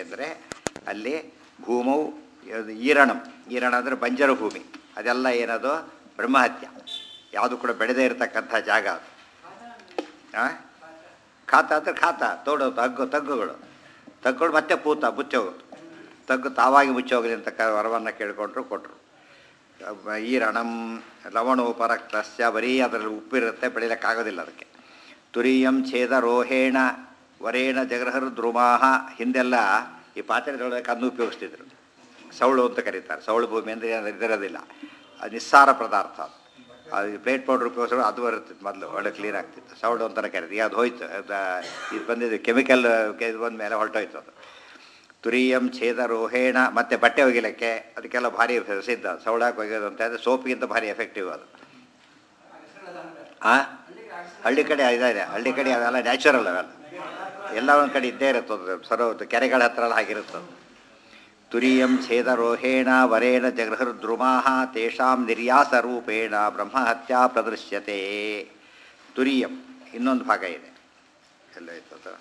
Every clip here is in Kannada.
ಅಂದರೆ ಅಲ್ಲಿ ಭೂಮೌ ಅದು ಈರಣಂ ಈರಣ ಅಂದರೆ ಬಂಜರು ಭೂಮಿ ಅದೆಲ್ಲ ಏನದು ಬ್ರಹ್ಮಹತ್ಯ ಯಾವುದು ಕೂಡ ಬೆಳೆದೇ ಇರತಕ್ಕಂಥ ಜಾಗ ಅದು ಆ? ಖಾತ ಅಂದರೆ ಖಾತ ತೋಡು ತಗ್ಗು ತಗ್ಗುಗಳು ತಗ್ಗುಗಳು ಮತ್ತೆ ಪೂತ ಮುಚ್ಚೋಗೋದು ತಗ್ಗು ತಾವಾಗಿ ಮುಚ್ಚೋಗಲಿ ಅಂತ ಕ ವರವನ್ನು ಕೇಳಿಕೊಂಡ್ರು ಕೊಟ್ಟರು ಈ ರಣಂ ಲವಣೋಪರಕ್ತಸ್ಯ ಬರೀ ಅದರಲ್ಲಿ ಉಪ್ಪಿರುತ್ತೆ ಬೆಳಿಲಿಕ್ಕಾಗೋದಿಲ್ಲ ಅದಕ್ಕೆ ತುರಿಯಂ ಛೇದ ರೋಹೇಣ ವರೇಣ ಜಗೃಹರ್ ದ್ರುಮಾಹ ಹಿಂದೆಲ್ಲ ಈ ಪಾತ್ರೆದೊಳಗೆ ಅದನ್ನು ಉಪಯೋಗಿಸ್ತಿದ್ರು ಸೌಳು ಅಂತ ಕರೀತಾರೆ ಸೌಳು ಭೂಮಿ ಅಂದರೆ ಏನು ಇದಿರೋದಿಲ್ಲ ಅದು ನಿಸ್ಸಾರ ಪದಾರ್ಥ ಅದು ಅದು ಪ್ಲೇಟ್ ಪೌಡ್ರ್ ಉಪಯೋಗಿಸೋದು ಅದು ಬರುತ್ತಿತ್ತು ಮೊದಲು ಒಳ್ಳೆ ಕ್ಲೀನ್ ಆಗ್ತಿತ್ತು ಸೌಳು ಅಂತಾನೆ ಕರೀತೀವಿ ಈಗ ಅದು ಹೋಯ್ತು ಅದು ಇದು ಬಂದಿದ್ದು ಕೆಮಿಕಲ್ ಇದು ಬಂದ ಮೇಲೆ ಹೊರಟೋಯ್ತು ಅದು ತುರಿಯಂ ಛೇದ ರೋಹೇಣ ಮತ್ತು ಬಟ್ಟೆ ಒಗಿಲಿಕ್ಕೆ ಅದಕ್ಕೆಲ್ಲ ಭಾರಿ ಪ್ರಸಿದ್ಧ ಸೌಳಾಕ್ ಒಗೆಯೋದು ಅಂತ ಹೇಳಿದ್ರೆ ಸೋಪಿಗಿಂತ ಭಾರಿ ಎಫೆಕ್ಟಿವ್ ಅದು ಆ ಹಳ್ಳಿ ಕಡೆ ಇದೆ ಹಳ್ಳಿ ಕಡೆ ಅದೆಲ್ಲ ನ್ಯಾಚುರಲ್ ಅವೆಲ್ಲ ಎಲ್ಲ ಒಂದು ಕಡೆ ಇದ್ದೇ ಇರುತ್ತೆ ಅದು ಸರೋ ಕೆರೆಗಳ ಹತ್ರ ಎಲ್ಲ ಆಗಿರುತ್ತದೆ ತುರಿಯಂ ಛೇದ ರೋಹೇಣ ವರೇಣ ಜಗೃಹೃದ್ರುಮಾಹ ತೇಷಾಂ ನಿರ್ಯಾಸರೂಪೇಣ ಬ್ರಹ್ಮಹತ್ಯಾ ಪ್ರದೃಶ್ಯತೆ ತುರಿಯಂ ಇನ್ನೊಂದು ಭಾಗ ಇದೆ ಎಲ್ಲೋಯ್ತು ಅದು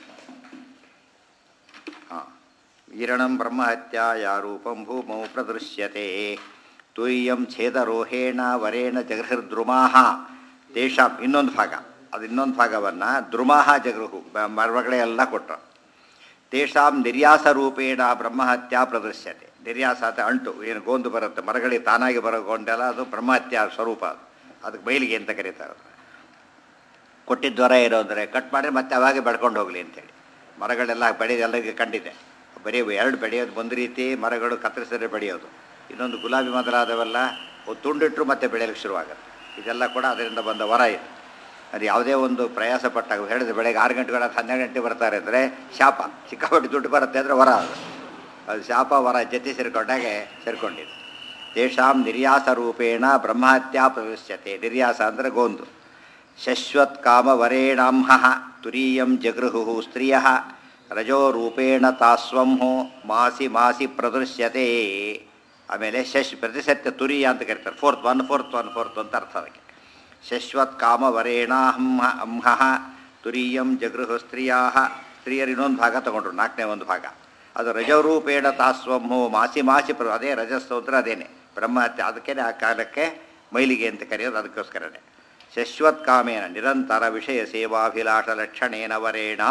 ಹಾಂ ಈರಣಂ ಬ್ರಹ್ಮಹತ್ಯಾಯ ರೂಪಂ ಭೂಮೌ ಪ್ರದೃಶ್ಯತೆ ತುರಿಯಂ ಛೇದರೋಹೇಣ ವರೇಣ ಜಗೃಹೃದ್ರುಮಾಹ ತೇಷಾಂ ಇನ್ನೊಂದು ಭಾಗ ಅದು ಇನ್ನೊಂದು ಭಾಗವನ್ನು ದ್ರುಮಾಹ ಜಗೃಹು ಮರಗಳೇ ಎಲ್ಲ ಕೊಟ್ಟರು ತೇಷಾಂ ನಿರ್ಯಾಸ ರೂಪೇಣ ಬ್ರಹ್ಮಹತ್ಯಾ ಪ್ರದರ್ಶ್ಯತೆ ನಿರ್ಯಾಸ ಅಂತ ಅಂಟು ಏನು ಗೋಂದು ಬರುತ್ತೆ ಮರಗಳಿಗೆ ತಾನಾಗಿ ಬರೋ ಗೊಂಡೆಲ್ಲ ಅದು ಬ್ರಹ್ಮಹತ್ಯಾ ಸ್ವರೂಪ ಅದು ಅದಕ್ಕೆ ಬಯಲಿಗೆ ಅಂತ ಕರೀತಾರೆ ಅದು ಕೊಟ್ಟಿದ್ದ ಜ್ವರ ಇರೋದ್ರೆ ಕಟ್ ಮಾಡಿದ್ರೆ ಮತ್ತೆ ಅವಾಗೆ ಬೆಳ್ಕೊಂಡು ಹೋಗಲಿ ಅಂತೇಳಿ ಮರಗಳೆಲ್ಲ ಬೆಳೆಯೋದು ಎಲ್ಲರಿಗೆ ಕಂಡಿದೆ ಬರೀ ಎರಡು ಬೆಳೆಯೋದು ಒಂದು ರೀತಿ ಮರಗಳು ಕತ್ತರಿಸಿದ್ರೆ ಬೆಳೆಯೋದು ಇನ್ನೊಂದು ಗುಲಾಬಿ ಮೊದಲಾದವೆಲ್ಲ ಒಂದು ತುಂಡಿಟ್ರು ಮತ್ತೆ ಬೆಳೆಯಲಿಕ್ಕೆ ಶುರುವಾಗುತ್ತೆ ಇದೆಲ್ಲ ಕೂಡ ಅದರಿಂದ ಬಂದ ವರ ಇದು ಅದು ಯಾವುದೇ ಒಂದು ಪ್ರಯಾಸ ಪಟ್ಟಾಗ ಹೇಳಿದ್ರೆ ಬೆಳಗ್ಗೆ ಆರು ಗಂಟೆಗಳ ಹನ್ನೆರಡು ಗಂಟೆ ಬರ್ತಾರೆ ಅಂದರೆ ಶಾಪ ಸಿಕ್ಕಾಪಟ್ಟೆ ದುಡ್ಡು ಬರುತ್ತೆ ಅಂದರೆ ವರ ಅದು ಅದು ಶಾಪ ವರ ಜೊತೆ ಸೇರಿಕೊಂಡಾಗೆ ಸೇರಿಕೊಂಡಿದೆ ತೇಷಾಂ ನಿರ್ಯಾಸ ರೂಪೇಣ ಬ್ರಹ್ಮಹತ್ಯಾ ಪ್ರವೇಶ್ಯತೆ ನಿರ್ಯಾಸ ಅಂದರೆ ಗೋಂದು ಶಶ್ವತ್ ಕಾಮವರೇಣಾಂಹ ತುರೀಯಂ ಜಗೃಹು ಸ್ತ್ರಿಯ ರಜೋ ರೂಪೇಣ ತಾಸ್ವಂಹೋ ಮಾಸಿ ಮಾಸಿ ಪ್ರದೃಶ್ಯತೆ ಆಮೇಲೆ ಶಶ್ ಪ್ರತಿಸತ್ಯ ತುರಿಯ ಅಂತ ಕರೀತಾರೆ fourth one fourth one fourth ಅಂತ ಅರ್ಥ ಅದಕ್ಕೆ ಶಶ್ವತ್ ಕಾಮವರೇಣಾಂಹ ಅಂಹ ತುರೀಯಂ ಜಗೃಹು ಸ್ತ್ರೀಯಾ ಸ್ತ್ರೀಯರು ಇನ್ನೊಂದು ಭಾಗ ತಗೊಂಡ್ರು ನಾಲ್ಕನೇ ಒಂದು ಭಾಗ ಅದು ರಜರೂಪೇಣ ತಾಸ್ವಂಹೋ ಮಾಸಿ ಮಾಸಿ ಪ್ರ ಅದೇ ರಜಸ್ತೋತ್ರ ಅದೇನೆ ಬ್ರಹ್ಮಹತ್ಯೆ ಅದಕ್ಕೆ ಆ ಕಾಲಕ್ಕೆ ಮೈಲಿಗೆ ಅಂತ ಕರೆಯೋದು ಅದಕ್ಕೋಸ್ಕರನೇ ಶಶ್ವತ್ ಕಾಮೇನ ನಿರಂತರ ವಿಷಯ ಸೇವಾಭಿಲಾಷ ಲಕ್ಷಣೇನ ವರೇಣ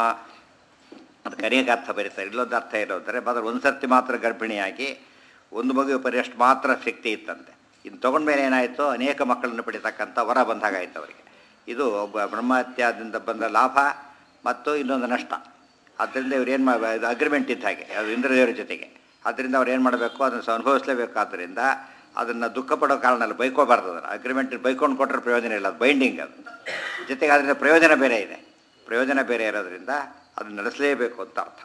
ಅದು ಕರೆಯಕ್ಕೆ ಅರ್ಥ ಬರೀತಾರೆ ಇಲ್ಲೊಂದು ಅರ್ಥ ಏನು ಅಂದರೆ ಮೊದಲು ಒಂದು ಸರ್ತಿ ಮಾತ್ರ ಗರ್ಭಿಣಿಯಾಗಿ ಒಂದು ಮಗುವಿನ ಪರಿಯಷ್ಟು ಮಾತ್ರ ಶಕ್ತಿ ಇತ್ತಂತೆ ಇನ್ನು ತೊಗೊಂಡ್ಮೇಲೆ ಏನಾಯಿತು ಅನೇಕ ಮಕ್ಕಳನ್ನು ಪಡಿತಕ್ಕಂಥ ವರ ಬಂದಾಗಾಯಿತು ಅವರಿಗೆ ಇದು ಒಬ್ಬ ಬ್ರಹ್ಮಹತ್ಯಾದಿಂದ ಬಂದ ಲಾಭ ಮತ್ತು ಇನ್ನೊಂದು ನಷ್ಟ ಆದ್ದರಿಂದ ಇವ್ರು ಏನು ಮಾಡ ಇದು ಅಗ್ರಿಮೆಂಟ್ ಇದ್ದ ಹಾಗೆ ಅದು ಇಂದ್ರದೇವರ ಜೊತೆಗೆ ಆದ್ದರಿಂದ ಅವ್ರು ಏನು ಮಾಡಬೇಕು ಅದನ್ನು ಅನುಭವಿಸಲೇಬೇಕಾದ್ದರಿಂದ ಅದನ್ನು ದುಃಖ ಪಡೋ ಕಾರಣ ಅಲ್ಲ ಬೈಕೋಬಾರ್ದು ಅದನ್ನು ಅಗ್ರಿಮೆಂಟ್ ಬೈಕೊಂಡು ಕೊಟ್ಟರೆ ಪ್ರಯೋಜನ ಇಲ್ಲ ಅದು ಬೈಂಡಿಂಗ್ ಅದು ಜೊತೆಗೆ ಅದರಿಂದ ಪ್ರಯೋಜನ ಬೇರೆ ಇದೆ ಪ್ರಯೋಜನ ಬೇರೆ ಇರೋದ್ರಿಂದ ಅದನ್ನು ನಡೆಸಲೇಬೇಕು ಅಂತ ಅರ್ಥ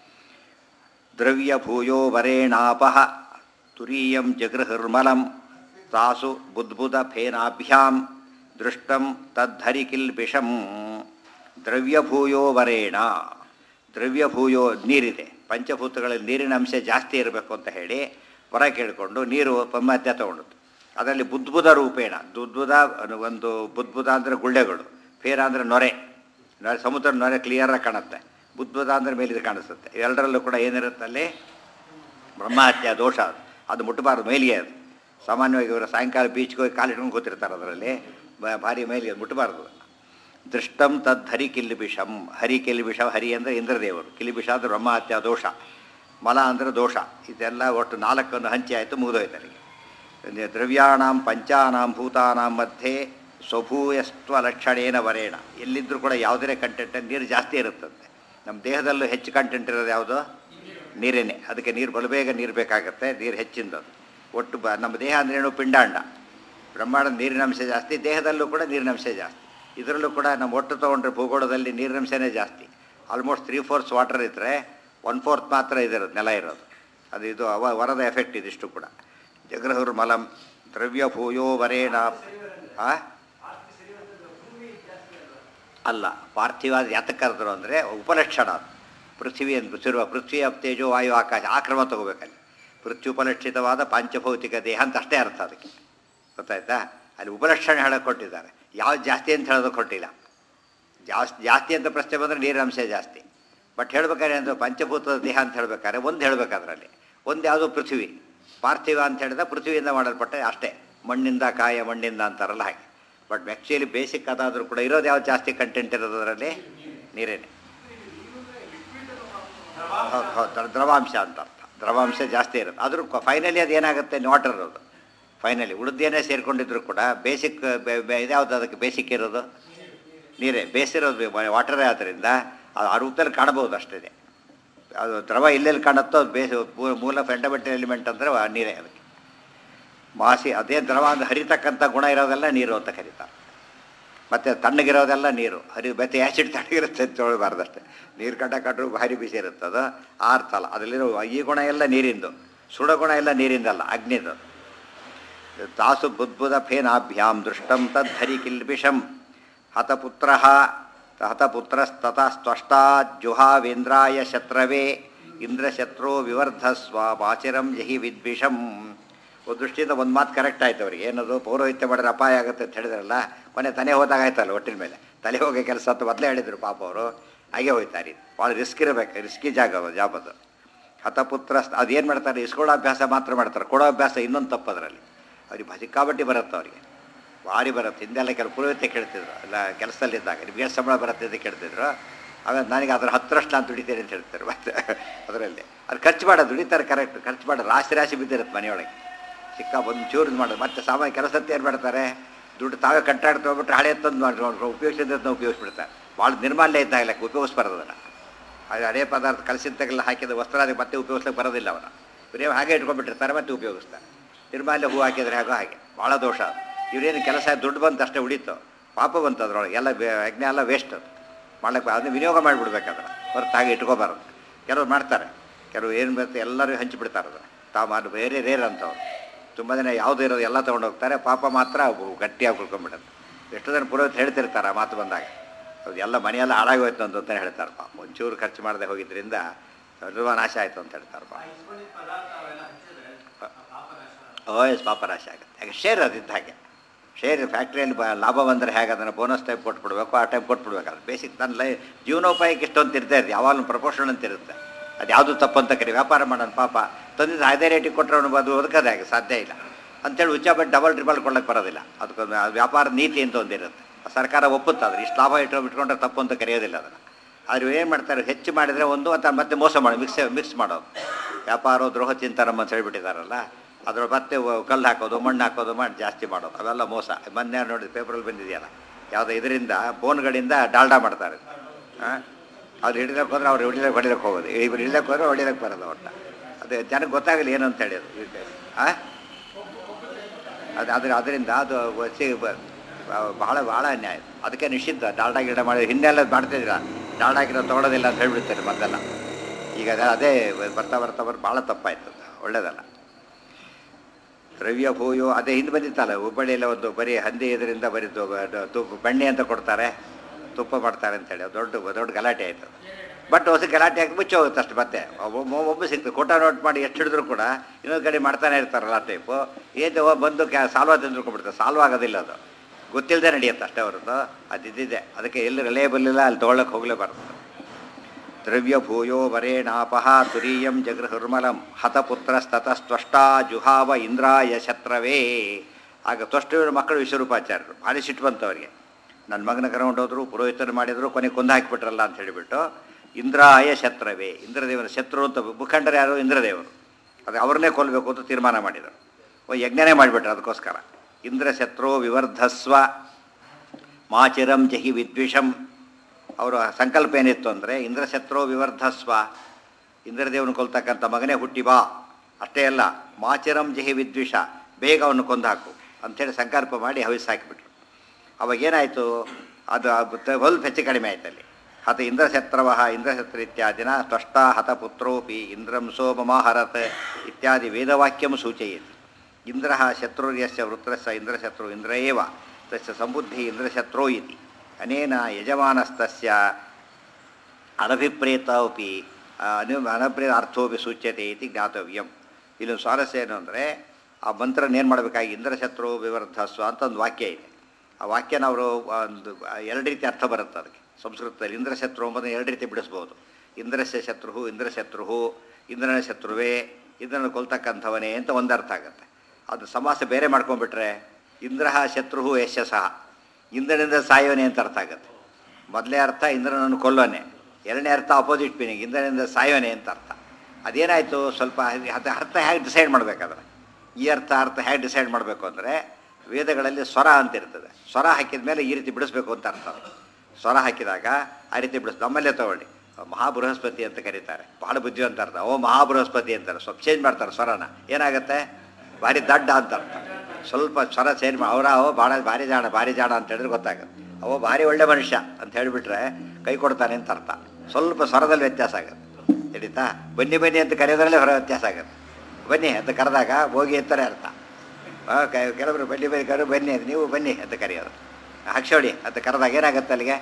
ದ್ರವ್ಯ ಭೂಯೋ ವರೇಣಾಪಹ ತುರೀಯಂ ಜಗೃಹರ್ಮಲಂ ತಾಸು ಬುದ್ಬುದ ಫೇನಾಭ್ಯಾಂ ದೃಷ್ಟಂ ತದ್ಧರಿ ಕಿಲ್ಬಿಷಂ ದ್ರವ್ಯಭೂಯೋ ವರೇಣ ದ್ರವ್ಯಭೂಯೋ ನೀರಿದೆ ಪಂಚಭೂತಗಳಲ್ಲಿ ನೀರಿನ ಅಂಶ ಜಾಸ್ತಿ ಇರಬೇಕು ಅಂತ ಹೇಳಿ ಹೊರ ಕೇಳಿಕೊಂಡು ನೀರು ಪಮ್ಮತ್ಯ ತಗೊಂಡದ್ದು ಅದರಲ್ಲಿ ಬುದ್ಬುದ ರೂಪೇಣ ಬುದ್ಬುದ ಒಂದು ಬುದ್ಬುದ ಅಂದರೆ ಗುಳ್ಳೆಗಳು ಫೇರ ಅಂದರೆ ನೊರೆ ನೊರೆ ಸಮುದ್ರ ನೊರೆ ಕ್ಲಿಯರಾಗಿ ಕಾಣುತ್ತೆ ಬುದ್ಬುದ ಅಂದರೆ ಮೇಲಿದು ಕಾಣಿಸುತ್ತೆ ಇವೆರಡರಲ್ಲೂ ಕೂಡ ಏನಿರುತ್ತೆ ಅಲ್ಲಿ ಬ್ರಹ್ಮಹತ್ಯೆ ದೋಷ ಅದು ಅದು ಮುಟ್ಟಬಾರ್ದು ಮೇಲಿಗೆ ಅದು ಸಾಮಾನ್ಯವಾಗಿ ಇವರು ಸಾಯಂಕಾಲ ಬೀಚ್ಗೆ ಹೋಗಿ ಕಾಲಿಟ್ಕೊಂಡು ಕೂತಿರ್ತಾರೆ ಅದರಲ್ಲಿ ಬ- ಭಾರಿ ಮೇಲಿಗೆ ಮುಟ್ಟಬಾರ್ದು ದೃಷ್ಟಂ ತದ್ ಹರಿ ಕಿಲ್ಬಿಷಂ ಹರಿ ಕಿಲ್ಬಿಷ ಹರಿ ಅಂದರೆ ಇಂದ್ರದೇವರು ಕಿಲ್ಬಿಷ ಅಂದರೆ ಬ್ರಹ್ಮಹತ್ಯೆ ದೋಷ ಮಲ ಅಂದರೆ ದೋಷ ಇದೆಲ್ಲ ಒಟ್ಟು ನಾಲ್ಕನ್ನು ಹಂಚಿ ಆಯಿತು ಮುಗಿದೋಯ್ತು ಅಲ್ಲಿಗೆ ದ್ರವ್ಯಾಣಾಂ ಪಂಚಾನಾಂ ಭೂತಾನಾಂ ಮಧ್ಯೆ ಸ್ವಭೂಯಸ್ತ್ವ ಲಕ್ಷಣೇನ ವರೇಣ ಎಲ್ಲಿದ್ದರೂ ಕೂಡ ಯಾವುದೇ ಕಂಟೆಂಟ್ ನೀರು ಜಾಸ್ತಿ ಇರುತ್ತಂತೆ ನಮ್ಮ ದೇಹದಲ್ಲೂ ಹೆಚ್ಚು ಕಂಟೆಂಟ್ ಇರೋದು ಯಾವುದು ನೀರೇನೆ ಅದಕ್ಕೆ ನೀರು ಬಲಬೇಗ ನೀರು ಬೇಕಾಗತ್ತೆ ನೀರು ಹೆಚ್ಚಿಂದದು ಒಟ್ಟು ಬ ನಮ್ಮ ದೇಹ ಅಂದ್ರೇನು ಪಿಂಡಾಂಡ ಬ್ರಹ್ಮಾಂಡದ ನೀರಿನ ಅಂಶ ಜಾಸ್ತಿ ದೇಹದಲ್ಲೂ ಕೂಡ ನೀರಿನ ಅಂಶ ಜಾಸ್ತಿ ಇದರಲ್ಲೂ ಕೂಡ ನಮ್ಮ ಒಟ್ಟು ತೊಗೊಂಡ್ರೆ ಭೂಗೋಳದಲ್ಲಿ ನೀರಿನ ಅಂಶನೇ ಜಾಸ್ತಿ ಆಲ್ಮೋಸ್ಟ್ ತ್ರೀ ಫೋರ್ತ್ಸ್ ವಾಟರ್ ಇದ್ದರೆ ಒನ್ ಫೋರ್ತ್ ಮಾತ್ರ ಇದಿರೋದು ನೆಲ ಇರೋದು ಅದು ಇದು ಅವ ವರದ ಎಫೆಕ್ಟ್ ಇದಿಷ್ಟು ಕೂಡ ಜಗೃಹುರ್ ಮಲಂ ದ್ರವ್ಯ ಭೂಯೋ ವರೇಣ ಆ? ಅಲ್ಲ ಪಾರ್ಥಿವಾದ ಯಾತಕ್ಕೆ ಕರೆದ್ರು ಅಂದರೆ ಉಪಲಕ್ಷಣ ಅದು ಪೃಥ್ವಿ ಅಂತ ಸಿರುವ ಪೃಥ್ವಿ ಅಪ್ ತೇಜೋ ವಾಯು ಆಕಾಶ ಆ ಕ್ರಮ ತಗೋಬೇಕಲ್ಲಿ ಪೃಥ್ವಿ ಉಪಲಕ್ಷಿತವಾದ ಪಾಂಚಭೌತಿಕ ದೇಹ ಅಂತ ಅಷ್ಟೇ ಅರ್ಥ ಅದಕ್ಕೆ ಗೊತ್ತಾಯ್ತಾ ಅಲ್ಲಿ ಉಪಲಕ್ಷಣೆ ಹೇಳಕ್ಕೆ ಕೊಟ್ಟಿದ್ದಾರೆ ಯಾವ್ದು ಜಾಸ್ತಿ ಅಂತ ಹೇಳೋದಕ್ಕೆ ಕೊಟ್ಟಿಲ್ಲ ಜಾಸ್ತಿ ಜಾಸ್ತಿ ಅಂತ ಪ್ರಶ್ನೆ ಬಂದರೆ ನೀರಿನ ಅಂಶ ಜಾಸ್ತಿ ಬಟ್ ಹೇಳ್ಬೇಕಾದ್ರೆ ಅಂದ್ರೆ ಪಂಚಭೂತದ ದೇಹ ಅಂತ ಹೇಳ್ಬೇಕಾದ್ರೆ ಒಂದು ಹೇಳ್ಬೇಕಾದ್ರಲ್ಲಿ ಒಂದು ಯಾವುದು ಪೃಥ್ವಿ ಪಾರ್ಥಿವ ಅಂತ ಹೇಳಿದ್ರೆ ಪೃಥ್ವಿಯಿಂದ ಮಾಡಲ್ಪಟ್ಟ ಅಷ್ಟೇ ಮಣ್ಣಿಂದ ಕಾಯ ಮಣ್ಣಿಂದ ಅಂತಾರಲ್ಲ ಹಾಗೆ ಬಟ್ ಆ್ಯಕ್ಚುಲಿ ಬೇಸಿಕ್ ಅದಾದರೂ ಕೂಡ ಇರೋದು ಯಾವ್ದು ಜಾಸ್ತಿ ಕಂಟೆಂಟ್ ಇರೋದು ಅದರಲ್ಲಿ ನೀರೇನೆ ಹೌದು ಹೌದು ದ್ರ- ದ್ರವಾಂಶ ಅಂತ ಅರ್ಥ ದ್ರವಾಂಶ ಜಾಸ್ತಿ ಇರುತ್ತೆ ಅದ್ರ ಫೈನಲಿ ಅದು ಏನಾಗುತ್ತೆ ವಾಟರ್ ಇರೋದು ಫೈನಲಿ ಉಳಿದೇನೇ ಸೇರಿಕೊಂಡಿದ್ರು ಕೂಡ ಬೇಸಿಕ್ ಇದ್ಯಾವುದು ಅದಕ್ಕೆ ಬೇಸಿಕ್ ಇರೋದು ನೀರೇ ಬೇಸಿರೋದು ವಾಟರೇ ಆದ್ದರಿಂದ ಅದು ಆ ರೂಪದಲ್ಲಿ ಕಾಣಬಹುದು ಅಷ್ಟೇ ಅದು ದ್ರವ ಎಲ್ಲೆಲ್ಲಿ ಕಾಣುತ್ತೋ ಅದು ಬೇಸ್ ಮೂ- ಮೂಲ ಫಂಡಮೆಂಟಲ್ ಎಲಿಮೆಂಟ್ ಅಂದರೆ ಆ ನೀರೇ ಅದಕ್ಕೆ ಮಾಸಿ ಅದೇ ದ್ರವ ಅಂದ್ರೆ ಹರಿತಕ್ಕಂಥ ಗುಣ ಇರೋದೆಲ್ಲ ನೀರು ಅಂತ ಕರೀತಾರೆ ಮತ್ತು ತಣ್ಣಗಿರೋದೆಲ್ಲ ನೀರು ಹರಿ ಮತ್ತೆ ಆ್ಯಸಿಡ್ ತಣ್ಣಗಿರುತ್ತೆ ಅಂತ ತೊಗೊಳ್ಬಾರ್ದಷ್ಟೇ ನೀರು ಕಟ್ಟ ಕಟ್ಟರು ಭಾರಿ ಬಿಸಿ ಇರುತ್ತೆ ಅದು ಆ ಅರ್ಥ ಅಲ್ಲ ಅದರಲ್ಲಿರೋ ಈ ಗುಣ ಎಲ್ಲ ನೀರಿಂದು ಸುಡ ಗುಣ ಎಲ್ಲ ನೀರಿಂದಲ್ಲ ಅಗ್ನಿದು ತಾಸು ಬುದ್ಬುದ ಫೇನಾಭ್ಯಾಂ ದೃಷ್ಟಂ ತದ್ಧರಿ ಕಿಲ್ಬಿಷಂ ಹತಪುತ್ರ ಹತಪುತ್ರಸ್ತತಸ್ತ್ವಷ್ಟಾ ಜುಹಾವೇಂದ್ರಾಯ ಶತ್ರವೇ ಇಂದ್ರಶತ್ರೋ ವಿವರ್ಧಸ್ವ ವಾಚಿರಂ ಜಹಿ ವಿದ್ವಿಷಂ ಒಂದು ದೃಷ್ಟಿಯಿಂದ ಒಂದು ಮಾತು ಕರೆಕ್ಟ್ ಆಯ್ತು ಅವ್ರಿಗೆ ಏನದು ಪೌರೋಹಿತ್ಯ ಮಾಡಿದ್ರೆ ಅಪಾಯ ಆಗುತ್ತೆ ಅಂತ ಹೇಳಿದ್ರಲ್ಲ ಕೊನೆ ತಲೆ ಹೋದಾಗ ಆಯ್ತಲ್ಲ ಒಟ್ಟಿನ ಮೇಲೆ ತಲೆ ಹೋಗೋ ಕೆಲಸ ಅಂತ ಮೊದಲೇ ಹೇಳಿದ್ರು ಪಾಪ ಅವರು ಹಾಗೆ ಹೋಯ್ತಾರೆ ಭಾಳ ರಿಸ್ಕ್ ಇರಬೇಕು ರಿಸ್ಕಿ ಜಾಗ ಅದು ಜಾಬ್ ಅದು ಹತಪುತ್ರ ಅದೇನು ಮಾಡ್ತಾರೆ ಇಸ್ಕೊಳ್ಳೋ ಅಭ್ಯಾಸ ಮಾತ್ರ ಮಾಡ್ತಾರೆ ಕೊಡೋ ಅಭ್ಯಾಸ ಇನ್ನೊಂದು ತಪ್ಪು ಅದರಲ್ಲಿ ಅವ್ರಿಗೆ ಸಿಕ್ಕಾಪಟ್ಟಿ ಬರುತ್ತೆ ಅವರಿಗೆ ಭಾರಿ ಬರುತ್ತೆ ಹಿಂದೆಲ್ಲ ಕೆಲವು ಪುರೋಹಿತ್ಯ ಕೇಳ್ತಿದ್ರು ಎಲ್ಲ ಕೆಲಸದಲ್ಲಿದ್ದಾಗ ನಿಮ್ಗೆ ಎಷ್ಟು ಸಂಬಳ ಬರುತ್ತೆ ಅಂತ ಕೇಳ್ತಿದ್ರು ಆಗ ನನಗೆ ಅದ್ರ ಹತ್ತರಷ್ಟು ನಾನು ದುಡಿತೇನೆ ಅಂತ ಹೇಳ್ತಾರೆ ಮತ್ತೆ ಅದರಲ್ಲಿ ಅದು ಖರ್ಚು ಮಾಡೋದು ದುಡಿತಾರೆ ಕರೆಕ್ಟ್ ಖರ್ಚು ಮಾಡೋದು ರಾಶಿ ರಾಶಿ ಬಿದ್ದಿರುತ್ತೆ ಮನೆಯೊಳಗೆ ಸಿಕ್ಕ ಒಂದು ಚೂರು ಇದು ಮಾಡೋದು ಮತ್ತೆ ಸಾಮಾನ್ಯ ಕೆಲಸಕ್ಕೆ ಏನು ಮಾಡ್ತಾರೆ ದುಡ್ಡು ತಾವೇ ಕಟ್ಟಾಡ್ ತೊಗೊಬಿಟ್ರೆ ಹಳೆ ತಂದು ಮಾಡಿ ಉಪಯೋಗಿಸಿದ್ದನ್ನು ಉಪಯೋಗಿಸ್ಬಿಡ್ತಾರೆ ಭಾಳ ನಿರ್ಮಾಲ್ಯ ಇದ್ದಾಗಲ್ಲ ಉಪಯೋಗಿಸ್ಬಾರ್ದು ಅದನ್ನು ಅದು ಹಳೆ ಪದಾರ್ಥ ಕಲಸಿದ್ದಾಗೆಲ್ಲ ಹಾಕಿದ ವಸ್ತ್ರ ಅದಕ್ಕೆ ಮತ್ತೆ ಉಪಯೋಗಿಸ್ಲಿಕ್ಕೆ ಬರೋದಿಲ್ಲ ಅವನ ಬರೀ ಹಾಗೆ ಇಟ್ಕೊಂಡ್ಬಿಟ್ಟಿರ್ತಾರೆ ಮತ್ತೆ ಉಪಯೋಗಿಸ್ತಾರೆ ನಿರ್ಮಾಲ್ಯ ಹೂ ಹಾಕಿದ್ರೆ ಹಾಗೋ ಹಾಗೆ ಭಾಳ ದೋಷ ಅದು ಇವ್ರೇನು ಕೆಲಸ ದುಡ್ಡು ಬಂತು ಅಷ್ಟೇ ಉಳೀತು ಪಾಪ ಬಂತು ಅದ್ರೊಳಗೆ ಎಲ್ಲ ಬೇ- ಯಜ್ಞ ಎಲ್ಲ ವೇಸ್ಟ್ ಅದು ಮಾಡ್ಲಿಕ್ಕೆ ಅದನ್ನ ವಿನಿಯೋಗ ಮಾಡಿಬಿಡ್ಬೇಕಾದ್ರೆ ಹೊರತು ಹಾಗೆ ಇಟ್ಕೋಬಾರದು ಕೆಲವ್ರು ಮಾಡ್ತಾರೆ ಕೆಲವು ಏನು ಬರುತ್ತೆ ಎಲ್ಲರೂ ಹಂಚಿಬಿಡ್ತಾರೆ ಅದನ್ನು ತಾವು ಮಾಡಿ ಬೇರೆ ರೇರ್ ಅಂತವ್ರು ತುಂಬ ಜನ ಯಾವುದೂ ಇರೋದು ಎಲ್ಲ ತೊಗೊಂಡು ಹೋಗ್ತಾರೆ ಪಾಪ ಮಾತ್ರ ಅವು ಗಟ್ಟಿಯಾಗಿ ಉಳ್ಕೊಂಡ್ಬಿಡುತ್ತೆ ಎಷ್ಟು ಜನ ಪುರೋಹಿತ ಹೇಳ್ತಿರ್ತಾರೆ ಆ ಮಾತು ಬಂದಾಗ ಅದು ಎಲ್ಲ ಮನೆಯೆಲ್ಲ ಹಾಳಾಗಿ ಹೋಯ್ತು ಅಂತ ಅಂತಾನೆ ಹೇಳ್ತಾರೆ ಪಾಪ ಒಂಚೂರು ಖರ್ಚು ಮಾಡದೆ ಹೋಗಿದ್ರಿಂದ ಸರ್ವ ನಾಶ ಆಯಿತು ಅಂತ ಹೇಳ್ತಾರೆ ಪಾಪ ಓಎಸ್ ಪಾಪರಾಶಿ ಆಗುತ್ತೆ ಯಾಕೆ ಶೇರ್ ಅದಿದ್ದ ಹಾಗೆ ಶೇರ್ ಫ್ಯಾಕ್ಟ್ರಿಯಲ್ಲಿ ಬ ಲಾಭ ಬಂದರೆ ಹೇಗೆ ಅದನ್ನು ಬೋನಸ್ ಟೈಪ್ ಕೊಟ್ಬಿಡ್ಬೇಕು ಆ ಟೈಪ್ ಕೊಟ್ಬಿಡ್ಬೇಕು ಅದು ಬೇಸಿಕ್ ನನ್ನ ಲೈ ಜೀವನೋಪಾಯಕ್ಕೆ ಇಷ್ಟೊಂದು ಇರ್ತಾ ಇರುತ್ತೆ ಯಾವಾಗಲೂ ಪ್ರಪೋರ್ಷನ್ ಅಂತ ಇರುತ್ತೆ ಅದು ಯಾವುದು ತಪ್ಪು ಅಂತ ಕರಿ ವ್ಯಾಪಾರ ಮಾಡೋಣ ಪಾಪ ತಂದಿದ್ದು ಅದೇ ರೇಟಿಗೆ ಕೊಟ್ಟರೆ ಅವನು ಅದು ಒದಕದೆ ಹಾಗೆ ಸಾಧ್ಯ ಇಲ್ಲ ಅಂತೇಳಿ ಉಚ್ಚಾಬಟ್ಟು ಡಬಲ್ ಟ್ರಿಬಲ್ ಕೊಡೋಕ್ಕೆ ಬರೋದಿಲ್ಲ ಅದಕ್ಕೊಂದು ಆ ವ್ಯಾಪಾರ ನೀತಿ ಅಂತ ಒಂದಿರುತ್ತೆ ಆ ಸರ್ಕಾರ ಒಪ್ಪುತ್ತೆ ಅದ್ರ ಇಷ್ಟು ಲಾಭ ಇಟ್ಟು ಇಟ್ಕೊಂಡ್ರೆ ತಪ್ಪು ಅಂತ ಕರೆಯೋದಿಲ್ಲ ಅದನ್ನು ಆದ್ರೆ ಏನು ಮಾಡ್ತಾರೆ ಹೆಚ್ಚು ಮಾಡಿದರೆ ಒಂದು ಅಥವಾ ಮತ್ತೆ ಮೋಸ ಮಾಡಿ ಮಿಕ್ಸ್ ಮಿಕ್ಸ್ ಮಾಡೋದು ವ್ಯಾಪಾರ ದ್ರೋಹ ಚಿಂತನಂ ಅಂತ ಹೇಳ್ಬಿಟ್ಟಿದಾರಲ್ಲ ಅದ್ರ ಮತ್ತೆ ವ- ಕಲ್ಲು ಹಾಕೋದು ಮಣ್ಣು ಹಾಕೋದು ಮಾಡಿ ಜಾಸ್ತಿ ಮಾಡೋದು ಅವೆಲ್ಲ ಮೋಸ ಮೊನ್ನೆ ನೋಡಿ ಪೇಪರಲ್ಲಿ ಬಂದಿದೆಯಲ್ಲ ಯಾವುದೋ ಇದರಿಂದ ಬೋನ್ಗಳಿಂದ ಡಾಲ್ಡಾ ಮಾಡ್ತಾರೆ ಹಾಂ ಅವ್ರು ಹಿಡಿಲಕ್ಕೆ ಹೋದ್ರೆ ಅವ್ರು ಹಿಡಿಲಕ್ಕೆ ಹೊಡಿಲಕ್ಕೆ ಹೋಗೋದು ಇವ್ರು ಹಿಡಿಲಕ್ಕೆ ಹೋದ್ರೆ ಹೊಡಿಲಕ್ಕೆ ಬರೋದು ಒಟ್ಟ ಅದು ಜನಕ್ಕೆ ಗೊತ್ತಾಗಲಿ ಏನು ಅಂತ ಹೇಳಿ ಅದು ಹಾಂ ಅದು ಅದ್ರ ಅದರಿಂದ ಅದು ಸಿ- ಬ- ಬಹಳ ಭಾಳ ಅನ್ಯಾಯ ಅದಕ್ಕೆ ನಿಷಿದ್ಧ ಡಾಲ್ಡಾ ಗಿಡ ಮಾಡಿ ಹಿಂದೆಲ್ಲ ಮಾಡ್ತಿದ್ದೀರ ಡಾಲ್ಡಾ ಗಿಡ ತೊಗೊಳೋದಿಲ್ಲ ಅಂತ ಹೇಳ್ಬಿಡ್ತಾರೆ ಮೊದಲೆಲ್ಲ ಈಗ ಅದ- ಅದೇ ಬರ್ತಾ ಬರ್ತಾ ಬರ್ತಾ ಭಾಳ ತಪ್ಪಾಯ್ತು ಅದು. ಒಳ್ಳೇದಲ್ಲ ದ್ರವ್ಯ ಭೂಯೋ ಅದೇ ಹಿಂದೆ ಬಂದಿತ್ತಲ್ಲ ಹುಬ್ಬಳ್ಳಿಯಲ್ಲಿ ಒಂದು ಬರೀ ಹಂದಿ ಇದರಿಂದ ಬರೀ ತು- ದು- ತುಪ್ಪ ಬೆಣ್ಣೆ ಅಂತ ಕೊಡ್ತಾರೆ ತುಪ್ಪ ಮಾಡ್ತಾರೆ ಅಂತೇಳಿ ಅದು ದೊಡ್ಡ ದೊಡ್ಡ ಗಲಾಟೆ ಆಯಿತು ಬಟ್ ಹೊಸ ಗಲಾಟೆ ಹಾಕಿ ಮುಚ್ಚಿ ಹೋಗುತ್ತೆ ಅಷ್ಟು ಮತ್ತೆ ಒಬ್ಬ ಒಬ್ಬ ಸಿಗ್ತದೆ ಕೋಟ ನೋಟ್ ಮಾಡಿ ಎಷ್ಟು ಹಿಡಿದ್ರು ಕೂಡ ಇನ್ನೊಂದು ಕಡೆ ಮಾಡ್ತಾನೆ ಇರ್ತಾರಲ್ಲ ಆ ಟೈಪು ಏನು ಬಂದು ಕ್ಯಾ ಸಾಲ್ವ ತಿಂದ್ಕೊಬಿಡ್ತಾರೆ ಸಾಲ್ವ್ ಆಗೋದಿಲ್ಲ ಅದು ಗೊತ್ತಿಲ್ಲದೆ ನಡೆಯುತ್ತೆ ಅಷ್ಟೇ ಹೊರತು ಅದು ಇದ್ದಿದೆ ಅದಕ್ಕೆ ಎಲ್ಲಿ ರಿಲೇಬಲ್ ಇಲ್ಲ ಅಲ್ಲಿ ತೊಗೊಳಕ್ಕೆ ಹೋಗಲೇಬಾರ್ದು ದ್ರವ್ಯ ಭೂಯೋ ವರೇಣಾಪಹ ತುರೀಯಂ ಜಗೃಹುರ್ಮಲಂ ಹತಪುತ್ರಸ್ತತಸ್ತ್ವಷ್ಟಾ ಜುಹಾವ ಇಂದ್ರಾಯ ಶತ್ರವೇ ಆಗ ತ್ವಷ್ಟುವಿನ ಮಕ್ಕಳು ವಿಶ್ವರೂಪಾಚಾರ್ಯರು ಭಾರಿ ಸಿಟ್ಟು ಬಂತು ಅವರಿಗೆ ನನ್ನ ಮಗನ ಕರ್ಕೊಂಡು ಹೋದ್ರು ಪುರೋಹಿತರು ಮಾಡಿದ್ರು ಕೊನೆಗೆ ಕೊಂದು ಹಾಕಿಬಿಟ್ರಲ್ಲ ಅಂತ ಹೇಳಿಬಿಟ್ಟು ಇಂದ್ರಾಯ ಶತ್ರವೇ ಇಂದ್ರದೇವರ ಶತ್ರು ಅಂತ ಮುಖಂಡರು ಯಾರು ಇಂದ್ರದೇವರು ಅದು ಅವ್ರನ್ನೇ ಕೊಲ್ಲಬೇಕು ಅಂತ ತೀರ್ಮಾನ ಮಾಡಿದರು ಓ ಯಜ್ಞನೇ ಮಾಡಿಬಿಟ್ರು ಅದಕ್ಕೋಸ್ಕರ ಇಂದ್ರ ಶತ್ರು ವಿವರ್ಧಸ್ವ ಮಾಚಿರಂ ಜಹಿ ವಿದ್ವಿಷಂ ಅವರ ಸಂಕಲ್ಪ ಏನಿತ್ತು ಅಂದರೆ ಇಂದ್ರಶತ್ರು ವಿವರ್ಧಸ್ವ ಇಂದ್ರದೇವನ ಕೊಲ್ತಕ್ಕಂಥ ಮಗನೇ ಹುಟ್ಟಿ ಬಾ ಅಷ್ಟೇ ಅಲ್ಲ ಮಾಚಿರಂ ಜಹಿ ವಿದ್ವಿಷ ಬೇಗ ಅವನು ಕೊಂದು ಹಾಕು ಅಂಥೇಳಿ ಸಂಕಲ್ಪ ಮಾಡಿ ಹವಿಸ್ ಹಾಕಿಬಿಟ್ರು ಅವಾಗೇನಾಯಿತು ಅದು ಸ್ವಲ್ಪ ಹೆಚ್ಚು ಕಡಿಮೆ ಆಯ್ತು ಅಲ್ಲಿ ಹತ ಇಂದ್ರಶತ್ರವ ಇಂದ್ರಶತ್ರ ಇತ್ಯಾದಿನ ತ್ವಷ್ಟ ಹತಪುತ್ರೋಪಿ ಇಂದ್ರಂ ಸೋಮಮಾಹರತ್ ಇತ್ಯಾದಿ ವೇದವಾಕ್ಯಂ ಸೂಚಯತಿ ಇಂದ್ರ ಶತ್ರುರ್ಯಸ್ಯ ವೃತ್ರಸ್ಯ ಇಂದ್ರಶತ್ರು ಇಂದ್ರ ಏವ ತಸ್ಯ ಸಂಬುದ್ಧಿ ಇಂದ್ರಶತ್ರೋ ಇತಿ ಅನೇನ ಯಜಮಾನಸ್ತಸ್ಯ ಅನಭಿಪ್ರೇತೋಪಿ ಅನು ಅನಭಿಪ್ರೇತ ಅರ್ಥೋಪಿ ಸೂಚ್ಯತೆ ಇತಿ ಜ್ಞಾತವ್ಯಂ ಇಲ್ಲೊಂದು ಸ್ವಾರಸ್ಯ ಏನು ಅಂದರೆ ಆ ಮಂತ್ರನ ಏನು ಮಾಡಬೇಕಾಗಿ ಇಂದ್ರಶತ್ರು ವಿವರ್ಧಸ್ವ ಅಂತ ಒಂದು ವಾಕ್ಯ ಇದೆ ಆ ವಾಕ್ಯನ ಅವರು ಒಂದು ಎರಡು ರೀತಿ ಅರ್ಥ ಬರುತ್ತೆ ಅದಕ್ಕೆ ಸಂಸ್ಕೃತದಲ್ಲಿ ಇಂದ್ರಶತ್ರು ಎಂಬುದನ್ನು ಎರಡು ರೀತಿ ಬಿಡಿಸ್ಬೋದು ಇಂದ್ರಸ್ಯ ಶತ್ರು ಇಂದ್ರಶತ್ರು ಇಂದ್ರನ ಶತ್ರುವೇ ಇಂದ್ರನ ಕೊಲ್ತಕ್ಕಂಥವನೇ ಅಂತ ಒಂದರ್ಥ ಆಗುತ್ತೆ ಅದು ಸಮಾಸ ಬೇರೆ ಮಾಡ್ಕೊಂಡ್ಬಿಟ್ರೆ ಇಂದ್ರ ಶತ್ರು ಯಶಸ್ಸಹ ಇಂದ್ರನಿಂದ ಸಾಯೋನೆ ಅಂತ ಅರ್ಥ ಆಗುತ್ತೆ ಮೊದಲೇ ಅರ್ಥ ಇಂದ್ರನನ್ನು ಕೊಲ್ಲೋನೆ ಎರಡನೇ ಅರ್ಥ ಅಪೋಸಿಟ್ ಮೀನಿಂಗ್ ಇಂದ್ರನಿಂದ ಸಾಯೋನೆ ಅಂತ ಅರ್ಥ ಅದೇನಾಯಿತು ಸ್ವಲ್ಪ ಅದು ಅರ್ಥ ಹೇಗೆ ಡಿಸೈಡ್ ಮಾಡಬೇಕಾದ್ರೆ ಈ ಅರ್ಥ ಅರ್ಥ ಹೇಗೆ ಡಿಸೈಡ್ ಮಾಡಬೇಕು ಅಂದರೆ ವೇದಗಳಲ್ಲಿ ಸ್ವರ ಅಂತ ಇರ್ತದೆ ಸ್ವರ ಹಾಕಿದ ಮೇಲೆ ಈ ರೀತಿ ಬಿಡಿಸ್ಬೇಕು ಅಂತ ಅರ್ಥ ಅದು. ಸ್ವರ ಹಾಕಿದಾಗ ಆ ರೀತಿ ಬಿಡಿಸ್ ನಮ್ಮಲ್ಲೇ ತಗೊಳ್ಳಿ ಮಹಾಬೃಹಸ್ಪತಿ ಅಂತ ಕರೀತಾರೆ ಬಹಳ ಬುದ್ಧಿವಂತ ಅರ್ಥ ಓ ಮಹಾಬೃಹಸ್ಪತಿ ಅಂತಾರೆ ಸ್ವಲ್ಪ ಚೇಂಜ್ ಮಾಡ್ತಾರೆ ಸ್ವರನ ಏನಾಗುತ್ತೆ ಭಾರಿ ದಡ್ಡ ಅಂತ ಅರ್ಥ ಸ್ವಲ್ಪ ಸ್ವರ ಚೇಂಜ್ ಮಾಡಿ ಅವರ ಅವ ಭಾಳ ಭಾರಿ ಜಾಣ ಭಾರಿ ಜಾಣ ಅಂತ ಹೇಳಿದ್ರೆ ಗೊತ್ತಾಗುತ್ತೆ ಅವ ಭಾರಿ ಒಳ್ಳೆ ಮನುಷ್ಯ ಅಂತ ಹೇಳಿಬಿಟ್ರೆ ಕೈ ಕೊಡ್ತಾನೆ ಅಂತ ಅರ್ಥ ಸ್ವಲ್ಪ ಸ್ವರದಲ್ಲಿ ವ್ಯತ್ಯಾಸ ಆಗುತ್ತೆ ತಿಳಿತಾ ಬನ್ನಿ ಬನ್ನಿ ಅಂತ ಕರೆಯೋದ್ರಲ್ಲೇ ಹೊರ ವ್ಯತ್ಯಾಸ ಆಗುತ್ತೆ ಬನ್ನಿ ಅಂತ ಕರೆದಾಗ ಹೋಗಿ ಅಂತಾರೆ ಅರ್ಥ ಆ, ಕ- ಕೆಲವರು ಬನ್ನಿ ಬನ್ನಿ ಕರೆ ಬನ್ನಿ ಅಂತ ನೀವು ಬನ್ನಿ ಅಂತ ಕರೆಯೋದು ಹಾಕ್ಸೋಡಿ ಅಂತ ಕರೆದಾಗ ಏನಾಗುತ್ತೆ ಅಲ್ಲಿಗೆ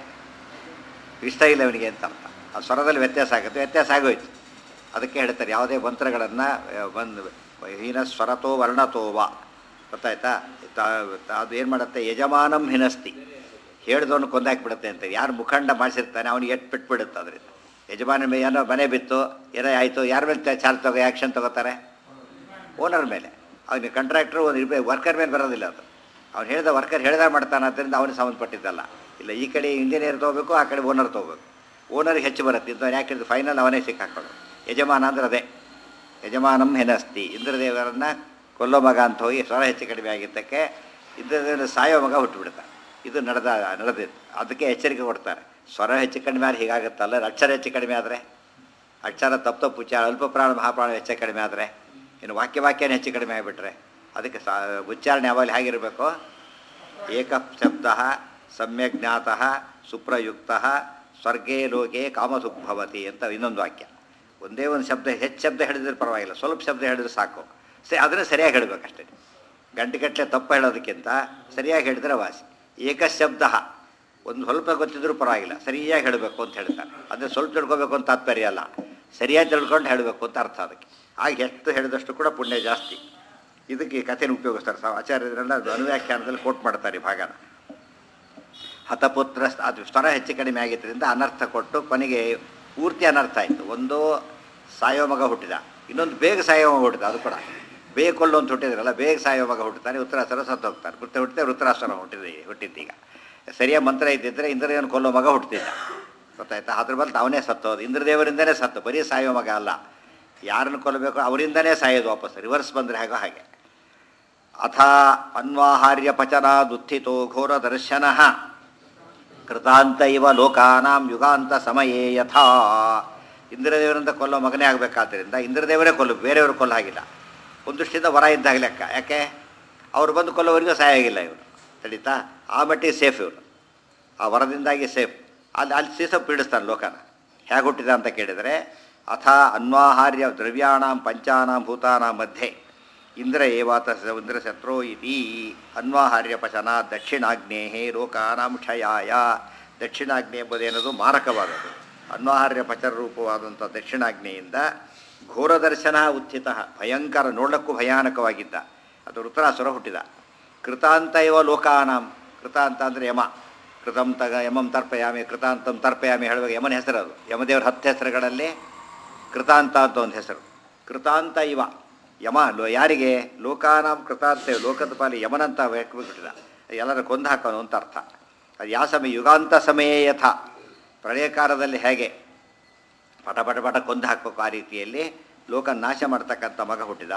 ಇಷ್ಟ ಇಲ್ಲ ಅವನಿಗೆ ಅಂತ ಅರ್ಥ ಆ ಸ್ವರದಲ್ಲಿ ವ್ಯತ್ಯಾಸ ಆಗುತ್ತೆ ವ್ಯತ್ಯಾಸ ಆಗೋಯ್ತು ಅದಕ್ಕೆ ಹೇಳ್ತಾರೆ ಯಾವುದೇ ಮಂತ್ರಗಳನ್ನು ಒಂದು ಹೀನ ಸ್ವರತೋ ವರ್ಣತೋವ ಗೊತ್ತಾಯ್ತಾ ತ- ತ- ಅದು ಏನು ಮಾಡುತ್ತೆ ಯಜಮಾನಂ ಹಿನಸ್ತಿ ಹೇಳಿದವನು ಕೊಂದಾಕ್ಬಿಡುತ್ತೆ ಅಂತ ಯಾರು ಮುಖಂಡ ಮಾಡಿಸಿರ್ತಾನೆ ಅವನಿಗೆ ಎಟ್ಟು ಬಿಟ್ಬಿಡುತ್ತೆ ಅದರಿಂದ ಯಜಮಾನ ಮೇ ಏನೋ ಮನೆ ಬಿತ್ತು ಏನೋ ಆಯಿತು ಯಾರ ಮೇಲೆ ಚಾರ್ಜ್ ತಗೋ ಆ್ಯಕ್ಷನ್ ತಗೋತಾರೆ ಓನರ್ ಮೇಲೆ ಅವನಿಗೆ ಕಾಂಟ್ರಾಕ್ಟ್ರು ಒಂದು ಇರ್ಬೇಕು ವರ್ಕರ್ ಮೇಲೆ ಬರೋದಿಲ್ಲ ಅದು ಅವ್ನು ಹೇಳಿದ ವರ್ಕರ್ ಹೇಳಿದ ಮಾಡ್ತಾನೆ ಆದ್ದರಿಂದ ಅವನಿಗೆ ಸಂಬಂಧಪಟ್ಟಿದ್ದಲ್ಲ ಇಲ್ಲ ಈ ಕಡೆ ಇಂಜಿನಿಯರ್ ತೊಗೋಬೇಕು ಆ ಕಡೆ ಓನರ್ ತೊಗೋಬೇಕು ಓನರ್ಗೆ ಹೆಚ್ಚು ಬರುತ್ತೆ ಇಂಥವ್ನು ಯಾಕೆ ಹೇಳಿದ್ರು ಫೈನಲ್ ಅವನೇ ಸಿಕ್ಕಾಕೊಳ್ಳೋದು ಯಜಮಾನ ಅಂದ್ರೆ ಅದೇ ಯಜಮಾನಂ ಹೆನಸ್ತಿ ಇಂದ್ರದೇವರನ್ನ ಕೊಲ್ಲೋ ಮಗ ಅಂತ ಹೋಗಿ ಸ್ವರ ಹೆಚ್ಚು ಕಡಿಮೆ ಆಗಿದ್ದಕ್ಕೆ ಇಂದ್ರದೇವರ ಸಾಯೋ ಮಗ ಹುಟ್ಟುಬಿಡ್ತಾನೆ ಇದು ನಡೆದ ನಡೆದಿತ್ತು ಅದಕ್ಕೆ ಎಚ್ಚರಿಕೆ ಕೊಡ್ತಾರೆ ಸ್ವರ ಹೆಚ್ಚು ಕಡಿಮೆ ಆದರೆ ಹೀಗಾಗುತ್ತಲ್ಲ ಅಕ್ಷರ ಹೆಚ್ಚು ಕಡಿಮೆ ಆದರೆ ಅಕ್ಷರ ತಪ್ಪು ತಪ್ಪು ಉಚ್ಚಾರ ಅಲ್ಪ ಪ್ರಾಣ ಮಹಾಪ್ರಾಣ ಹೆಚ್ಚು ಕಡಿಮೆ ಆದರೆ ಇನ್ನು ವಾಕ್ಯ ವಾಕ್ಯನೇ ಹೆಚ್ಚು ಕಡಿಮೆ ಆಗಿಬಿಟ್ರೆ ಅದಕ್ಕೆ ಸಾ ಉಚ್ಚಾರಣೆ ಯಾವಾಗ ಹೇಗಿರಬೇಕು ಏಕ ಶಬ್ದ ಸಮ್ಯಕ್ ಜ್ಞಾತಃ ಸುಪ್ರಯುಕ್ತ ಸ್ವರ್ಗೇ ಲೋಕೆ ಕಾಮಸುಖಭವತಿ ಅಂತ ಇನ್ನೊಂದು ವಾಕ್ಯ ಒಂದೇ ಒಂದು ಶಬ್ದ ಹೆಚ್ಚು ಶಬ್ದ ಹೇಳಿದ್ರೆ ಪರವಾಗಿಲ್ಲ ಸ್ವಲ್ಪ ಶಬ್ದ ಹೇಳಿದ್ರೆ ಸಾಕು ಸರಿ ಅದನ್ನು ಸರಿಯಾಗಿ ಹೇಳಬೇಕಷ್ಟೇ ಗಂಟೆಗಟ್ಟಲೆ ತಪ್ಪು ಹೇಳೋದಕ್ಕಿಂತ ಸರಿಯಾಗಿ ಹೇಳಿದ್ರೆ ವಾಸಿ ಏಕ ಶಬ್ದ ಒಂದು ಸ್ವಲ್ಪ ಗೊತ್ತಿದ್ರೂ ಪರವಾಗಿಲ್ಲ ಸರಿಯಾಗಿ ಹೇಳಬೇಕು ಅಂತ ಹೇಳ್ತಾರೆ ಅಂದರೆ ಸ್ವಲ್ಪ ತಿಳ್ಕೊಬೇಕು ಅಂತ ತಾತ್ಪರ್ಯ ಅಲ್ಲ ಸರಿಯಾಗಿ ತಿಳ್ಕೊಂಡು ಹೇಳಬೇಕು ಅಂತ ಅರ್ಥ ಅದಕ್ಕೆ ಆಗ ಎಷ್ಟು ಹೇಳಿದಷ್ಟು ಕೂಡ ಪುಣ್ಯ ಜಾಸ್ತಿ ಇದಕ್ಕೆ ಈ ಕಥೆನ ಉಪಯೋಗಿಸ್ತಾರೆ ಸಾ ಆಚಾರ್ಯರೆಲ್ಲ ಅದು ಅನುವ್ಯಾಖ್ಯಾನದಲ್ಲಿ ಕೋಟ್ ಮಾಡ್ತಾರೆ ಈ ಭಾಗನ ಹತಪುತ್ರ ಅದು ಸ್ವರ ಹೆಚ್ಚು ಕಡಿಮೆ ಆಗಿದ್ದರಿಂದ ಅನರ್ಥ ಕೊಟ್ಟು ಕೊನೆಗೆ ಪೂರ್ತಿ ಅನರ್ಥ ಆಯಿತು ಒಂದು ಸಾಯೋ ಮಗ ಹುಟ್ಟಿದ ಇನ್ನೊಂದು ಬೇಗ ಸಾಯೋ ಮಗ ಹುಟ್ಟಿದ ಅದು ಕೂಡ ಬೇಗ ಕೊಲ್ಲು ಅಂತ ಹುಟ್ಟಿದ್ರಲ್ಲ ಬೇಗ ಸಾಯೋ ಮಗ ಹುಟ್ಟುತ್ತಾನೆ ಉತ್ತರಾಸುರ ಸತ್ತು ಹೋಗ್ತಾರೆ ವೃತ್ತ ಹುಟ್ಟಿದೆ ವೃತ್ತರಾಸುರ ಹುಟ್ಟಿದ ಹುಟ್ಟಿದ್ದೀಗ ಸರಿಯಾಗಿ ಮಂತ್ರ ಇದ್ದಿದ್ದರೆ ಇಂದ್ರದೇವನ ಕೊಲ್ಲೋ ಮಗ ಹುಟ್ಟಿದ್ದ ಗೊತ್ತಾಯ್ತಾ ಅದ್ರ ಬದಲು ಅವನೇ ಸತ್ತೋದು ಇಂದ್ರದೇವರಿಂದನೇ ಸತ್ತು ಬರೀ ಸಾಯೋ ಮಗ ಅಲ್ಲ ಯಾರನ್ನು ಕೊಲ್ಲಬೇಕು ಅವರಿಂದನೇ ಸಾಯೋದು ವಾಪಸ್ ರಿವರ್ಸ್ ಬಂದರೆ ಹೇಗೋ ಹಾಗೆ ಅಥ ಅನ್ವಾಹಾರ್ಯ ಪಚನಾದುತ್ಥಿತೋ ಘೋರ ದರ್ಶನ ಕೃತಾಂತ ಇವ ಲೋಕಾನಾಂ ಯುಗಾಂತ ಸಮಯೇ ಯಥಾ ಇಂದ್ರದೇವರಿಂದ ಕೊಲ್ಲೋ ಮಗನೇ ಆಗಬೇಕಾದ್ರಿಂದ ಇಂದ್ರದೇವರೇ ಕೊಲ್ಲು ಬೇರೆಯವರು ಕೊಲ್ಲ ಹಾಗಿಲ್ಲ ಒಂದು ದೃಷ್ಟಿಯಿಂದ ವರ ಇದ್ದಾಗ ಲೆಕ್ಕ ಯಾಕೆ ಅವ್ರು ಬಂದು ಕೊಲ್ಲೋವರೆಗೂ ಸಹಾಯ ಆಗಿಲ್ಲ ಇವರು ತಡೀತಾ ಆ ಮಟ್ಟಿಗೆ ಸೇಫ್ ಇವರು ಆ ವರದಿಂದಾಗಿ ಸೇಫ್ ಅಲ್ಲಿ ಅಲ್ಲಿ ಸೀಸ ಪೀಡಿಸ್ತಾನೆ ಲೋಕನ ಹೇಗೆ ಹುಟ್ಟಿದ ಅಂತ ಕೇಳಿದರೆ ಅಥ ಅನ್ವಾಹಾರ್ಯ ದ್ರವ್ಯಾಣಾಂ ಪಂಚಾನಾಂ ಭೂತಾನಾಂ ಮಧ್ಯೆ ಇಂದ್ರ ಏವಾತ ಸ- ಇಂದ್ರ ಶತ್ರೋ ಇತಿ ಅನ್ವಾಹಾರ್ಯ ಪಚನ ದಕ್ಷಿಣಾಗ್ನೇಹೇ ಲೋಕಾನಾಂ ಕ್ಷಯಾಯ ದಕ್ಷಿಣಾಗ್ನೇ ಎಂಬುದೇನದು ಮಾರಕವಾದದ್ದು ಅನ್ವಾಹಾರ್ಯ ಪಚರ ರೂಪವಾದಂಥ ದಕ್ಷಿಣಾಗ್ನೆಯಿಂದ ಘೋರ ದರ್ಶನ ಉತ್ಥಿತ ಭಯಂಕರ ನೋಡಕ್ಕೂ ಭಯಾನಕವಾಗಿದ್ದ ಅದು ಋತರಾಸುರ ಹುಟ್ಟಿದ ಕೃತಾಂತ ಇವ ಲೋಕಾನಾಂ ಕೃತಾಂತ ಅಂದರೆ ಯಮ ಕೃತಂ ತಗ ಯಮಂ ತರ್ಪಯಾಮಿ ಕೃತಾಂತಂ ತರ್ಪಯಾಮಿ ಹೇಳುವಾಗ ಯಮನ ಹೆಸರು ಅದು ಯಮದೇವರ ಹತ್ತು ಹೆಸರುಗಳಲ್ಲಿ ಕೃತಾಂತ ಅಂತ ಒಂದು ಹೆಸರು ಕೃತಾಂತ ಇವ ಯಮ ಲೋ ಯಾರಿಗೆ ಲೋಕಾನಾಂ ಕೃತಾಂತ ಲೋಕದ ಪಾಲಿ ಯಮನಂತ ಬಿಟ್ಟಿದ ಎಲ್ಲರ ಕೊಂದು ಹಾಕೋನು ಅಂತ ಅರ್ಥ ಅದು ಯಾವ ಸಮಯ ಯುಗಾಂತ ಸಮಯೇ ಯಥ ಪ್ರಳಯ ಕಾಲದಲ್ಲಿ ಹೇಗೆ ಪಟ ಪಟ ಪಟ ಕೊಂದು ಹಾಕಬೇಕು ಆ ರೀತಿಯಲ್ಲಿ ಲೋಕ ನಾಶ ಮಾಡ್ತಕ್ಕಂಥ ಮಗ ಹುಟ್ಟಿದ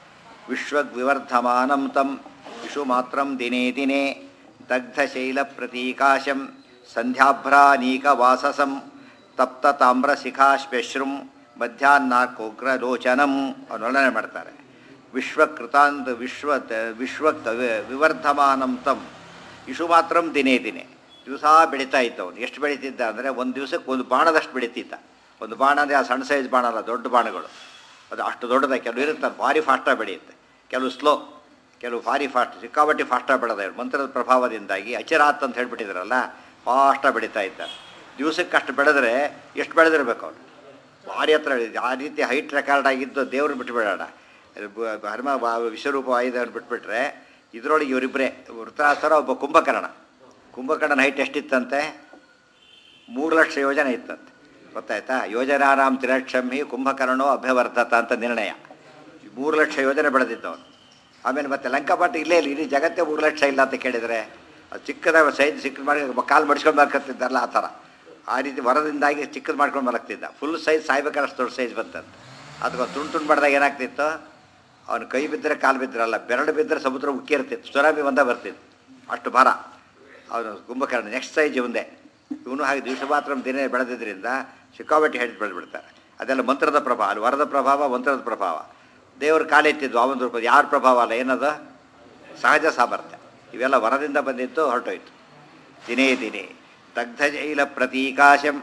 ವಿಶ್ವಗ್ವಿವರ್ಧಮಾನಂ ತಂ ವಿಷು ಮಾತ್ರಂ ದಿನೇ ದಿನೇ ದಗ್ಧಶೈಲ ಪ್ರತೀಕಾಶಂ ಸಂಧ್ಯಾಭ್ರಾನೀಕ ವಾಸಸಂ ತಪ್ತ ತಾಮ್ರ ಶಿಖಾಶ್ಪಶ್ರುಂ ಮಧ್ಯಾಹ್ನ ಕೋಗ್ರಲೋಚನಂ ಅವನು ವರ್ಣನೆ ಮಾಡ್ತಾರೆ ವಿಶ್ವಕೃತಾಂತ ವಿಶ್ವ ವಿಶ್ವ ವಿವರ್ಧಮಾನಂ ತಂ ಇಶು ಮಾತ್ರಂ ದಿನೇ ದಿನೇ ದಿವಸ ಬೆಳೀತಾ ಇತ್ತು ಅವನು ಎಷ್ಟು ಬೆಳೀತಿದ್ದ ಅಂದರೆ ಒಂದು ದಿವಸಕ್ಕೆ ಒಂದು ಬಾಣದಷ್ಟು ಬೆಳೀತಿದ್ದ ಒಂದು ಬಾಣ ಅಂದರೆ ಆ ಸಣ್ಣ ಸೈಜ್ ಬಾಣ ಅಲ್ಲ ದೊಡ್ಡ ಬಾಣಗಳು ಅದು ಅಷ್ಟು ದೊಡ್ಡದ ಕೆಲವು ಇರುತ್ತೆ ಭಾರಿ ಫಾಸ್ಟಾಗಿ ಬೆಳೆಯುತ್ತೆ ಕೆಲವು ಸ್ಲೋ ಕೆಲವು ಭಾರಿ ಫಾಸ್ಟ್ ಸಿಕ್ಕಾಪಟ್ಟಿ ಫಾಸ್ಟಾಗಿ ಬೆಳೆದ ಮಂತ್ರದ ಪ್ರಭಾವದಿಂದಾಗಿ ಅಚಿರಾತ್ ಅಂತ ಹೇಳ್ಬಿಟ್ಟಿದ್ರಲ್ಲ ಫಾಸ್ಟಾಗಿ ಬೆಳೀತಾ ಇದ್ದ ದಿವಸಕ್ಕೆ ಅಷ್ಟು ಬೆಳೆದ್ರೆ ಎಷ್ಟು ಬೆಳೆದಿರ್ಬೇಕು ಅವನು ಭಾರಿ ಹತ್ರ ಬೆಳೆದಿದ್ದ. ಆ ರೀತಿ ಹೈಟ್ ರೆಕಾರ್ಡ್ ಆಗಿದ್ದು ದೇವ್ರನ್ನ ಬಿಟ್ಟುಬಿಡೋಣ ಹನುಮ ವಿಶ್ವರೂಪ ಆಯುಧವನ್ನು ಬಿಟ್ಬಿಟ್ರೆ ಇದರೊಳಗೆ ಇವರಿಬ್ಬರೇ ವೃತ್ತಾಸುರ ಒಬ್ಬ ಕುಂಭಕರ್ಣ ಕುಂಭಕರ್ಣನ ಹೈಟ್ ಎಷ್ಟಿತ್ತಂತೆ ಮೂರು ಲಕ್ಷ ಯೋಜನೆ ಇತ್ತಂತೆ ಗೊತ್ತಾಯ್ತಾ ಯೋಜನಾನಾಂ ತ್ರಿಲಕ್ಷಮಿ ಕುಂಭಕರ್ಣೋ ಅಭ್ಯವರ್ಧತ ಅಂತ ನಿರ್ಣಯ ಮೂರು ಲಕ್ಷ ಯೋಜನೆ ಬೆಳೆದಿದ್ದವನು ಆಮೇಲೆ ಮತ್ತೆ ಲಂಕಾಪಾಟ ಇಲ್ಲೇ ಇಲ್ಲ ಇಡೀ ಜಗತ್ತೇ ಮೂರು ಲಕ್ಷ ಇಲ್ಲ ಅಂತ ಕೇಳಿದರೆ ಅದು ಚಿಕ್ಕದ ಸೈಜ್ ಚಿಕ್ಕದು ಮಾಡಿ ಕಾಲು ಮಡಿಸ್ಕೊಂಡು ಬರ್ಕತ್ತಿದ್ದಾರಲ್ಲ ಆ ಥರ ಆ ರೀತಿ ವರದಿಂದಾಗಿ ಚಿಕ್ಕದು ಮಾಡ್ಕೊಂಡು ಬರಕ್ತಿದ್ದ ಫುಲ್ ಸೈಜ್ ಸಾಯ್ಬೇಕಾದ್ರೆ ಅಷ್ಟು ದೊಡ್ಡ ಸೈಜ್ ಬಂತಂತ ಅದಕ್ಕೆ ತುಂಡು ತುಂಡು ಮಾಡಿದಾಗ ಏನಾಗ್ತಿತ್ತು ಅವನು ಕೈ ಬಿದ್ದರೆ ಕಾಲು ಬಿದ್ದರಲ್ಲ ಬೆರಳು ಬಿದ್ದರೆ ಸಮುದ್ರ ಉಕ್ಕಿರ್ತಿತ್ತು ಸುನಾಮಿ ಒಂದೇ ಬರ್ತಿತ್ತು ಅಷ್ಟು ಭಾರ ಅವನು ಕುಂಭಕರ್ಣ ನೆಕ್ಸ್ಟ್ ಸೈಜ್ ಒಂದೇ ಇವನು ಹಾಗೆ ದಿವಸ ಮಾತ್ರ ದಿನ ಬೆಳೆದಿದ್ದರಿಂದ ಸಿಕ್ಕಾಬಟ್ಟೆ ಹೇಳಿ ಬೆಳೆದ್ಬಿಡ್ತಾರೆ ಅದೆಲ್ಲ ಮಂತ್ರದ ಪ್ರಭಾವ ಅಲ್ಲಿ ವರದ ಪ್ರಭಾವ ಮಂತ್ರದ ಪ್ರಭಾವ ದೇವರು ಕಾಲೆತ್ತಿದ್ವು ಅವನ ರೂಪದ ಯಾರ ಪ್ರಭಾವ ಅಲ್ಲ ಏನದು ಸಹಜ ಸಾಮರ್ಥ್ಯ ಇವೆಲ್ಲ ವರದಿಂದ ಬಂದಿತ್ತು ಹೊರಟೋಯ್ತು ದಿನೇ ದಿನೇ ದಗ್ಧಶೈಲ ಪ್ರತೀಕಾಶಂ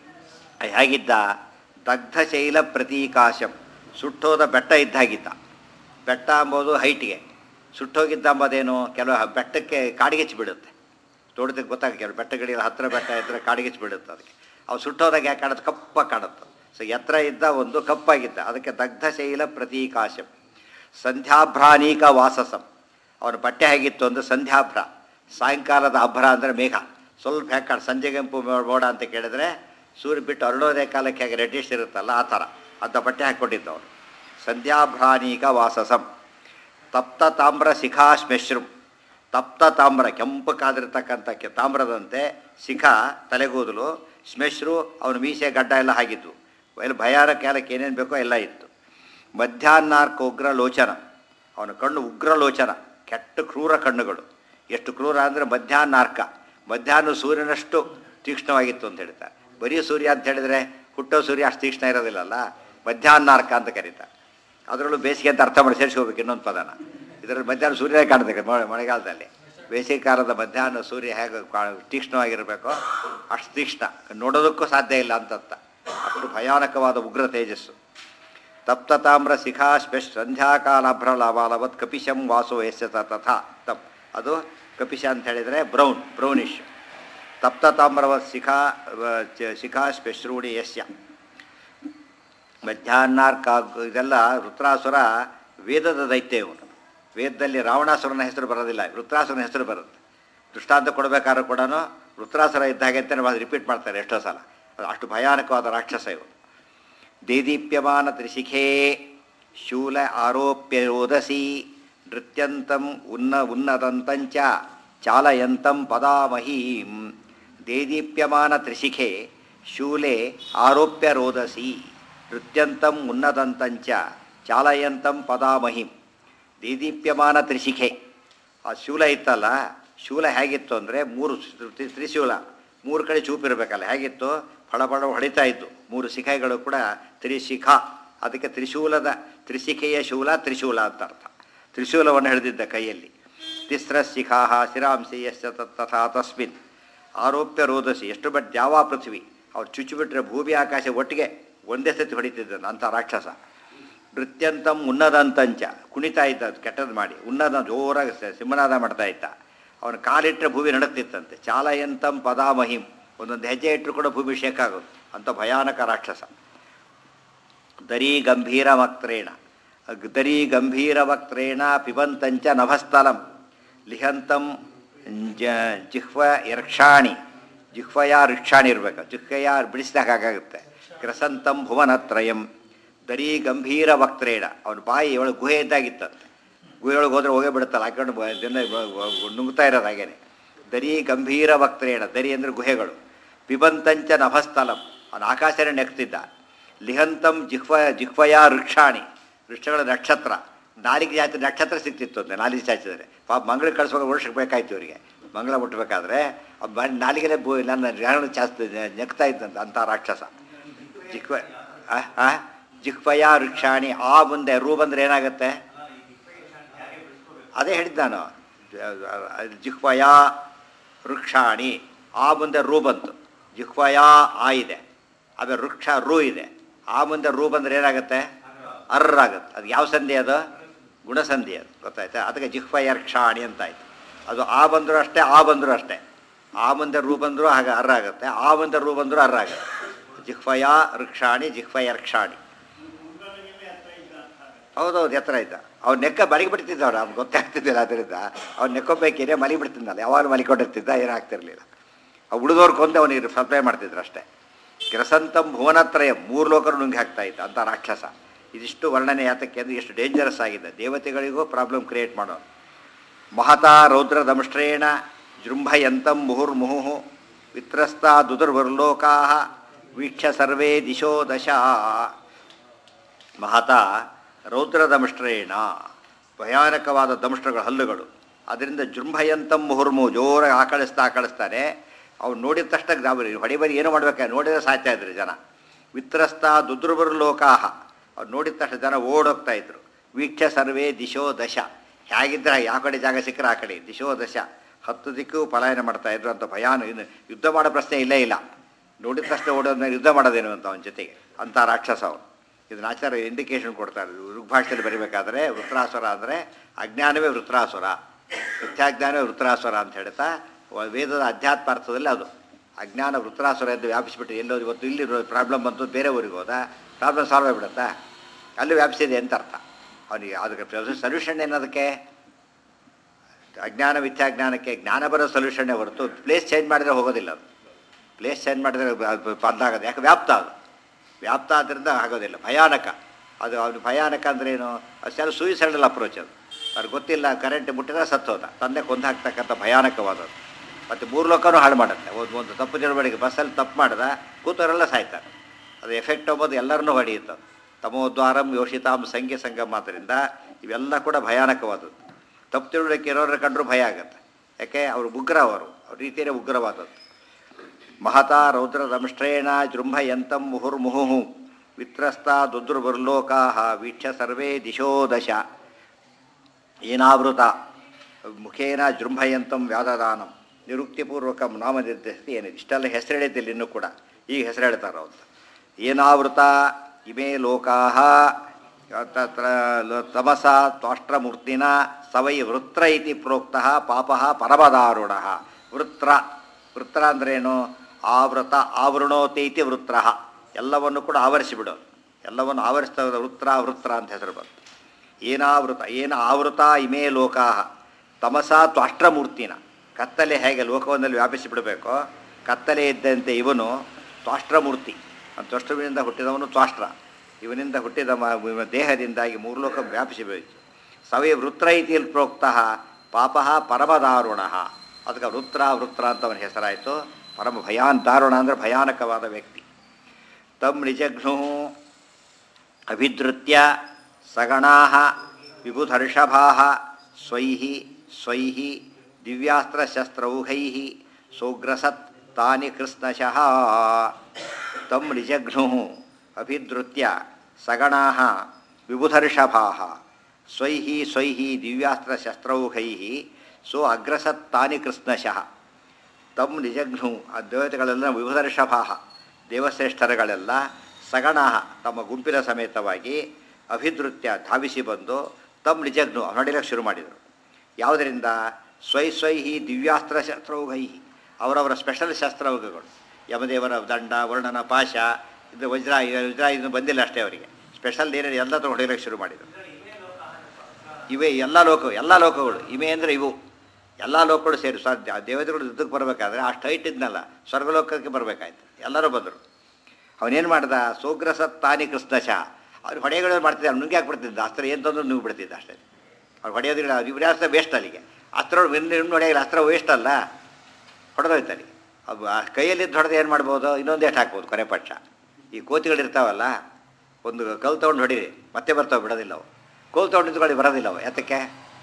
ಹೇಗಿದ್ದ ದಗ್ಧಶೈಲ ಪ್ರತೀಕಾಶಂ ಸುಟ್ಟೋದ ಬೆಟ್ಟ ಇದ್ದಾಗಿದ್ದ ಬೆಟ್ಟ ಅಂಬೋದು ಹೈಟ್ಗೆ ಸುಟ್ಟೋಗಿದ್ದ ಅಂಬೋದೇನು ಕೆಲವು ಬೆಟ್ಟಕ್ಕೆ ಕಾಡಿಗೆಚ್ಚಿ ಬಿಡುತ್ತೆ ತೋಟದಕ್ಕೆ ಗೊತ್ತಾಗ ಕೆಲವು ಬೆಟ್ಟಗಳಿಗೆ ಹತ್ತಿರ ಬೆಟ್ಟ ಇದ್ದರೆ ಕಾಡಿಗೆಚ್ಚಿ ಬಿಡುತ್ತೆ ಅದಕ್ಕೆ ಅವು ಸುಟ್ಟೋದಾಗ ಯಾಕೆ ಕಾಡುತ್ತೆ ಕಪ್ಪ ಕಾಡುತ್ತೆ ಸೊ ಎತ್ತರ ಇದ್ದ ಒಂದು ಕಪ್ಪಾಗಿದ್ದ ಅದಕ್ಕೆ ದಗ್ಧಶೈಲ ಪ್ರತೀಕಾಶಂ ಸಂಧ್ಯಾಭ್ರಾನೀಕ ವಾಸಸಂ ಅವನ ಬಟ್ಟೆ ಹೇಗಿತ್ತು ಅಂದರೆ ಸಂಧ್ಯಾಭ್ರ ಸಾಯಂಕಾಲದ ಅಭ್ರ ಅಂದರೆ ಮೇಘ ಸ್ವಲ್ಪ ಯಾಕೆ ಕಾಣ್ ಸಂಜೆಗೆಂಪು ಮೋಡ ಅಂತ ಕೇಳಿದ್ರೆ ಸೂರ್ಯ ಬಿಟ್ಟು ಅರಳೋದೇ ಕಾಲಕ್ಕೆ ಹೇಗೆ ರೆಡ್ಡಿಶ್ ಇರುತ್ತಲ್ಲ ಆ ಥರ ಅಂತ ಬಟ್ಟೆ ಹಾಕ್ಕೊಂಡಿದ್ದವನು ಸಂಧ್ಯಾಭ್ರಾನೀಕ ವಾಸಸಂ ತಪ್ತ ತಾಮ್ರ ಶಿಖಾ ಶ್ಮೆಶ್ರು ತಪ್ತ ತಾಮ್ರ ಕೆಂಪು ಕಾದಿರ್ತಕ್ಕಂಥ ಕೆ ತಾಮ್ರದಂತೆ ಶಿಖ ತಲೆಗೂದಲು ಶ್ಮೆಶ್ರು ಅವನು ಮೀಸೆ ಗಡ್ಡ ಎಲ್ಲ ಆಗಿದ್ದು ಎಲ್ಲ ಭಯಾರ ಕಾಲಕ್ಕೆ ಏನೇನು ಬೇಕೋ ಎಲ್ಲ ಇತ್ತು ಮಧ್ಯಾಹ್ನಾರ್ಕ ಉಗ್ರ ಲೋಚನ ಅವನ ಕಣ್ಣು ಉಗ್ರ ಲೋಚನ ಕೆಟ್ಟ ಕ್ರೂರ ಕಣ್ಣುಗಳು ಎಷ್ಟು ಕ್ರೂರ ಅಂದರೆ ಮಧ್ಯಾಹ್ನಾರ್ಕ ಮಧ್ಯಾಹ್ನ ಸೂರ್ಯನಷ್ಟು ತೀಕ್ಷ್ಣವಾಗಿತ್ತು ಅಂತ ಹೇಳ್ತಾರೆ ಬರೀ ಸೂರ್ಯ ಅಂತ ಹೇಳಿದರೆ ಹುಟ್ಟೋ ಸೂರ್ಯ ಅಷ್ಟು ತೀಕ್ಷ್ಣ ಇರೋದಿಲ್ಲಲ್ಲ ಮಧ್ಯಾಹ್ನಾರ್ಕ ಅಂತ ಕರೀತಾರೆ ಅದರಲ್ಲೂ ಬೇಸಿಗೆ ಅಂತ ಅರ್ಥ ಮಾಡಿ ಸೇರಿಸ್ಕೋಬೇಕು ಇನ್ನೊಂದು ಪದನ ಇದರಲ್ಲಿ ಮಧ್ಯಾಹ್ನ ಸೂರ್ಯ ಕಾಣ್ತದೆ ಮಳೆ ಮಳೆಗಾಲದಲ್ಲಿ ಬೇಸಿಗೆ ಕಾಲದ ಮಧ್ಯಾಹ್ನ ಸೂರ್ಯ ಹೇಗೆ ಕಾ- ತೀಕ್ಷ್ಣವಾಗಿರಬೇಕೋ ಅಷ್ಟು ತೀಕ್ಷ್ಣ ನೋಡೋದಕ್ಕೂ ಸಾಧ್ಯ ಇಲ್ಲ ಅಂತತ್ತ ಅಷ್ಟು ಭಯಾನಕವಾದ ಉಗ್ರ ತೇಜಸ್ಸು ತಪ್ತ ತಾಮ್ರ ಶಿಖಾ ಸ್ಪೆಶ್ ಸಂಧ್ಯಾಕಾಲಾಭ್ರಲಾವಾಲವತ್ ಕಪಿಶಂ ವಾಸೋ ಯಸ್ಯ ತ ತಥಾ ತಪ್ ಅದು ಕಪಿಶ ಅಂತ ಹೇಳಿದರೆ ಬ್ರೌನ್ ಬ್ರೌನಿಶ್ ತಪ್ತ ತಾಮ್ರವತ್ ಶಿಖಾ ವ- ಚ- ಶಿಖಾ ಸ್ಪೆಶ್ರೂಢಿ ಯಸ್ಯ ಮಧ್ಯಾಹ್ನಾರ್ಕ ಇದೆಲ್ಲ ವೃತ್ರಾಸುರ ವೇದದ ದೈತ್ಯ ಇವನು ವೇದದಲ್ಲಿ ರಾವಣಾಸುರನ ಹೆಸರು ಬರೋದಿಲ್ಲ ವೃತ್ರಾಸುರನ ಹೆಸರು ಬರುತ್ತೆ ದೃಷ್ಟಾಂತ ಕೊಡಬೇಕಾದ್ರೂ ಕೂಡ ವೃತ್ರಾಸುರ ಇದ್ದಾಗೆ ಅಂತ ರಿಪೀಟ್ ಮಾಡ್ತಾರೆ ಎಷ್ಟೋ ಸಲ ಅದು ಅಷ್ಟು ಭಯಾನಕವಾದ ರಾಕ್ಷಸ ಇವನು ದೇದೀಪ್ಯಮಾನ ತ್ರಿಶಿಖೇ ಶೂಲ ಆರೋಪ್ಯ ರೋದಸಿ ನೃತ್ಯಂತಂ ಉನ್ನ ಉನ್ನದಂತಂಚ ಚಾಲಯಂತಂ ಪದಾಮಹೀಂ ದೇದೀಪ್ಯಮಾನ ತ್ರಿಶಿಖೆ ಶೂಲೆ ಆರೋಪ್ಯ ರೋದಸಿ ನೃತ್ಯಂತಂ ಉನ್ನದಂತಂಚ ಚಾಲಯಂತಂ ಪದಾಮಹಿಂ ದೇದೀಪ್ಯಮಾನ ತ್ರಿಶಿಖೆ ಆ ಶೂಲ ಇತ್ತಲ್ಲ ಶೂಲ ಹೇಗಿತ್ತು ಅಂದರೆ ಮೂರು ತ್ರಿ- ತ್ರಿಶೂಲ ಮೂರು ಕಡೆ ಚೂಪಿರಬೇಕಲ್ಲ ಹೇಗಿತ್ತು ಫಳ ಫಳ ಹೊಡಿತಾ ಇತ್ತು ಮೂರು ಶಿಖೆಗಳು ಕೂಡ ತ್ರಿಶಿಖ ಅದಕ್ಕೆ ತ್ರಿಶೂಲದ ತ್ರಿಶಿಖೆಯ ಶೂಲ ತ್ರಿಶೂಲ ಅಂತ ಅರ್ಥ ತ್ರಿಶೂಲವನ್ನು ಹಿಡಿದಿದ್ದ ಕೈಯಲ್ಲಿ ತಿಸ್ರ ಶಿಖಾ ಶಿರಾಂಸಿ ಯಶ್ಚ ತತ್ ತಥಾ ತಸ್ಮಿನ್ ಆರೋಪ್ಯ ರೋದಸಿ ಎಷ್ಟು ಬಟ್ ದ್ಯಾವಾ ಪೃಥ್ವಿ ಅವ್ರು ಚುಚ್ಚಿಬಿಟ್ರೆ ಭೂಮಿ ಆಕಾಶ ಒಟ್ಟಿಗೆ ಒಂದೇ ಸತಿ ಹೊಡಿತಿದ್ದಾನೆ ಅಂಥ ರಾಕ್ಷಸ ನೃತ್ಯಂತಂ ಉನ್ನದಂತಂಚ ಕುಣಿತಾ ಇದ್ದ ಅದು ಕೆಟ್ಟದ್ದು ಮಾಡಿ ಉನ್ನದ ಜೋರಾಗಿ ಸ- ಸಿಂಹನಾದ ಮಾಡ್ತಾ ಇದ್ದ ಅವನ ಕಾಲಿಟ್ಟರೆ ಭೂಮಿ ನಡುಕ್ತಿತ್ತಂತೆ ಚಾಲಯಂತಂ ಪದಾಮಹಿಂ ಒಂದೊಂದು ಹೆಜ್ಜೆ ಇಟ್ಟರು ಕೂಡ ಭೂಮಿ ಶೇಕ್ ಆಗೋದು ಅಂಥ ಭಯಾನಕ ರಾಕ್ಷಸ ದರೀ ಗಂಭೀರ ವಕ್ತ್ರೇಣ ಅಗ್- ದರೀ ಗಂಭೀರ ವಕ್ತ್ರೇಣ ಪಿಬಂತಂಚ ನಭಸ್ಥಲಂ ಲಿಹಂತಂ ಜ ಜಿಹ್ವ ಯರ್ಕ್ಷಾಣಿ ಜಿಹ್ವಯ ರಿಕ್ಷಾಣಿ ಇರಬೇಕು ಜಿಹ್ವಯ ಬಿಡಿಸಿದಾಗ ಹಾಗಾಗುತ್ತೆ ಕ್ರಸಂತಂ ಭುವನತ್ರಯಂ ದರೀ ಗಂಭೀರ ವಕ್ತ್ರೇಣ ಅವನ ಬಾಯಿ ಒಳಗೆ ಗುಹೆ ಇದ್ದಾಗಿತ್ತಂತೆ ಗುಹೆಯೊಳಗೆ ಹೋದ್ರೆ ಹೋಗೇ ಬಿಡುತ್ತಲ್ಲ ಹಾಕೊಂಡು ಬ- ದಿನ ಬ- ಬ- ನುಗ್ತಾ ಇರೋದು ಹಾಗೇನೆ ದರಿ ಗಂಭೀರ ವಕ್ತ್ರೇಣ ದರಿ ಅಂದರೆ ಗುಹೆಗಳು ಪಿಬಂತಂಚ ನಭಸ್ಥಲಂ ಅವನು ಆಕಾಶನೇ ನೆಕ್ತಿದ್ದ ಲಿಹಂತಂ ಜಿಹ್ವ ಜಿಹ್ವಯ ವೃಕ್ಷಾಣಿ ವೃಕ್ಷಗಳ ನಕ್ಷತ್ರ ನಾಲಿಗೆ ಜಾತಿ ನಕ್ಷತ್ರ ಸಿಕ್ತಿತ್ತು ಅಂತೆ ನಾಲಿಗೆ ಚಾಚಿದರೆ ಪಾಪ ಮಂಗಳ ಕಳಿಸುವಾಗ ವರ್ಷಕ್ಕೆ ಬೇಕಾಯ್ತು ಇವರಿಗೆ ಮಂಗಳ ಮುಟ್ಟಬೇಕಾದ್ರೆ ನಾಲಿಗೆನೇ ಬೂ ನನ್ನ ಗ್ರಹಣ ಚಾಸ್ತಿ ನೆಕ್ತಾ ಇದ್ದಂತೆ ಅಂಥ ರಾಕ್ಷಸ ಜಿಹ್ವ ಆ, ಆ? ಜಿಹ್ವಯ ವೃಕ್ಷಾಣಿ ಆ ಮುಂದೆ ರೂ ಬಂದರೆ ಏನಾಗುತ್ತೆ ಅದೇ ಹೇಳಿದ್ದು ನಾನು ಜಿಹ್ವಯ ವೃಕ್ಷಾಣಿ ಆ ಮುಂದೆ ರೂ ಬಂತು ಜಿಹ್ವಯ ಆ ಇದೆ ಆಮೇಲೆ ವೃಕ್ಷ ರೂ ಇದೆ ಆ ಮುಂದೆ ರೂ ಬಂದರೆ ಏನಾಗುತ್ತೆ ಅರ್ರ ಆಗುತ್ತೆ ಅದು ಯಾವ ಸಂಧಿ ಅದು ಗುಣಸಂಧಿ ಅದು ಗೊತ್ತಾಯ್ತಾ ಅದಕ್ಕೆ ಜಿಹ್ವಯರ್ಕ್ಷಾಣಿ ಅಂತ ಆಯ್ತು ಅದು ಆ ಬಂದರೂ ಅಷ್ಟೇ ಆ ಬಂದರೂ ಅಷ್ಟೇ ಆ ಮುಂದೆ ರೂ ಬಂದರೂ ಹಾಗೆ ಅರ್ರ ಆಗುತ್ತೆ ಆ ಮುಂದೆ ರೂ ಬಂದರೂ ಅರ್ರ ಆಗುತ್ತೆ ಜಿಹ್ವಯ ವೃಕ್ಷಾಣಿ ಜಿಹ್ವಯರ್ಕ್ಷಾಣಿ ಹೌದೌದು ಎತ್ತರ ಇದ್ದ ಅವ್ನು ನೆಕ್ಕ ಮಲಗಿ ಬಿಡ್ತಿದ್ದ ಅವ್ನು ಅವ್ನು ಗೊತ್ತಾಗ್ತಿದ್ದಿಲ್ಲ ಅದರಿಂದ ಅವ್ನು ನೆಕ್ಕೋಬೇಕೇನೆ ಮಲಗಿ ಬಿಡ್ತಿದ್ದಲ್ಲ ಯಾವಾಗ ಮಲಿಕೊಂಡಿರ್ತಿದ್ದ ಏನಾಗ್ತಿರ್ಲಿಲ್ಲ ಆ ಉಳಿದವ್ರು ಕೊಂದು ಅವನಿಗೆ ಸಪ್ಲೈ ಮಾಡ್ತಿದ್ರು ಅಷ್ಟೇ ಗ್ರಸಂತಂ ಭುವನತ್ರಯ ಮೂರು ಲೋಕರು ನುಂಗಿ ಹಾಕ್ತಾ ಇದ್ದ ಅಂತ ರಾಕ್ಷಸ ಇದಿಷ್ಟು ವರ್ಣನೆ ಯಾತಕ್ಕೆ ಅಂದರೆ ಎಷ್ಟು ಡೇಂಜರಸ್ ಆಗಿದೆ ದೇವತೆಗಳಿಗೂ ಪ್ರಾಬ್ಲಮ್ ಕ್ರಿಯೇಟ್ ಮಾಡೋದು ಮಹತಾ ರೌದ್ರ ದಂಷ್ಟ್ರೇಣ ಜೃಂಭಯಂತಂ ಮುಹುರ್ಮುಹು ವಿತ್ರಸ್ತಾ ದುದುರ್ವರ್ಲೋಕಾ ವೀಕ್ಷ ಸರ್ವೇ ದಿಶೋ ದಶ ಮಹತಾ ರೌದ್ರ ದಂಷ್ಟ್ರೇಣ ಭಯಾನಕವಾದ ದಂಷ್ಟ್ರಗಳ ಹಲ್ಲುಗಳು ಅದರಿಂದ ಜೃಂಭಯಂತಂ ಮುಹುರ್ಮು ಜೋರಾಗಿ ಆಕಳಿಸ್ತಾ ಆಕಳಿಸ್ತಾನೆ ಅವ್ನು ನೋಡಿದ ತಕ್ಷಣ ಗಾಬರಿ ಹೊಡಿ ಬರಿ ಏನು ಮಾಡ್ಬೇಕು ನೋಡಿದ್ರೆ ಸಾಯ್ತಾ ಇದ್ರು ಜನ ವಿತ್ರಸ್ತ ದುದ್ರುಬರು ಲೋಕಾಹ ಅವ್ರು ನೋಡಿದ ತಕ್ಷಣ ಜನ ಓಡೋಗ್ತಾ ಇದ್ರು ವೀಕ್ಷ ಸರ್ವೇ ದಿಶೋ ದಶ ಹೇಗಿದ್ರೆ ಯಾವ ಕಡೆ ಜಾಗ ಸಿಕ್ಕರೆ ಆ ಕಡೆ ದಿಶೋ ದಶ ಹತ್ತು ದಿಕ್ಕು ಪಲಾಯನ ಮಾಡ್ತಾ ಇದ್ರು ಅಂತ ಭಯಾನ ಇನ್ನು ಯುದ್ಧ ಮಾಡೋ ಪ್ರಶ್ನೆ ಇಲ್ಲೇ ಇಲ್ಲ ನೋಡಿದ ತಕ್ಷಣ ಓಡೋದ್ಮೇಲೆ ಯುದ್ಧ ಮಾಡೋದೇನು ಅಂತ ಅವನ ಜೊತೆಗೆ ಅಂತ ರಾಕ್ಷಸ ಅವನು ಇದನ್ನ ಆಚಾರ್ಯ ಇಂಡಿಕೇಶನ್ ಕೊಡ್ತಾರೆ ಋಗ್ಭಾಷೆಯಲ್ಲಿ ಬರೀಬೇಕಾದ್ರೆ ವೃತ್ರಾಸುರ ಅಂದರೆ ಅಜ್ಞಾನವೇ ವೃತ್ರಾಸುರ ಮಿಥ್ಯಾಜ್ಞಾನವೇ ವೃತ್ರಾಸುರ ಅಂತ ಹೇಳ್ತಾ ವ- ವೇದದ ಅಧ್ಯಾತ್ಮ ಅರ್ಥದಲ್ಲಿ ಅದು ಅಜ್ಞಾನ ವೃತ್ರಾಸುರ ಎಂದು ವ್ಯಾಪಿಸಿಬಿಟ್ಟು ಎಲ್ಲೋ ಇವತ್ತು ಇಲ್ಲಿ ಪ್ರಾಬ್ಲಮ್ ಬಂತು ಬೇರೆ ಊರಿಗೆ ಹೋದ ಪ್ರಾಬ್ಲಮ್ ಸಾಲ್ವ್ ಆಗಿಬಿಡುತ್ತಾ ಅಲ್ಲಿ ವ್ಯಾಪಿಸಿದೆ ಅಂತ ಅರ್ಥ ಅವನಿಗೆ ಅದಕ್ಕೆ ಸೊಲ್ಯೂಷನ್ ಏನದಕ್ಕೆ ಅಜ್ಞಾನ ಮಿಥ್ಯಾಜ್ಞಾನಕ್ಕೆ ಜ್ಞಾನ ಬರೋ ಸೊಲ್ಯೂಷನ್ನೇ ಹೊರತು ಪ್ಲೇಸ್ ಚೇಂಜ್ ಮಾಡಿದ್ರೆ ಹೋಗೋದಿಲ್ಲ ಅದು ಪ್ಲೇಸ್ ಚೇಂಜ್ ಮಾಡಿದ್ರೆ ಅದು ಬಂದಾಗದು ಯಾಕೆ ವ್ಯಾಪ್ತ ಅದು ವ್ಯಾಪ್ತ ಆದ್ದರಿಂದ ಆಗೋದಿಲ್ಲ ಭಯಾನಕ ಅದು ಅವನು ಭಯಾನಕ ಅಂದ್ರೆ ಏನು ಅಷ್ಟೆಲ್ಲ ಸೂಯಿಸೈಡಲ್ ಅಪ್ರೋಚ್ ಅದು ಅವ್ರಿಗೆ ಗೊತ್ತಿಲ್ಲ ಕರೆಂಟ್ ಮುಟ್ಟಿದ್ರೆ ಸತ್ತೋದ ತಂದೆ ಕೊಂದು ಹಾಕ್ತಕ್ಕಂಥ ಭಯಾನಕವಾದದ್ದು ಮತ್ತು ಮೂರು ಲೋಕನೂ ಹಾಳು ಮಾಡುತ್ತೆ ಒಂದು ಒಂದು ತಪ್ಪು ತಿಳುವಳಿಕೆ ಬಸ್ಸಲ್ಲಿ ತಪ್ಪು ಮಾಡ್ದ ಕೂತವರೆಲ್ಲ ಸಾಯ್ತಾರೆ ಅದು ಎಫೆಕ್ಟ್ ಹೋಗೋದು ಎಲ್ಲರನ್ನೂ ಹೊಡೆಯುತ್ತೆ ಅದು. ತಮೋದ್ವಾರಂ ಯೋಷಿತಾಂ ಸಂಖ್ಯೆ ಸಂಗಮ ಆದ್ದರಿಂದ ಇವೆಲ್ಲ ಕೂಡ ಭಯಾನಕವಾದದ್ದು ತಪ್ಪು ತಿಳುವಳಿಕೆ ಇರೋರ ಕಂಡ್ರೂ ಭಯ ಆಗುತ್ತೆ ಯಾಕೆ ಅವರು ಉಗ್ರ ಅವರು ಅವ್ರ ರೀತಿಯೇ ಉಗ್ರವಾದದ್ದು ಮಹತಾ ರೌದ್ರ ದಂಷ್ಟ್ರೇಣ ಜೃಂಭಯಂತಂ ಮುಹುರ್ಮುಹುಃ ವಿತ್ರಸ್ತಾ ದುದ್ರುಬರ್ಲೋಕಾ ವೀಕ್ಷ ಸರ್ವೇ ದಿಶೋ ದಶ ಏನಾವೃತ ಮುಖೇನ ಜೃಂಭಯಂತಂ ವ್ಯಾದದಾನಂ ನಿರುಕ್ತಿಪೂರ್ವಕಂ ನಾಮ ನಿರ್ದೇಶಿಸಿ ಏನಿದೆ ಇಷ್ಟೆಲ್ಲ ಹೆಸರು ಹೇಳಿದ್ದಿಲ್ಲ ಇನ್ನೂ ಕೂಡ ಈಗ ಹೆಸರು ಹೇಳ್ತಾರೆ ಅಂತ ಏನಾವೃತ ಇಮೇ ಲೋಕಾ ತತ್ರ ಲ- ತಮಸ ತ್ವಾಷ್ಟ್ರಮೂರ್ತಿನ ಸವೈ ವೃತ್ರ ಇತಿ ಪ್ರೋಕ್ತಃ ಪಾಪ ಪರಮದಾರುಣ ವೃತ್ರ ವೃತ್ರ ಅಂದ್ರೇನು ಆವೃತ ಆವೃಣೋತಿ ಇತಿ ವೃತ್ರ ಎಲ್ಲವನ್ನು ಕೂಡ ಆವರಿಸಿಬಿಡೋದು ಎಲ್ಲವನ್ನು ಆವರಿಸ್ತಾ ಇರೋದು ವೃತ್ರ ವೃತ್ರ ಅಂತ ಹೆಸರು ಬಂತು ಏನಾವೃತ ಏನ ಆವೃತ ಇಮೇ ಲೋಕಾ ತಮಸ ತ್ವಾಷ್ಟ್ರಮೂರ್ತಿನ ಕತ್ತಲೆ ಹೇಗೆ ಲೋಕವನ್ನಲ್ಲಿ ವ್ಯಾಪಿಸಿ ಬಿಡಬೇಕೋ ಕತ್ತಲೆ ಇದ್ದಂತೆ ಇವನು ತ್ವಾಷ್ಟ್ರಮೂರ್ತಿ ಆ ತ್ವಷ್ಟವಿನಿಂದ ಹುಟ್ಟಿದವನು ತ್ವಾಷ್ಟ್ರ ಇವನಿಂದ ಹುಟ್ಟಿದ ಮ- ಇವ ದೇಹದಿಂದಾಗಿ ಮೂರು ಲೋಕ ವ್ಯಾಪಿಸಿಬೇಕು ಸವೇ ವೃತ್ರ ಇತಿ ಪ್ರೋಕ್ತಃ ಪಾಪ ಪರಮದಾರುಣ ಅದಕ್ಕೆ ವೃತ್ರ ವೃತ್ರ ಅಂತ ಅವನ ಹೆಸರಾಯಿತು ಪರಮ ಭಯಾನ್ ದಾರುಣ ಅಂದರೆ ಭಯಾನಕವಾದ ವ್ಯಕ್ತಿ ತಮ್ ನಿಜಘ್ನು ಅಭಿಧೃತ್ಯ ಸಗಣಾ ವಿಬುಧರ್ಷಭಾ ಸ್ವೈ ಸ್ವೈ ದಿವ್ಯಾಸ್ತ್ರಶಸ್ತ್ರೌಘೈ ಸೋಗ್ರಸತ್ ತಾನಿ ಕೃಷ್ಣಶಃ ತಂ ನಿಜಘ್ನು ಅಭಿಧೃತ್ಯ ಸಗಣಾ ವಿಬುಧರ್ಷಭಾ ಸ್ವೈ ಸ್ವೈ ದಿವ್ಯಾಸ್ತ್ರಶಸ್ತ್ರೌಘೈ ಸೋ ಅಗ್ರಸತ್ ತಾನಿ ಕೃಷ್ಣಶಃ ತಮ್ ನಿಜಘ್ನು ಆ ದೇವತೆಗಳೆಲ್ಲ ವಿಭುಧರ್ಷಭಾಹ ದೇವಶ್ರೇಷ್ಠರುಗಳೆಲ್ಲ ಸಗಣ ತಮ್ಮ ಗುಂಪಿನ ಸಮೇತವಾಗಿ ಅಭಿಧೃತ್ಯ ಧಾವಿಸಿ ಬಂದು ತಮ್ಮ ನಿಜಘ್ನು ಹೊಡಿಲಕ್ಕೆ ಶುರು ಮಾಡಿದರು ಯಾವುದರಿಂದ ಸ್ವೈ ಸ್ವೈ ದಿವ್ಯಾಸ್ತ್ರ ಶಸ್ತ್ರೌಘೈ ಅವರವರ ಸ್ಪೆಷಲ್ ಶಸ್ತ್ರೌಘಗಳು ಯಮದೇವರ ದಂಡ ವರ್ಣನ ಪಾಶ ಇದು ವಜ್ರ ವಜ್ರ ಇದು ಬಂದಿಲ್ಲ ಅಷ್ಟೇ ಅವರಿಗೆ ಸ್ಪೆಷಲ್ ಏನೇನು ಎಲ್ಲ ತಗೊಂಡು ಹೊಡಿಲಿಕ್ಕೆ ಶುರು ಮಾಡಿದರು ಇವೇ ಎಲ್ಲ ಲೋಕ ಎಲ್ಲ ಲೋಕಗಳು ಇವೆ ಅಂದರೆ ಇವು ಎಲ್ಲ ಲೋಕಗಳು ಸೇರಿ ಸಾಧ್ಯ ದೇವತೆಗಳು ಯುದ್ಧಕ್ಕೆ ಬರಬೇಕಾದ್ರೆ ಅಷ್ಟು ಹೈಟ್ ಇದ್ನಲ್ಲ ಸ್ವರ್ಗಲೋಕಕ್ಕೆ ಬರಬೇಕಾಯ್ತು ಎಲ್ಲರೂ ಬಂದರು ಅವನೇನು ಮಾಡ್ದ ಸೋಗ್ರಸ ತಾನಿ ಕೃಷ್ಣಶ ಅವ್ರು ಹೊಡೆಗಳು ಮಾಡ್ತಿದ್ದ ಅವ್ನು ನುಂಗಿ ಹಾಕ್ಬಿಡ್ತಿದ್ದ ಅಸ್ತ್ರ ಏನು ತಂದ್ರು ನುಗ್ಗಿ ಬಿಡ್ತಿದ್ದ ಅಷ್ಟೇ ಅವ್ರು ಹೊಡೆಯೋದಿಲ್ಲ ಇವ್ರ ಅಸ್ತ್ರ ವೇಸ್ಟ್ ಅಲ್ಲಿಗೆ ಅಸ್ತ್ರ ಇನ್ನು ಇನ್ನು ಹೊಡೆಯಲ್ಲ ಅಸ್ತ್ರ ವೇಸ್ಟ್ ಅಲ್ಲ ಹೊಡೆದೋಯ್ತು ಅಲ್ಲಿಗೆ ಅದು ಆ ಕೈಯಲ್ಲಿದ್ದು ಹೊಡೆದು ಏನು ಮಾಡ್ಬೋದು ಇನ್ನೊಂದು ಎಷ್ಟು ಹಾಕ್ಬೋದು ಕೊನೆ ಪಕ್ಷ ಈ ಕೋತಿಗಳಿರ್ತಾವಲ್ಲ ಒಂದು ಕಲ್ಲು ತೊಗೊಂಡು ಹೊಡೀರಿ ಮತ್ತೆ ಬರ್ತಾವೆ ಬಿಡೋದಿಲ್ಲ ಅವು ಕೋಲ್ ತೊಗೊಂಡು ನಿಂತ್ಕೊಳ್ಳಿ ಬರೋದಿಲ್ಲ ಅವು ಎತ್ತಕ್ಕೆ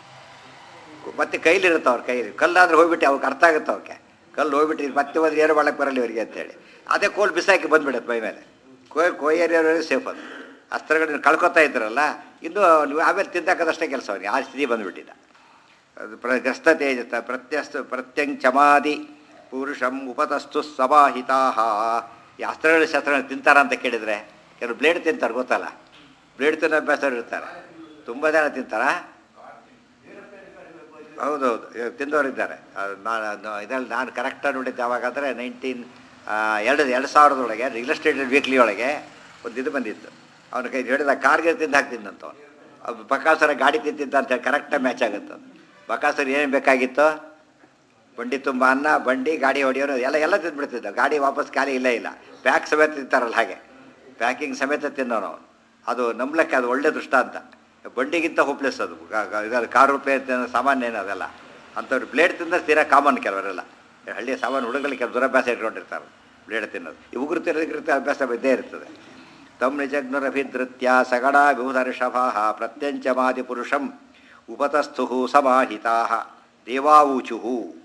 ಮತ್ತೆ ಕೈಲಿರುತ್ತೆ ಅವ್ರ ಕೈಲಿ ಕಲ್ಲಾದ್ರೆ ಹೋಗ್ಬಿಟ್ಟು ಅವ್ರಿಗೆ ಅರ್ಥ ಆಗುತ್ತೆ ಅವಕ್ಕೆ ಕಲ್ಲು ಹೋಗ್ಬಿಟ್ಟು ಮತ್ತೆ ಹೋದ್ರೆ ಏನು ಮಾಡಕ್ಕೆ ಬರಲ್ಲ ಇವರಿಗೆ ಅಂತೇಳಿ ಅದೇ ಕೋಲ್ ಬಿಸಾಕಿ ಬಂದ್ಬಿಡುತ್ತೆ ಮೈ ಮೇಲೆ ಕೊಯ್ ಕೊಯ್ಯರಿಯೋರಿಗೆ ಸೇಫ್ ಅದು ಅಸ್ತ್ರಗಳನ್ನ ಕಳ್ಕೊತಾ ಇದ್ರಲ್ಲ ಇನ್ನೂ ನೀವು ಆಮೇಲೆ ತಿಂದಾಕದಷ್ಟೇ ಕೆಲಸ ಅವನಿಗೆ ಆ ಸ್ಥಿತಿ ಬಂದುಬಿಟ್ಟಿದ್ದ ಅದು ಪ್ರಗ್ರಸ್ತ ತೇಜತ ಪ್ರತ್ಯಸ್ತು ಪ್ರತ್ಯಂಚಮಾದಿ ಪುರುಷಂ ಉಪತಸ್ತು ಸಮಾಹಿತಾ ಈ ಅಸ್ತ್ರಗಳ ಶಸ್ತ್ರಗಳು ತಿಂತಾರ ಅಂತ ಕೇಳಿದರೆ ಕೆಲವು ಬ್ಲೇಡ್ ತಿಂತಾರೆ ಗೊತ್ತಲ್ಲ ಬ್ಲೇಡ್ ತಿನ್ನೋ ಅಭ್ಯಾಸರು ಇರ್ತಾರೆ ತುಂಬ ಜನ ತಿಂತಾರಾ ಹೌದೌದು ಇವಾಗ ತಿಂದವರಿದ್ದಾರೆ ನಾನು ಇದರಲ್ಲಿ ನಾನು ಕರೆಕ್ಟಾಗಿ ನೋಡಿದ್ದು ಯಾವಾಗಾದರೆ ನೈನ್ಟೀನ್ ಎರಡು ಎರಡು ಸಾವಿರದೊಳಗೆ ರಿಯಲ್ ಎಸ್ಟೇಟ್ ವೀಕ್ಲಿ ಒಳಗೆ ಒಂದು ಇದು ಬಂದಿತ್ತು ಅವನ ಕೈ ಹಿಡಿದ ಕಾರ್ಗೆ ತಿಂದು ಹಾಕ್ತಿದ್ದಂತ ಅವನು ಬಕಾಸರ ಗಾಡಿ ತಿಂತಿದ್ದ ಅಂತ ಹೇಳಿ ಕರೆಕ್ಟಾಗಿ ಮ್ಯಾಚ್ ಆಗುತ್ತೆ ಅದು ಬಕಾಸರ್ ಏನು ಬೇಕಾಗಿತ್ತು ಬಂಡಿ ತುಂಬ ಅನ್ನ ಬಂಡಿ ಗಾಡಿ ಹೊಡಿಯೋನು ಎಲ್ಲ ಎಲ್ಲ ತಿಂದ್ಬಿಡ್ತಿದ್ದ ಗಾಡಿ ವಾಪಸ್ ಖಾಲಿ ಇಲ್ಲ ಇಲ್ಲ ಪ್ಯಾಕ್ ಸಮೇತ ತಿಂತಾರಲ್ಲ ಹಾಗೆ ಪ್ಯಾಕಿಂಗ್ ಸಮೇತ ತಿನ್ನೋನು ಅವನು ಅದು ನಂಬ್ಲಕ್ಕೆ ಅದು ಒಳ್ಳೆ ದೃಷ್ಟಾಂತ ಬಂಡಿಗಿಂತ ಹೋಪ್ಲೆಸ್ ಅದು ಗ- ಗ- ಇದು ಕಾರು ರೂಪಾಯಿ ತಿನ್ನೋ ಸಾಮಾನ್ಯ ಏನು ಅದೆಲ್ಲ ಅಂಥವ್ರು ಬ್ಲೇಡ್ ತಿಂದ್ರೆ ತೀರಾ ಕಾಮನ್ ಕೆಲವರೆಲ್ಲ ಹಳ್ಳಿಯ ಸಾಮಾನ್ಯ ಹುಡುಗರಿಗೆ ಕೆಲವು ದುರಭ್ಯಾಸ ಇಟ್ಕೊಂಡಿರ್ತಾರೆ ಬ್ಲೇಡ್ ತಿನ್ನೋದು ಈ ಉಗುರು ತಿನ್ನೋದಕ್ಕಿಂತ ಅಭ್ಯಾಸ ಇದ್ದೇ ಇರ್ತದೆ ತಮ್ ನಿಜಗ್ನುರಭಿಧೃತ್ಯ ಸಗಡ ವಿಭುಧರ್ಷಭಾ ಪ್ರತ್ಯಂಚಮಾದಿ ಪುರುಷಂ ಉಪತಸ್ಥು ಸಮಾಹಿತಾ ದೇವಾವೂಚು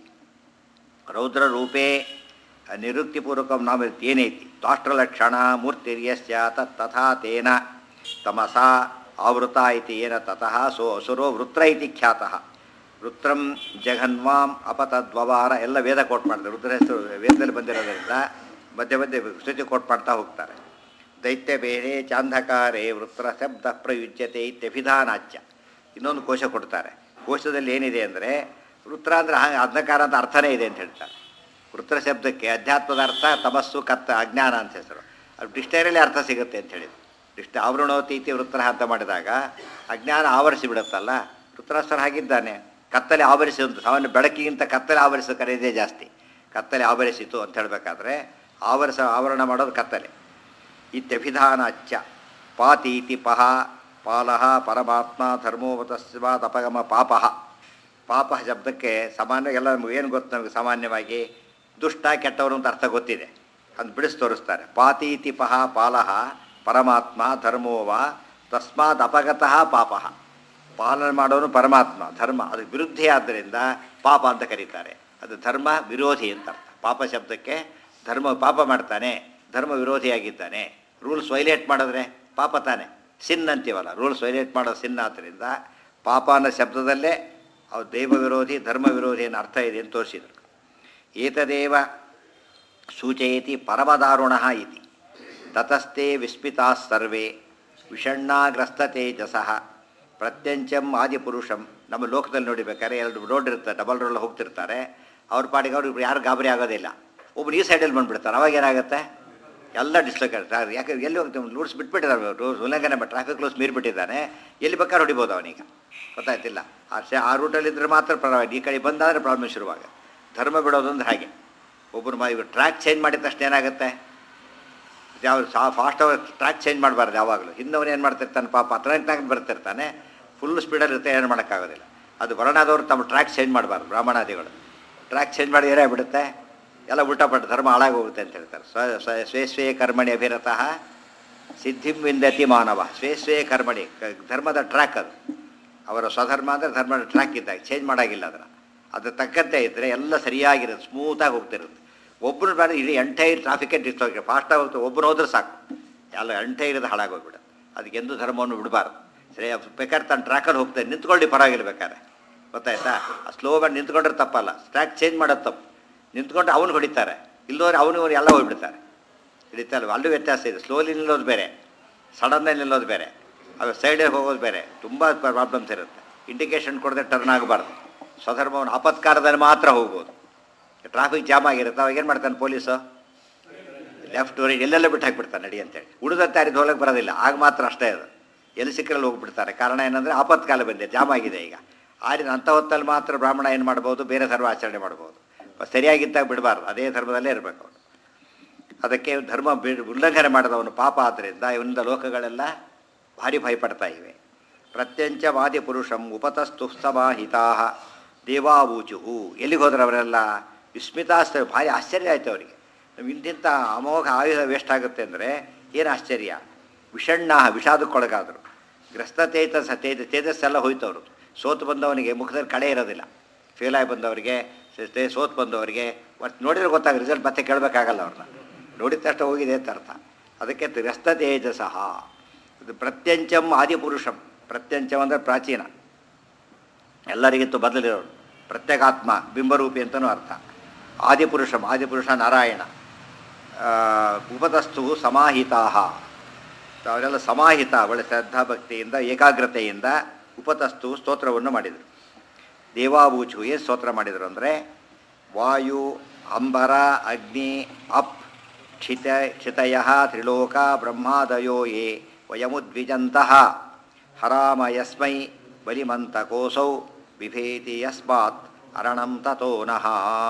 ರೌದ್ರರೂಪೇ ನಿರುಕ್ತಿಪೂರ್ವಕಂ ನಾಮ ಏನೈತಿ ತ್ವಾಷ್ಟ್ರಲಕ್ಷಣ ಮೂರ್ತಿರ್ಯಸ್ಯ ತತ್ ತಥಾ ತೇನ ತಮಸಾ ಆವೃತ ಇತಿ ಏನ ತತಃ ಸೋ ಅಸುರೋ ವೃತ್ರ ಇತಿ ಖ್ಯಾತಃ ವೃತ್ರಂ ಜಘನ್ವಾಂ ಅಪತದ್ವವಾರ ಎಲ್ಲ ವೇದ ಕೋಟ್ ಮಾಡ್ತಾರೆ ರುದ್ರ ಹೆಸರು ವೇದದಲ್ಲಿ ಬಂದಿರೋದ್ರಿಂದ ಮಧ್ಯೆ ಮಧ್ಯೆ ಸ್ತುತಿ ಕೋಟ್ ಮಾಡ್ತಾ ಹೋಗ್ತಾರೆ ದೈತ್ಯ ಬೇರೆ ಚಾಂಧಕಾರೇ ವೃತ್ರ ಶಬ್ದ ಪ್ರಯುಜ್ಯತೆ ಇತ್ಯಭಿಧಾನಾಚ್ಯ ಇನ್ನೊಂದು ಕೋಶ ಕೊಡ್ತಾರೆ ಕೋಶದಲ್ಲಿ ಏನಿದೆ ಅಂದರೆ ವೃತ್ರ ಅಂದರೆ ಅಂಧಕಾರ ಅಂತ ಅರ್ಥನೇ ಇದೆ ಅಂತ ಹೇಳ್ತಾರೆ ವೃತ್ರ ಶಬ್ದಕ್ಕೆ ಅಧ್ಯಾತ್ಮದ ಅರ್ಥ ತಮಸ್ಸು ಕತ್ತ ಅಜ್ಞಾನ ಅಂತ ಹೆಸರು ಅದು ಡಿಕ್ಷನರಿಯಲ್ಲಿ ಅರ್ಥ ಸಿಗುತ್ತೆ ಅಂತ ಹೇಳಿದ್ರು ಡಿಷ್ಟ ಆವರಣೋತಿ ಇತಿ ವೃತ್ರ ಅಂತ ಮಾಡಿದಾಗ ಅಜ್ಞಾನ ಆವರಿಸಿ ಬಿಡುತ್ತಲ್ಲ ವೃತ್ರಾಸ್ತ್ರ ಹಾಗಿದ್ದಾನೆ ಕತ್ತಲೆ ಆವರಿಸಿದಂತು ಸಾಮಾನ್ಯ ಬೆಳಕಿಗಿಂತ ಕತ್ತಲೆ ಆವರಿಸೋ ಕರೆಯದೇ ಜಾಸ್ತಿ ಕತ್ತಲೆ ಆವರಿಸಿತು ಅಂತ ಹೇಳಬೇಕಾದ್ರೆ ಆವರಿಸ ಆವರಣ ಮಾಡೋದು ಕತ್ತಲೆ ಇತ್ಯಭಿಧಾನಾಚ್ಯ ಪಾತೀತಿ ಪಹ ಪಾಲಹ ಪರಮಾತ್ಮ ಧರ್ಮೋವತಸ್ವಾತ್ ಅಪಗಮ ಪಾಪಃ ಪಾಪ ಶಬ್ದಕ್ಕೆ ಸಾಮಾನ್ಯ ಎಲ್ಲ ನಮ್ಗೆ ಏನು ಗೊತ್ತು ನಮಗೆ ಸಾಮಾನ್ಯವಾಗಿ ದುಷ್ಟ ಕೆಟ್ಟವರು ಅಂತ ಅರ್ಥ ಗೊತ್ತಿದೆ ಅದು ಬಿಡಿಸಿ ತೋರಿಸ್ತಾರೆ ಪಾತೀತಿ ಪಹ ಪಾಲಹ ಪರಮಾತ್ಮ ಧರ್ಮೋವ ತಸ್ಮಾತ್ ಅಪಗತಃ ಪಾಪಃ ಪಾಲನೆ ಮಾಡೋನು ಪರಮಾತ್ಮ ಧರ್ಮ ಅದಕ್ಕೆ ವಿರುದ್ಧಿ ಆದ್ದರಿಂದ ಪಾಪ ಅಂತ ಕರೀತಾರೆ ಅದು ಧರ್ಮ ವಿರೋಧಿ ಅಂತ ಅರ್ಥ ಪಾಪ ಶಬ್ದಕ್ಕೆ ಧರ್ಮ ಪಾಪ ಮಾಡ್ತಾನೆ ಧರ್ಮ ವಿರೋಧಿಯಾಗಿದ್ದಾನೆ ರೂಲ್ಸ್ ವೈಲೇಟ್ ಮಾಡಿದ್ರೆ ಪಾಪ ತಾನೆ ಸಿನ್ ಅಂತೀವಲ್ಲ ರೂಲ್ಸ್ ವೈಲೇಟ್ ಮಾಡೋ ಸಿನ್ ಆದ್ದರಿಂದ ಪಾಪ ಅನ್ನೋ ಶಬ್ದದಲ್ಲೇ ಅವು ದೈವ ವಿರೋಧಿ ಧರ್ಮ ವಿರೋಧಿ ಅನ್ನೋ ಅರ್ಥ ಇದೆ ಅಂತ ತೋರಿಸಿದರು ಏತದೇವ ಸೂಚಯತಿ ಪರಮದಾರುಣ ಇತಿ ತತಸ್ತೆ ವಿಸ್ಮಿತಾ ಸರ್ವೇ ವಿಷಣ್ಣಾಗ್ರಸ್ತ ತೇಜಸಃ ಪ್ರತ್ಯಂಚಂ ಆದಿಪುರುಷಂ ನಮ್ಮ ಲೋಕದಲ್ಲಿ ನೋಡಿಬೇಕಾದ್ರೆ ಎರಡು ರೋಡ್ ಇರುತ್ತೆ ಡಬಲ್ ರೋಡ್ ಹೋಗ್ತಿರ್ತಾರೆ ಅವ್ರ ಪಾಡಿಗೆ ಅವ್ರು ಯಾರು ಗಾಬರಿ ಆಗೋದಿಲ್ಲ ಒಬ್ರು ಈ ಸೈಡಲ್ಲಿ ಬಂದುಬಿಡ್ತಾರೆ ಅವಾಗ ಏನಾಗುತ್ತೆ ಎಲ್ಲ ಡಿಸ್ಲೋಕ್ ಆಗುತ್ತೆ ಯಾಕೆ ಎಲ್ಲಿ ಹೋಗ್ತೀವಿ ರೂಲ್ಸ್ ಬಿಟ್ಬಿಟ್ಟಿದ್ದಾರೆ ರೂಲ್ಸ್ ಉಲ್ಲಂಘನೆ ಮಾಡಿ ಟ್ರಾಫಿಕ್ ರೂಲ್ಸ್ ಮೀರಿಬಿಟ್ಟಿದ್ದಾನೆ ಎಲ್ಲಿ ಬೇಕಾದ್ರೆ ಹೊಡಿಬೋದು ಅವನೀಗ ಗೊತ್ತಾಯ್ತಿಲ್ಲ ಆ ಶೇ ಆ ರೂಟಲ್ಲಿ ಇದ್ರೆ ಮಾತ್ರ ಪರವಾಗಿ ಈ ಕಡೆ ಬಂದಾದರೆ ಪ್ರಾಬ್ಲಮ್ ಶುರುವಾಗ ಧರ್ಮ ಬಿಡೋದು ಅಂದ್ರೆ ಹಾಗೆ ಒಬ್ಬರು ಮಾ ಇವಾಗ ಟ್ರ್ಯಾಕ್ ಚೇಂಜ್ ಮಾಡಿದ ತಕ್ಷಣ ಏನಾಗುತ್ತೆ ಯಾವ ಸಾ ಫಾಸ್ಟ್ ಅವರ್ ಟ್ರ್ಯಾಕ್ ಚೇಂಜ್ ಮಾಡಬಾರ್ದು ಯಾವಾಗಲೂ ಹಿಂದವನು ಏನು ಮಾಡ್ತಿರ್ತಾನೆ ಪಾಪ ಹತ್ರನಾಗ ಬರ್ತಿರ್ತಾನೆ ಫುಲ್ ಸ್ಪೀಡಲ್ಲಿ ಇರುತ್ತೆ ಏನು ಮಾಡೋಕ್ಕಾಗೋದಿಲ್ಲ ಅದು ವರ್ಣಾದವರು ತಮ್ಮ ಟ್ರ್ಯಾಕ್ ಚೇಂಜ್ ಮಾಡಬಾರ್ದು ಬ್ರಾಹ್ಮಣಾದಿಗಳು ಟ್ರ್ಯಾಕ್ ಚೇಂಜ್ ಮಾಡಿ ಏನೇ ಬಿಡುತ್ತೆ ಎಲ್ಲ ಉಲ್ಟಾಪಟ್ಟು ಧರ್ಮ ಹಾಳಾಗೋಗುತ್ತೆ ಅಂತ ಹೇಳ್ತಾರೆ ಸ್ವ ಸ್ವ ಸ್ವೇ ಸ್ವೇ ಕರ್ಮಣಿ ಅಭಿರತಃ ಸಿದ್ಧಿಂ ವಿಂದತಿ ಮಾನವ ಸ್ವೇ ಸ್ವೇ ಕರ್ಮಣಿ ಕ- ಧರ್ಮದ ಟ್ರ್ಯಾಕ್ ಅದು ಅವರ ಸ್ವಧರ್ಮ ಅಂದರೆ ಧರ್ಮದ ಟ್ರ್ಯಾಕ್ ಇದ್ದಾಗ ಚೇಂಜ್ ಮಾಡೋಂಗಿಲ್ಲ ಅದನ್ನು ಅದು ತಕ್ಕಂತೆ ಇದ್ದರೆ ಎಲ್ಲ ಸರಿಯಾಗಿರುತ್ತೆ ಸ್ಮೂತಾಗಿ ಹೋಗ್ತಿರುತ್ತೆ ಒಬ್ಬರು ಬೇಡ ಇಡೀ ಎಂಟೈರ್ ಟ್ರಾಫಿಕ್ಕೇ ಡಿಸ್ಟರ್ಬ್ ಫಾಸ್ಟಾಗಿ ಹೋಗ್ತಾರೆ ಒಬ್ಬರು ಹೋದ್ರೆ ಸಾಕು ಎಲ್ಲ ಎಂಟೈರದ ಹಾಳಾಗೋಗ್ಬಿಡ ಅದಕ್ಕೆ ಎಂದು ಧರ್ಮವನ್ನು ಬಿಡಬಾರ್ದು ಸರಿ ಅವ್ರು ಬೇಕಾದ್ರೆ ತನ್ನ ಟ್ರ್ಯಾಕಲ್ಲಿ ಹೋಗ್ತಾರೆ ನಿಂತ್ಕೊಳ್ಳಿ ಪರವಾಗಿಲ್ಲ ಬೇಕಾದ್ರೆ ಗೊತ್ತಾಯ್ತಾ ಸ್ಲೋ ಮಾಡಿ ನಿಂತ್ಕೊಂಡ್ರೆ ತಪ್ಪಲ್ಲ ಟ್ರ್ಯಾಕ್ ಚೇಂಜ್ ಮಾಡೋದು ತಪ್ಪು ನಿಂತ್ಕೊಂಡು ಅವನು ಹೊಡಿತಾರೆ ಇಲ್ಲದವ್ರು ಅವನು ಇವ್ರು ಎಲ್ಲ ಹೋಗ್ಬಿಡ್ತಾರೆ ಹಿಡಿತಲ್ವ ಅಲ್ಲೂ ವ್ಯತ್ಯಾಸ ಇದೆ ಸ್ಲೋಲಿ ನಿಲ್ಲೋದು ಬೇರೆ ಸಡನ್ನಾಗಿ ನಿಲ್ಲೋದು ಬೇರೆ ಅದು ಸೈಡಿಗೆ ಹೋಗೋದು ಬೇರೆ ತುಂಬ ಪ್ರಾಬ್ಲಮ್ಸ್ ಇರುತ್ತೆ ಇಂಡಿಕೇಶನ್ ಕೊಡದೆ ಟರ್ನ್ ಆಗಬಾರ್ದು ಸ್ವಧರ್ಮವನ್ನು ಆಪತ್ಕಾರದಲ್ಲಿ ಮಾತ್ರ ಹೋಗ್ಬೋದು ಟ್ರಾಫಿಕ್ ಜಾಮ್ ಆಗಿರುತ್ತೆ ಅವಾಗ ಏನು ಮಾಡ್ತಾನೆ ಪೊಲೀಸು ಲೆಫ್ಟ್ ರೈಟ್ ಎಲ್ಲೆಲ್ಲ ಬಿಟ್ಟು ಹಾಕ್ಬಿಡ್ತಾನೆ ನಡಿ ಅಂತೇಳಿ ಉಳಿದ ದಾರಿದು ಹೋಗಕ್ಕೆ ಬರೋದಿಲ್ಲ ಆಗ ಮಾತ್ರ ಅಷ್ಟೇ ಅದು ಎಲ್ಲಿ ಸಿಕ್ಕರಲ್ಲಿ ಹೋಗ್ಬಿಡ್ತಾರೆ ಕಾರಣ ಏನಂದರೆ ಆಪತ್ಕಾಲ ಬಂದಿದೆ ಜಾಮ್ ಆಗಿದೆ ಈಗ ಆರಿನ ಅಂಥ ಹೊತ್ತಲ್ಲಿ ಮಾತ್ರ ಬ್ರಾಹ್ಮಣ ಏನು ಮಾಡ್ಬೋದು ಬೇರೆ ಧರ್ಮ ಆಚರಣೆ ಮಾಡ್ಬೋದು ಸರಿಯಾಗಿದ್ದಾಗ ಬಿಡಬಾರ್ದು ಅದೇ ಧರ್ಮದಲ್ಲೇ ಇರಬೇಕು ಅವನು ಅದಕ್ಕೆ ಧರ್ಮ ಬಿ- ಉಲ್ಲಂಘನೆ ಮಾಡಿದವನು ಪಾಪ ಆದ್ದರಿಂದ ಇವನಿಂದ ಲೋಕಗಳೆಲ್ಲ ಭಾರಿ ಭಯಪಡ್ತಾ ಇವೆ ಪ್ರತ್ಯಂಚ ವಾದಿ ಪುರುಷಂ ಉಪತಸ್ತು ಸಮಾಹಿತಾ ದೇವಾವೂಚುಹು ಎಲ್ಲಿಗೆ ಹೋದ್ರೆ ಅವರೆಲ್ಲ ವಿಸ್ಮಿತಾಸ್ತ ಭಾರಿ ಆಶ್ಚರ್ಯ ಆಯ್ತು ಅವರಿಗೆ ನಾವು ಇಂತಿಂಥ ಅಮೋಘ ಆಯುಧ ವೇಸ್ಟ್ ಆಗುತ್ತೆ ಅಂದರೆ ಏನು ಆಶ್ಚರ್ಯ ವಿಷಣ್ಣ ವಿಷಾದಕ್ಕೊಳಗಾದರು ಗ್ರಸ್ತ ತೇಜಸ್ ತೇಜ ತೇಜಸ್ಸೆಲ್ಲ ಹೋಯ್ತು ಅವರು ಸೋತು ಬಂದವನಿಗೆ ಮುಖದಲ್ಲಿ ಕಳೆ ಇರೋದಿಲ್ಲ ಫೇಲ್ ಆಗಿ ಬಂದವರಿಗೆ ಸ- ತೇ- ಸೋತು ಬಂದವರಿಗೆ ಮತ್ತು ನೋಡಿದ್ರೆ ಗೊತ್ತಾಗ ರಿಸಲ್ಟ್ ಮತ್ತೆ ಕೇಳಬೇಕಾಗಲ್ಲ ಅವ್ರನ್ನ ನೋಡಿದ ತಕ್ಷಣ ಹೋಗಿದೆ ಅಂತ ಅರ್ಥ ಅದಕ್ಕೆ ಗ್ರಸ್ತ ತೇಜಸಃ ಇದು ಪ್ರತ್ಯಂಚಂ ಆದಿಪುರುಷಂ ಪ್ರತ್ಯಂಚಂ ಅಂದರೆ ಪ್ರಾಚೀನ ಎಲ್ಲರಿಗಿಂತ ಬದಲಿರೋರು ಪ್ರತ್ಯೇಕಾತ್ಮ ಬಿಂಬರೂಪಿ ಅಂತಲೂ ಅರ್ಥ ಆದಿಪುರುಷಂ ಆದಿಪುರುಷ ನಾರಾಯಣ ಆ, ಉಪತಸ್ತು ಸಮಾಹಿತಾ ಅವರೆಲ್ಲ ಸಮಾಹಿತ ಒಳ್ಳೆ ಶ್ರದ್ಧಾಭಕ್ತಿಯಿಂದ ಏಕಾಗ್ರತೆಯಿಂದ ಉಪತಸ್ತು ಸ್ತೋತ್ರವನ್ನು ಮಾಡಿದರು ದೇವಾಬೂಚು ಏನು ಸ್ತೋತ್ರ ಮಾಡಿದರು ಅಂದರೆ ವಾಯು ಅಂಬರ ಅಗ್ನಿ ಅಪ್ ಕ್ಷಿತ ಕ್ಷಿತಯ ತ್ರಿಲೋಕ ಬ್ರಹ್ಮಾದಯೋ ಯೇ ವಯಮುದ್ವಿಜಂತಹ ಹರಾಮ ಯಸ್ಮೈ ಬಲಿಮಂತಕೋಸೌ ಬಿಭೇತಿ ಯಸ್ಮಾತ್ ಅರಣಂ ತಥೋನಃ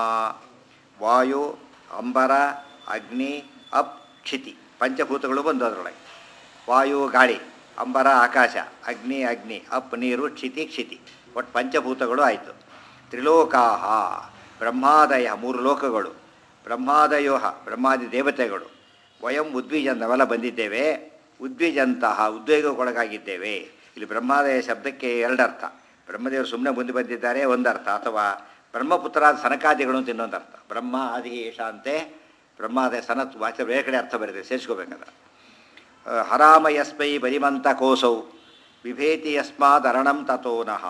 ವಾಯು ಅಂಬರ ಅಗ್ನಿ ಅಪ್ ಕ್ಷಿತಿ ಪಂಚಭೂತಗಳು ಬಂದು ಅದರೊಳಗೆ ವಾಯು ಗಾಳಿ ಅಂಬರ ಆಕಾಶ ಅಗ್ನಿ ಅಗ್ನಿ ಅಪ್ ನೀರು ಕ್ಷಿತಿ ಕ್ಷಿತಿ ಒಟ್ಟು ಪಂಚಭೂತಗಳು ಆಯಿತು ತ್ರಿಲೋಕಾಹ ಬ್ರಹ್ಮಾದಯ ಮೂರು ಲೋಕಗಳು ಬ್ರಹ್ಮಾದಯೋಹ ಬ್ರಹ್ಮಾದಿ ದೇವತೆಗಳು ವಯಂ ಉದ್ವಿಜನ್ ನಾವೆಲ್ಲ ಬಂದಿದ್ದೇವೆ ಉದ್ವಿಜಂತಹ ಉದ್ವೇಗಕ್ಕೊಳಗಾಗಿದ್ದೇವೆ ಇಲ್ಲಿ ಬ್ರಹ್ಮಾದಯ ಶಬ್ದಕ್ಕೆ ಎರಡರ್ಥ ಬ್ರಹ್ಮದೇವರು ಸುಮ್ಮನೆ ಮುಂದೆ ಬಂದಿದ್ದಾರೆ ಒಂದರ್ಥ ಅಥವಾ ಬ್ರಹ್ಮಪುತ್ರ ಸನಕಾದಿಗಳು ಅಂತ ಇನ್ನೊಂದು ಅರ್ಥ ಬ್ರಹ್ಮ ಆದಿ ಏಷಾಂತೆ ಬ್ರಹ್ಮಾದಯ ಸನತ್ ವಾಚ ಬೇರೆ ಕಡೆ ಅರ್ಥ ಬರುತ್ತೆ ಸೇರಿಸ್ಕೋಬೇಕಾದ್ರೆ ಹರಾಮ ಯಸ್ಮೈ ಬಲಿಮಂತ ಕೋಸೌ ಬಿಭೇತಿ ಯಸ್ಮಾದ್ ಅರಣಂ ತಥೋನಃ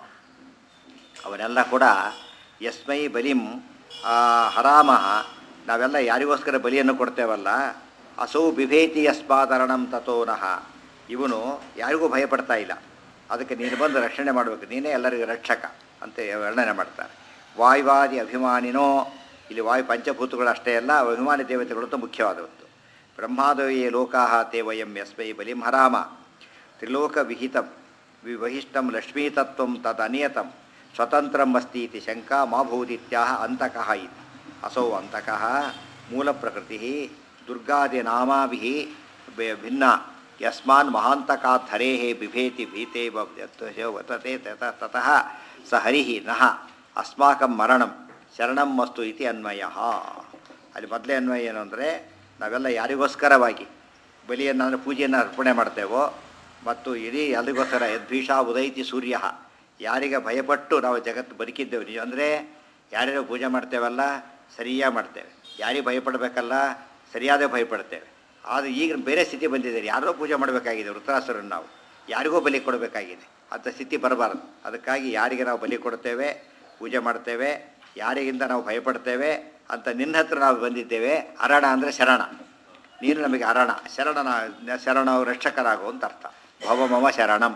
ಅವರೆಲ್ಲ ಕೂಡ ಯಸ್ಮೈ ಬಲಿಂ ಆ, ಹರಾಮಃ ನಾವೆಲ್ಲ ಯಾರಿಗೋಸ್ಕರ ಬಲಿಯನ್ನು ಕೊಡ್ತೇವಲ್ಲ ಅಸೌ ಬಿಭೇತಿ ಯಸ್ಮಾದರಣಂ ತಥೋನಃ ಇವನು ಯಾರಿಗೂ ಭಯಪಡ್ತಾ ಇಲ್ಲ ಅದಕ್ಕೆ ನೀನು ಬಂದು ರಕ್ಷಣೆ ಮಾಡಬೇಕು ನೀನೇ ಎಲ್ಲರಿಗೂ ರಕ್ಷಕ ಅಂತ ವರ್ಣನೆ ಮಾಡ್ತಾರೆ ವಾಯುವಾದಿ ಅಭಿಮಾನಿನೋ ಇಲ್ಲಿ ವಾಯು ಪಂಚಭೂತಗಳು ಅಷ್ಟೇ ಅಲ್ಲ ಅಭಿಮಾನಿ ದೇವತೆಗಳು ಅಂತ ಮುಖ್ಯವಾದದ್ದು ಬ್ರಹ್ಮಾದವೇ ಲೋಕಾಹ ತೇ ವಯಂ ಯಸ್ಮೈ ಬಲಿಂ ಹರಾಮ ತ್ರಿಲೋಕವಿಹಿತಂ ವಿವಹಿಷ್ಟಂ ಲಕ್ಷ್ಮೀತತ್ವಂ ತದನಿಯತಂ ಸ್ವತಂತ್ರಂ ಅಸ್ತಿ ಇತಿ ಶಂಕಾ ಮಾ ಭೂದಿತ್ಯಾಹ ಅಂತಕಃ ಇತಿ ಅಸೌ ಅಂತಕಃ ಮೂಲಪ್ರಕೃತಿ ದುರ್ಗಾದಿನಾಮಾಭಿಃ ಬೆ- ಭಿನ್ನ ಯಸ್ಮಾನ್ ಮಹಾಂತಕಾತ್ ಹರೇಃ ಬಿಭೇತಿ ಭೀತೆ ಭವ್ಯತ್ವಶ ವತತೆ ತತ ತತಃ ಸ ಹರಿಃ ನಃ ಅಸ್ಮಾಕಂ ಮರಣಂ ಶರಣಂ ಮಸ್ತು ಇತಿ ಅನ್ವಯ ಅಲ್ಲಿ ಮೊದಲೇ ಅನ್ವಯ ಏನು ಅಂದರೆ ನಾವೆಲ್ಲ ಯಾರಿಗೋಸ್ಕರವಾಗಿ ಬಲಿಯನ್ನು ಅಂದರೆ ಪೂಜೆಯನ್ನು ಅರ್ಪಣೆ ಮಾಡ್ತೇವೋ ಮತ್ತು ಇಡೀ ಎಲ್ಲಿಗೋಸ್ಕರ ಯದ್ಭೀಷಾ ಉದೈತಿ ಸೂರ್ಯ ಯಾರಿಗೆ ಭಯಪಟ್ಟು ನಾವು ಜಗತ್ತು ಬದುಕಿದ್ದೇವೆ ನೀವು ಅಂದರೆ ಯಾರ್ಯಾರು ಪೂಜೆ ಮಾಡ್ತೇವಲ್ಲ ಸರಿಯಾಗಿ ಮಾಡ್ತೇವೆ ಯಾರಿಗೆ ಭಯಪಡಬೇಕಲ್ಲ ಸರಿಯಾದ ಭಯಪಡ್ತೇವೆ ಆದರೆ ಈಗ ಬೇರೆ ಸ್ಥಿತಿ ಬಂದಿದೆ ಯಾರೋ ಪೂಜೆ ಮಾಡಬೇಕಾಗಿದೆ ವೃತ್ತಾಸುರನ್ನು ನಾವು ಯಾರಿಗೋ ಬಲಿ ಕೊಡಬೇಕಾಗಿದೆ ಅಂಥ ಸ್ಥಿತಿ ಬರಬಾರದು ಅದಕ್ಕಾಗಿ ಯಾರಿಗೆ ನಾವು ಬಲಿ ಕೊಡ್ತೇವೆ ಪೂಜೆ ಮಾಡ್ತೇವೆ ಯಾರಿಗಿಂದ ನಾವು ಭಯಪಡ್ತೇವೆ ಅಂತ ನಿನ್ನ ಹತ್ರ ನಾವು ಬಂದಿದ್ದೇವೆ ಅರಣ ಅಂದರೆ ಶರಣ ನೀನು ನಮಗೆ ಅರಣ ಶರಣನ ಶರಣ ರಕ್ಷಕರಾಗು ಅಂತ ಅರ್ಥ ಭವ ಮಮ ಶರಣಂ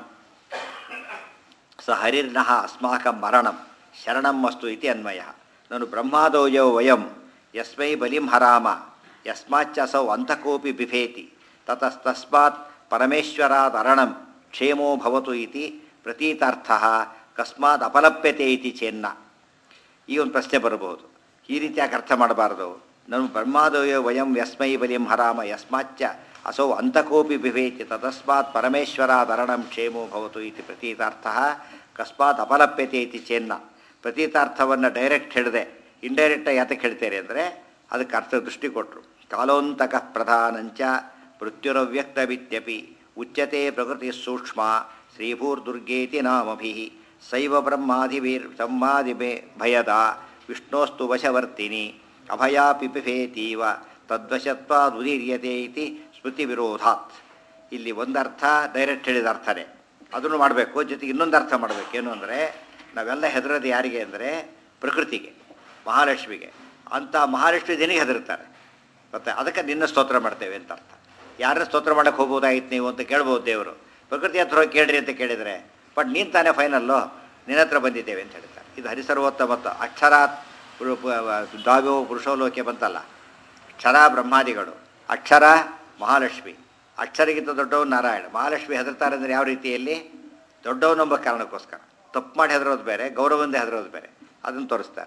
ಸ ಹರಿರ್ನಃ ಅಸ್ಮಾಕಂ ಮರಣಂ ಶರಣಂ ಅಸ್ತು ಇತಿ ಅನ್ವಯ ನಾನು ಬ್ರಹ್ಮಾದೌಯೋ ವಯಂ ಯಸ್ಮೈ ಬಲಿಂ ಹರಾಮ ಯಸ್ಮಾಚ್ಚಸೌ ಅಂತಕೋಪಿ ಬಿಭೇತಿ ತತಸ್ತಸ್ಮಾತ್ ಪರಮೇಶ್ವರಾತ್ ಅರಣಂ ಕ್ಷೇಮೋ ಭವತು ಇತಿ ಪ್ರತೀತಾರ್ಥ ಕಸ್ಮಾತ್ ಅಪಲಪ್ಯತೆ ಇತಿ ಚೆನ್ನ ಈ ಒಂದು ಪ್ರಶ್ನೆ ಬರಬಹುದು ಈ ರೀತಿಯಾಗಿ ಅರ್ಥ ಮಾಡಬಾರ್ದು ನಾನು ಬ್ರಹ್ಮಾದಯ ವಯಂ ಯಸ್ಮೈ ಬಲಿಂ ಹರಾಮ ಯಸ್ಮಾಚ್ಚ ಅಸೌ ಅಂತಕೋಪಿ ಬಿಭೇತಿ ತತಸ್ಮಾತ್ ಪರಮೇಶ್ವರಾದರಣಂ ಕ್ಷೇಮೋ ಭವತು ಇತಿ ಪ್ರತೀತಾರ್ಥ ಕಸ್ಮಾತ್ ಅಪಲಪ್ಯತೆ ಇತಿ ಚೆನ್ನ ಪ್ರತೀತಾರ್ಥವನ್ನು ಡೈರೆಕ್ಟ್ ಹೇಳಿದೆ ಇಂಡೈರೆಕ್ಟಾಗಿ ಯಾತಕ್ಕೆ ಹೇಳ್ತೇನೆ ಅಂದರೆ ಅದಕ್ಕೆ ಅರ್ಥ ದೃಷ್ಟಿ ಕೊಟ್ಟರು ಕಾಲೋಂತಕ ಪ್ರಧಾನಂಚ ಮೃತ್ಯುರವ್ಯಕ್ತವಿತ್ಯಪಿ ಉಚ್ಯತೆ ಪ್ರಕೃತಿ ಸೂಕ್ಷ್ಮ ಶ್ರೀಭೂರ್ದುರ್ಗೇತಿ ನಾಮಭಿ ಸೈವ ಬ್ರಹ್ಮಾದಿವೀರ್ ಬ್ರಹ್ಮಾದಿಭೇ ಭಯದ ವಿಷ್ಣೋಸ್ತು ವಶವರ್ತಿನಿ ಅಭಯಾಪಿ ಪಿಭೇತೀವ ತದ್ವಶತ್ವಾದುದೀರ್ಯತೆ ಇತಿ ಸ್ಮೃತಿ ವಿರೋಧಾತ್ ಇಲ್ಲಿ ಒಂದರ್ಥ ಡೈರೆಕ್ಟ್ ಹೇಳಿದ ಅರ್ಥನೇ ಅದನ್ನು ಮಾಡಬೇಕು ಜೊತೆಗೆ ಇನ್ನೊಂದು ಅರ್ಥ ಮಾಡಬೇಕು ಏನು ಅಂದರೆ ನಾವೆಲ್ಲ ಹೆದರೋದು ಯಾರಿಗೆ ಅಂದರೆ ಪ್ರಕೃತಿಗೆ ಮಹಾಲಕ್ಷ್ಮಿಗೆ ಅಂಥ ಮಹಾಲಕ್ಷ್ಮಿ ದಿನಿಗೆ ಹೆದರ್ತಾರೆ ಮತ್ತೆ ಅದಕ್ಕೆ ನಿನ್ನ ಸ್ತೋತ್ರ ಮಾಡ್ತೇವೆ ಅಂತ ಅರ್ಥ ಯಾರನ್ನ ಸ್ತೋತ್ರ ಮಾಡಕ್ಕೆ ಹೋಗ್ಬೋದಾಗಿತ್ತು ನೀವು ಅಂತ ಕೇಳ್ಬೋದು ದೇವರು ಪ್ರಕೃತಿ ಹತ್ರ ಹೋಗಿ ಕೇಳ್ರಿ ಅಂತ ಕೇಳಿದರೆ ಬಟ್ ನೀನು ತಾನೇ ಫೈನಲ್ಲು ನಿನ್ನ ಹತ್ರ ಬಂದಿದ್ದೇವೆ ಅಂತ ಹೇಳ್ತಾರೆ ಇದು ಹರಿಸರ್ವೋತ್ತಮತ್ವ ಅಕ್ಷರಾತ್ ಪುರು- ಪು- ದಾವ್ಯೋ ಪುರುಷೋಲೋಕೆ ಬಂತಲ್ಲ ಕ್ಷರ ಬ್ರಹ್ಮಾದಿಗಳು ಅಕ್ಷರ ಮಹಾಲಕ್ಷ್ಮಿ ಅಕ್ಷರಗಿಂತ ದೊಡ್ಡವನು ನಾರಾಯಣ ಮಹಾಲಕ್ಷ್ಮಿ ಹೆದರ್ತಾರೆ ಅಂದರೆ ಯಾವ ರೀತಿಯಲ್ಲಿ ದೊಡ್ಡವನೆಂಬ ಕಾರಣಕ್ಕೋಸ್ಕರ ತಪ್ಪು ಮಾಡಿ ಹೆದರೋದು ಬೇರೆ ಗೌರವದಿಂದ ಹೆದರೋದು ಬೇರೆ ಅದನ್ನು ತೋರಿಸ್ತಾರೆ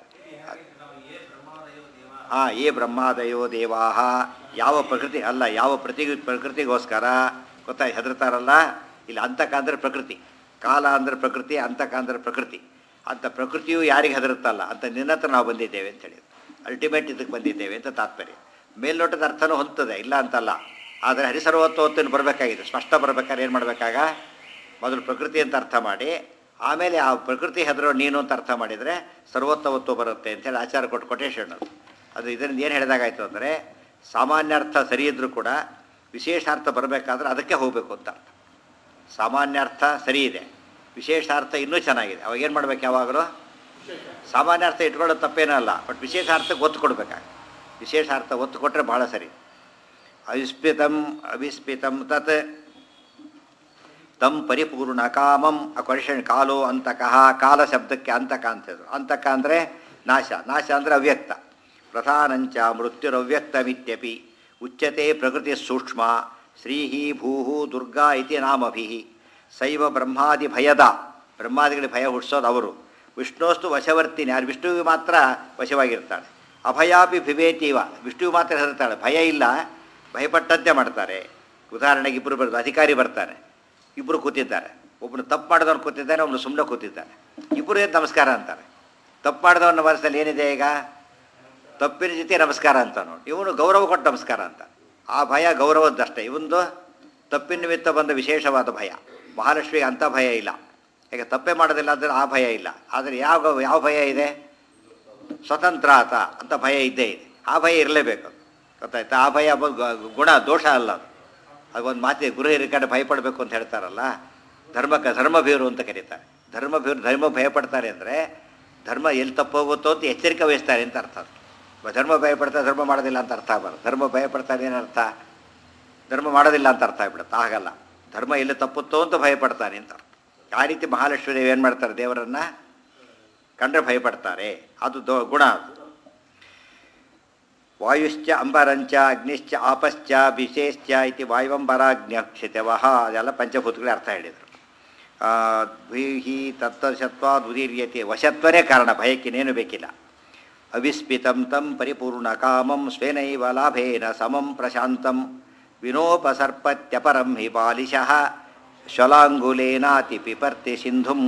ಹಾಂ ಏ ಬ್ರಹ್ಮಾದಯೋ ದೇವಾಹ ಯಾವ ಪ್ರಕೃತಿ ಅಲ್ಲ ಯಾವ ಪ್ರತಿ ಪ್ರಕೃತಿಗೋಸ್ಕರ ಗೊತ್ತಾ ಹೆದರ್ತಾರಲ್ಲ ಇಲ್ಲಿ ಅಂತಕ ಅಂದರೆ ಪ್ರಕೃತಿ ಕಾಲ ಅಂದರೆ ಪ್ರಕೃತಿ ಅಂತಕ ಅಂದರೆ ಪ್ರಕೃತಿ ಅಂತ ಪ್ರಕೃತಿಯು ಯಾರಿಗೆ ಹೆದರುತ್ತಲ್ಲ ಅಂತ ನಿನ್ನ ಹತ್ರ ನಾವು ಬಂದಿದ್ದೇವೆ ಅಂತ ಹೇಳಿ ಅಲ್ಟಿಮೇಟ್ ಇದಕ್ಕೆ ಬಂದಿದ್ದೇವೆ ಅಂತ ತಾತ್ಪರ್ಯ ಮೇಲ್ನೋಟದ ಅರ್ಥನೂ ಹೊಂದ್ತದೆ ಇಲ್ಲ ಅಂತಲ್ಲ ಆದರೆ ಹರಿಸರ್ವತ್ವത്തിന് ಬರಬೇಕಾಗಿದೆ ಸ್ಪಷ್ಟ ಬರ್ಬೇಕಾದ್ರೆ ಏನು ಮಾಡಬೇಕಾಗ ಮೊದಲು ಪ್ರಕೃತಿ ಅಂತ ಅರ್ಥ ಮಾಡಿ ಆಮೇಲೆ ಆ ಪ್ರಕೃತಿ ಹೆದರೋ ನೀನು ಅಂತ ಅರ್ಥ ಮಾಡಿದರೆ ಸರ್ವೋತ್ತಮತ್ವ ಬರುತ್ತೆ ಅಂತೇಳಿ ಆಚಾರ ಕೊಟ್ಟು ಕೊಟೇಶನ್ ಅದು ಅದು ಇದರಿಂದ ಏನು ಹೇಳಿದಾಗಾಯ್ತು ಅಂದರೆ ಸಾಮಾನ್ಯಾರ್ಥ ಸರಿ ಇದ್ದರೂ ಕೂಡ ವಿಶೇಷಾರ್ಥ ಬರಬೇಕಾದ್ರೆ ಅದಕ್ಕೆ ಹೋಗಬೇಕು ಅಂತ ಅರ್ಥ ಸಾಮಾನ್ಯಾರ್ಥ ಸರಿ ಇದೆ ವಿಶೇಷಾರ್ಥ ಇನ್ನೂ ಚೆನ್ನಾಗಿದೆ ಅವಾಗ ಏನು ಮಾಡ್ಬೇಕು ಯಾವಾಗಲೂ ಸಾಮಾನ್ಯಾರ್ಥ ಇಟ್ಕೊಳ್ಳೋದು ತಪ್ಪೇನೂ ಅಲ್ಲ ಬಟ್ ವಿಶೇಷಾರ್ಥಕ್ಕೆ ಒತ್ತು ಕೊಡಬೇಕಾಗ ವಿಶೇಷಾರ್ಥ ಒತ್ತು ಕೊಟ್ಟರೆ ಭಾಳ ಸರಿ ಅವಿಸ್ಪಿತಂ ಅವಿಸ್ಪಿತಂ ತತ್ ತಂ ಪರಿಪೂರ್ಣ ಕಾಮಂ ಅಕರ್ಷಣ್ ಕಾಲೋ ಅಂತಕಃ ಕಾಲ ಶಬ್ದಕ್ಕೆ ಅಂತಕ ಅಂತ ಹೇಳಿದ್ರು ಅಂತಕ ಅಂದರೆ ನಾಶ ನಾಶ ಅಂದರೆ ಅವ್ಯಕ್ತ ಪ್ರಧಾನಂಚ ಮೃತ್ಯುರವ್ಯಕ್ತಮಿತ್ಯಪಿ ಉಚ್ಯತೆ ಪ್ರಕೃತಿ ಸೂಕ್ಷ್ಮ ಶ್ರೀಹಿ ಭೂಹು ದುರ್ಗಾ ಇತಿ ನಾಮಭಿ ಶೈವ ಬ್ರಹ್ಮಾದಿ ಭಯದ ಬ್ರಹ್ಮಾದಿಗಳಿಗೆ ಭಯ ಹುಟ್ಟಿಸೋದು ಅವರು ವಿಷ್ಣೋಸ್ತು ವಶವರ್ತಿನಿ ಯಾರು ವಿಷ್ಣುವಿಗೆ ಮಾತ್ರ ವಶವಾಗಿರ್ತಾಳೆ ಅಭಯಾಪಿ ಭಿವೇತೀವ ವಿಷ್ಣುವಿಗೆ ಮಾತ್ರ ಹೆದರ್ತಾಳೆ ಭಯ ಇಲ್ಲ ಭಯಪಟ್ಟಂತೆ ಮಾಡ್ತಾರೆ ಉದಾಹರಣೆಗೆ ಇಬ್ಬರು ಬರೋದು ಅಧಿಕಾರಿ ಬರ್ತಾನೆ ಇಬ್ಬರು ಕೂತಿದ್ದಾರೆ ಒಬ್ಬನು ತಪ್ಪು ಮಾಡಿದವನು ಕೂತಿದ್ದಾನೆ ಒಬ್ಬನು ಸುಮ್ಮನೆ ಕೂತಿದ್ದಾನೆ ಇಬ್ಬರು ಎದ್ದು ನಮಸ್ಕಾರ ಅಂತಾರೆ ತಪ್ಪು ಮಾಡಿದವನ ಮನಸ್ಸಲ್ಲಿ ಏನಿದೆ ಈಗ ತಪ್ಪಿನ ಜೊತೆ ನಮಸ್ಕಾರ ಅಂತ ನೋಡಿ ಇವನು ಗೌರವ ಕೊಟ್ಟು ನಮಸ್ಕಾರ ಅಂತ ಆ ಭಯ ಗೌರವದ್ದಷ್ಟೇ ಇವಂದು ತಪ್ಪಿನ ನಿಮಿತ್ತ ಬಂದ ವಿಶೇಷವಾದ ಭಯ ಮಹಾಲಕ್ಷ್ಮಿಗೆ ಅಂಥ ಭಯ ಇಲ್ಲ ಈಗ ತಪ್ಪೇ ಮಾಡೋದಿಲ್ಲ ಅಂದರೆ ಆ ಭಯ ಇಲ್ಲ ಆದರೆ ಯಾವ ಯಾವ ಭಯ ಇದೆ ಸ್ವತಂತ್ರ ಆತ ಅಂತ ಭಯ ಇದ್ದೇ ಇದೆ ಆ ಭಯ ಇರಲೇಬೇಕು ಗೊತ್ತಾಯ್ತಾ ಆ ಭಯ ಬ- ಗ- ಗುಣ ದೋಷ ಅಲ್ಲ ಅದು ಅದೊಂದು ಮಾತಿ ಗುರು ಹಿರಿಯ ಕಡೆ ಭಯಪಡಬೇಕು ಅಂತ ಹೇಳ್ತಾರಲ್ಲ ಧರ್ಮಕ್ಕೆ ಧರ್ಮಭೀರು ಅಂತ ಕರೀತಾರೆ ಧರ್ಮಭೀರು ಧರ್ಮ ಭಯಪಡ್ತಾರೆ ಅಂದರೆ ಧರ್ಮ ಎಲ್ಲಿ ತಪ್ಪೋಗುತ್ತೋ ಅಂತ ಎಚ್ಚರಿಕೆ ವಹಿಸ್ತಾರೆ ಅಂತ ಅರ್ಥ ಅದು. ಧರ್ಮ ಭಯಪಡ್ತಾರೆ ಧರ್ಮ ಮಾಡೋದಿಲ್ಲ ಅಂತ ಅರ್ಥ ಆಗಬಾರ್ದು ಧರ್ಮ ಭಯಪಡ್ತಾರೆ ಏನರ್ಥ ಧರ್ಮ ಮಾಡೋದಿಲ್ಲ ಅಂತ ಅರ್ಥ ಆಗ್ಬಿಡುತ್ತೆ ಆಗಲ್ಲ ಧರ್ಮ ಎಲ್ಲಿ ತಪ್ಪುತ್ತೋ ಅಂತ ಭಯಪಡ್ತಾನೆ ಅಂತ ಅರ್ಥ ಆ ರೀತಿ ಮಹಾಲಕ್ಷ್ಮೀ ದೇವಿ ಏನು ಮಾಡ್ತಾರೆ ದೇವರನ್ನು ಕಂಡ್ರೆ ಭಯಪಡ್ತಾರೆ ಅದು ದೋ ಗುಣ ಅದು ವಾಯುಶ್ಚ ಅಂಬರಂಚ ಅಗ್ನಿಶ್ಚ ಆಪಶ್ಚ ವಿಶೇಶ್ಚ ಇತಿ ವಾಯುವಂಬರಾಗ್ನ್ಯಕ್ಷಿತವಹ ಅದೆಲ್ಲ ಪಂಚಭೂತಗಳೇ ಅರ್ಥ ಹೇಳಿದರು ದ್ವಿಹಿ ತತ್ತಶತ್ವಾದ್ ಉದೀರ್ಯತೆ ವಶತ್ವರೇ ಕಾರಣ ಭಯಕ್ಕಿನೇನು ಬೇಕಿಲ್ಲ ಅವಿಸ್ಮಿತಂ ತಂ ಪರಿಪೂರ್ಣ ಕಾಮಂ ಸ್ವೇನೈವ ಲಾಭೇನ ಸಮಂ ಪ್ರಶಾಂತಂ ವಿನೋಪಸರ್ಪತ್ಯಪರಂ ಹಿ ಬಾಲಿಶಃ ಶ್ವಲಾಂಗುಲೇನಾತಿ ಪಿಪರ್ತಿ ಸಿಂಧುಂ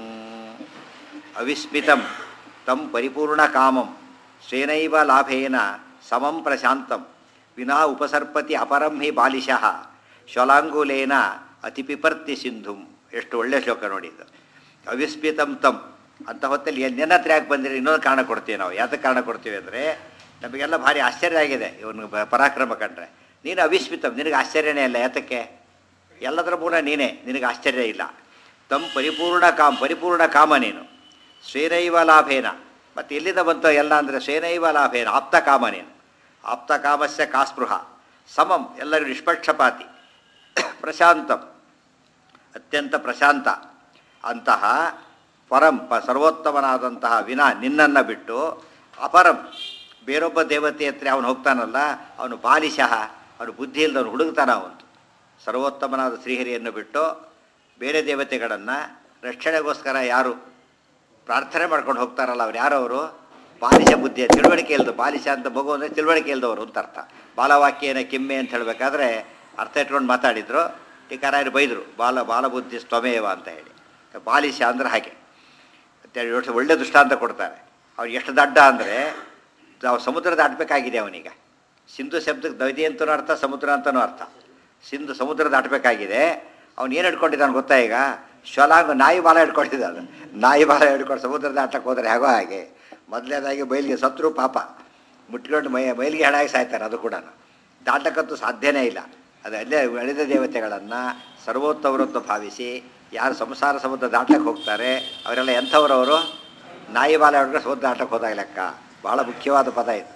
ಅವಿಸ್ಮಿತಂ ತಂ ಪರಿಪೂರ್ಣ ಕಾಮಂ ಸ್ವೇನೈವ ಲಾಭೇನ ಸಮಂ ಪ್ರಶಾಂತಂ ವಿನಾ ಉಪಸರ್ಪತಿ ಅಪರಂ ಹಿ ಬಾಲಿಶಃ ಶ್ವಲಾಂಗುಲೇನ ಅತಿಪಿಪರ್ತಿ ಸಿಂಧುಂ ಎಷ್ಟು ಒಳ್ಳೆ ಶ್ಲೋಕ ನೋಡಿದ್ದು ಅವಿಸ್ಮಿತಂ ತಂ ಅಂತ ಹೊತ್ತಲ್ಲಿ ಎಲ್ಲಿ ನನ್ನ ಹತ್ರ ಯಾಕೆ ಬಂದಿರಿ ಇನ್ನೊಂದು ಕಾರಣ ಕೊಡ್ತೀವಿ ನಾವು ಯಾತಕ್ಕೆ ಕಾರಣ ಕೊಡ್ತೀವಿ ಅಂದರೆ ನಮಗೆಲ್ಲ ಭಾರಿ ಆಶ್ಚರ್ಯ ಆಗಿದೆ ಇವನು ಬ- ಪರಾಕ್ರಮ ಕಂಡ್ರೆ ನೀನು ಅವಿಸ್ಮಿತಂ ನಿನಗೆ ಆಶ್ಚರ್ಯನೇ ಇಲ್ಲ ಯಾತಕ್ಕೆ ಎಲ್ಲದರ ಮೂಲ ನೀನೇ ನಿನಗೆ ಆಶ್ಚರ್ಯ ಇಲ್ಲ ತಂ ಪರಿಪೂರ್ಣ ಕಾಮ ಪರಿಪೂರ್ಣ ಕಾಮ ನೀನು ಸ್ವೇನೈವ ಲಾಭೇನ ಮತ್ತು ಎಲ್ಲಿಂದ ಬಂತು ಎಲ್ಲ ಅಂದರೆ ಸ್ವೇನೈವ ಲಾಭೇನ ಆಪ್ತ ಕಾಮ ನೀನು ಆಪ್ತ ಕಾಮಸ್ಯ ಕಾಸ್ಪೃಹ ಸಮಂ ಎಲ್ಲರಿಗೂ ನಿಷ್ಪಕ್ಷಪಾತಿ ಪ್ರಶಾಂತಂ ಅತ್ಯಂತ ಪ್ರಶಾಂತ ಅಂತಹ ಪರಂ ಪ ಸರ್ವೋತ್ತಮನಾದಂತಹ ವಿನಾ ನಿನ್ನನ್ನು ಬಿಟ್ಟು ಅಪರಂ ಬೇರೊಬ್ಬ ದೇವತೆ ಹತ್ರ ಅವನು ಹೋಗ್ತಾನಲ್ಲ ಅವನು ಬಾಲಿಶಃ ಅವನು ಬುದ್ಧಿ ಇಲ್ಲದವನು ಹುಡುಗ್ತಾನ ಅವಂತು ಸರ್ವೋತ್ತಮನಾದ ಶ್ರೀಹರಿಯನ್ನು ಬಿಟ್ಟು ಬೇರೆ ದೇವತೆಗಳನ್ನು ರಕ್ಷಣೆಗೋಸ್ಕರ ಯಾರು ಪ್ರಾರ್ಥನೆ ಮಾಡ್ಕೊಂಡು ಹೋಗ್ತಾರಲ್ಲ ಅವ್ರು ಯಾರು ಅವರು ಬಾಲಿಶ ಬುದ್ಧಿಯ ತಿಳುವಳಿಕೆ ಇಲ್ದು ಬಾಲಿಶ ಅಂತ ಮಗು ಅಂದರೆ ತಿಳುವಳಿಕೆ ಇಲ್ದವರು ಅಂತ ಅರ್ಥ ಬಾಲವಾಕ್ಯನ ಕಿಮ್ಮೆ ಅಂತ ಹೇಳಬೇಕಾದ್ರೆ ಅರ್ಥ ಇಟ್ಕೊಂಡು ಮಾತಾಡಿದ್ರು ಟೀಕಾರಾಯರು ಬೈದರು ಬಾಲ ಬಾಲಬುದ್ಧಿ ಸ್ವಮೇವ ಅಂತ ಹೇಳಿ ಬಾಲಿಶ ಅಂದ್ರೆ ಹಾಗೆ ಅಂತೇಳಿ ಯೋಚನೆ ಒಳ್ಳೆ ದೃಷ್ಟಾಂತ ಕೊಡ್ತಾರೆ ಅವ್ರು ಎಷ್ಟು ದಡ್ಡ ಅಂದರೆ ನಾವು ಸಮುದ್ರ ದಾಟಬೇಕಾಗಿದೆ ಅವನೀಗ ಸಿಂಧು ಶಬ್ದಕ್ಕೆ ನದಿ ಅಂತನೂ ಅರ್ಥ ಸಮುದ್ರ ಅಂತನೂ ಅರ್ಥ ಸಿಂಧು ಸಮುದ್ರ ದಾಟಬೇಕಾಗಿದೆ ಅವ್ನು ಏನು ಹಿಡ್ಕೊಂಡಿದ್ದಾನೆ ಗೊತ್ತಾ ಈಗ ಶ್ವಲಾಂಗ ನಾಯಿ ಬಾಲ ಹಿಡ್ಕೊಂಡಿದ್ದಾನೆ ನಾಯಿ ಬಾಲ ಹಿಡ್ಕೊಂಡು ಸಮುದ್ರ ದಾಟಕ್ಕೆ ಹೋದರೆ ಹೇಗೋ ಹಾಗೆ ಮೊದಲನೇದಾಗಿ ಬಯಲಿಗೆ ಸತ್ರು ಪಾಪ ಮುಟ್ಕೊಂಡು ಮೈ ಮೈಲಿಗೆ ಹೆಣಾಗಿ ಸಾಯ್ತಾರೆ ಅದು ಕೂಡ ದಾಟಕ್ಕಂತೂ ಸಾಧ್ಯನೇ ಇಲ್ಲ ಅದು ಅಲ್ಲೇ ಅಳಿದ ದೇವತೆಗಳನ್ನು ಸರ್ವೋತ್ತಮರತ್ತು ಭಾವಿಸಿ ಯಾರು ಸಂಸಾರ ಸಮುದ್ರ ದಾಟಕ್ಕೆ ಹೋಗ್ತಾರೆ ಅವರೆಲ್ಲ ಎಂಥವ್ರವರು ನಾಯಿ ಬಾಲ ಹಿಡ್ಕೊಂಡು ಸಮುದ್ರ ದಾಟಕ್ಕೆ ಹೋದಾಗ ಲೆಕ್ಕ ಬಹಳ ಮುಖ್ಯವಾದ ಪದ ಇದು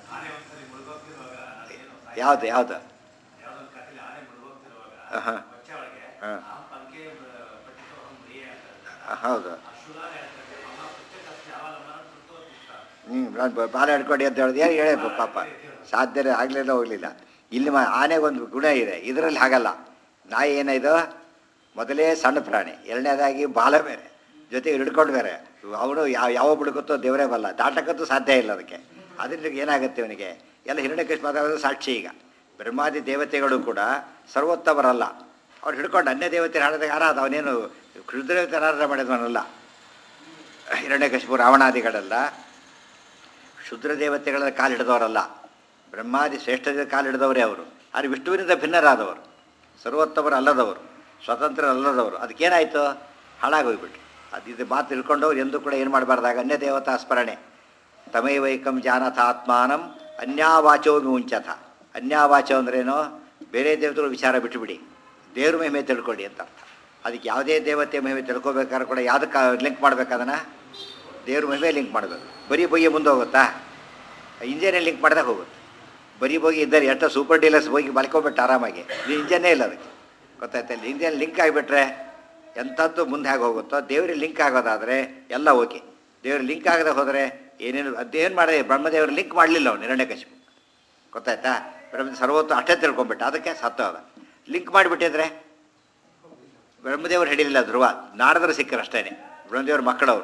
ಯಾವುದು ಯಾವುದು ಹಾಂ ಹಾಂ ಹೌದು ಹ್ಞೂ ನಾನು ಬ- ಬಾಲ ಹಿಡ್ಕೊಂಡು ಅಂತ ಹೇಳಿದೆ ಏನು ಹೇಳಿ ಪಾಪ ಸಾಧ್ಯನೇ ಆಗಲಿಲ್ಲ ಹೋಗಲಿಲ್ಲ ಇಲ್ಲಿ ಮ ಆನೆಗೊಂದು ಗುಣ ಇದೆ ಇದರಲ್ಲಿ ಹಾಗಲ್ಲ ನಾಯಿ ಏನಿದು ಮೊದಲೇ ಸಣ್ಣ ಪ್ರಾಣಿ ಎರಡನೇದಾಗಿ ಬಾಲ ಬೇರೆ ಜೊತೆಗೆ ಹಿಡ್ಕೊಂಡು ಬೇರೆ ಅವನು ಯಾವ ಯಾವ ಬಿಡುಕತ್ತೋ ದೇವರೇ ಬಲ್ಲ ದಾಟಕ್ಕಂತೂ ಸಾಧ್ಯ ಇಲ್ಲ ಅದಕ್ಕೆ ಅದರಿಂದ ಏನಾಗುತ್ತೆ ಅವನಿಗೆ ಎಲ್ಲ ಹಿರಣ್ಯಕೃಷ್ಣ ಮಾತಾಡೋದು ಸಾಕ್ಷಿ ಈಗ ಬ್ರಹ್ಮಾದಿ ದೇವತೆಗಳು ಕೂಡ ಸರ್ವೋತ್ತಮರಲ್ಲ ಅವ್ರು ಹಿಡ್ಕೊಂಡು ಅನ್ಯ ದೇವತೆ ಹಾಡಿದಾಗ ಆರಾಧ ಅವನೇನು ಕ್ಷುದ್ರದೇವತೆ ಆರಾಧನೆ ಮಾಡಿದವನಲ್ಲ ಹಿರಣ್ಯಕಶಿಪು ರಾವಣಾದಿಗಳೆಲ್ಲ ಶುದ್ರ ದೇವತೆಗಳ ಕಾಲು ಹಿಡಿದವರಲ್ಲ ಬ್ರಹ್ಮಾದಿ ಶ್ರೇಷ್ಠ ಕಾಲು ಹಿಡಿದವರೇ ಅವರು ಆದರೆ ವಿಷ್ಣುವಿನಿಂದ ಭಿನ್ನರಾದವರು ಸರ್ವೋತ್ತಮರು ಅಲ್ಲದವರು ಸ್ವತಂತ್ರ ಅಲ್ಲದವರು ಅದಕ್ಕೇನಾಯಿತು ಹಾಳಾಗೋಗ್ಬಿಟ್ರು ಅದು ಇದು ಮಾತು ತಿಳ್ಕೊಂಡವ್ರು ಎಂದೂ ಕೂಡ ಏನು ಮಾಡಬಾರ್ದಾಗ ಅನ್ಯ ದೇವತಾ ಸ್ಮರಣೆ ತಮೈವೈಕಂ ಜಾನಥ ಆತ್ಮಾನಂ ಅನ್ಯಾವಾಚೋ ಮುಂಚಥ ಅನ್ಯಾವಾಚೋ ಅಂದ್ರೇನು ಬೇರೆ ದೇವತೆಗಳು ವಿಚಾರ ಬಿಟ್ಟುಬಿಡಿ ದೇವ್ರ ಮಹಿಮೆ ತಿಳ್ಕೊಳ್ಳಿ ಅಂತ ಅರ್ಥ ಅದಕ್ಕೆ ಯಾವುದೇ ದೇವತೆ ಮಹಿಮೆ ತಿಳ್ಕೊಬೇಕಾದ್ರೆ ಕೂಡ ಯಾವುದಕ್ಕೆ ಲಿಂಕ್ ಮಾಡ್ಬೇಕದನ್ನು ದೇವ್ರ ಮಹಿಮೆ ಲಿಂಕ್ ಮಾಡಬೇಕು ಬರೀ ಬೊಯ್ಗೆ ಮುಂದೆ ಹೋಗುತ್ತಾ ಇಂಜನೇ ಲಿಂಕ್ ಮಾಡಿದಾಗ ಹೋಗುತ್ತೆ ಬರೀ ಹೋಗಿ ಇದ್ದಾರೆ ಎಷ್ಟೋ ಸೂಪರ್ ಡೀಲರ್ಸ್ ಹೋಗಿ ಮಲ್ಕೊಬಿಟ್ಟು ಆರಾಮಾಗಿ ಇದು ಇಂಜನ್ನೇ ಇಲ್ಲ ಅದಕ್ಕೆ ಗೊತ್ತಾಯ್ತಾ ಇಲ್ಲಿ ಇಂಜನ್ ಲಿಂಕ್ ಆಗಿಬಿಟ್ರೆ ಎಂಥದ್ದು ಮುಂದೆ ಹೇಗೆ ಹೋಗುತ್ತೋ ದೇವ್ರಿಗೆ ಲಿಂಕ್ ಆಗೋದಾದರೆ ಎಲ್ಲ ಓಕೆ ದೇವ್ರಿಗೆ ಲಿಂಕ್ ಆಗದೆ ಹೋದರೆ ಏನೇನು ಅದೇನು ಮಾಡಿದೆ ಬ್ರಹ್ಮದೇವ್ರು ಲಿಂಕ್ ಮಾಡಲಿಲ್ಲ ಅವನು ಹಿರಣ್ಯಕಶಿಪು ಗೊತ್ತಾಯ್ತಾ ಬ್ರಹ್ಮ ಸರ್ವತ್ತು ಅಷ್ಟೇ ತಿಳ್ಕೊಂಬಿಟ್ಟ ಅದಕ್ಕೆ ಸತ್ತೋದ ಲಿಂಕ್ ಮಾಡಿಬಿಟ್ಟಿದ್ರೆ ಬ್ರಹ್ಮದೇವರು ಹಿಡಿಲಿಲ್ಲ ಧ್ರುವ ನಾರದರು ಸಿಕ್ಕರು ಅಷ್ಟೇ ಬ್ರಹ್ಮದೇವ್ರ ಮಕ್ಕಳವರು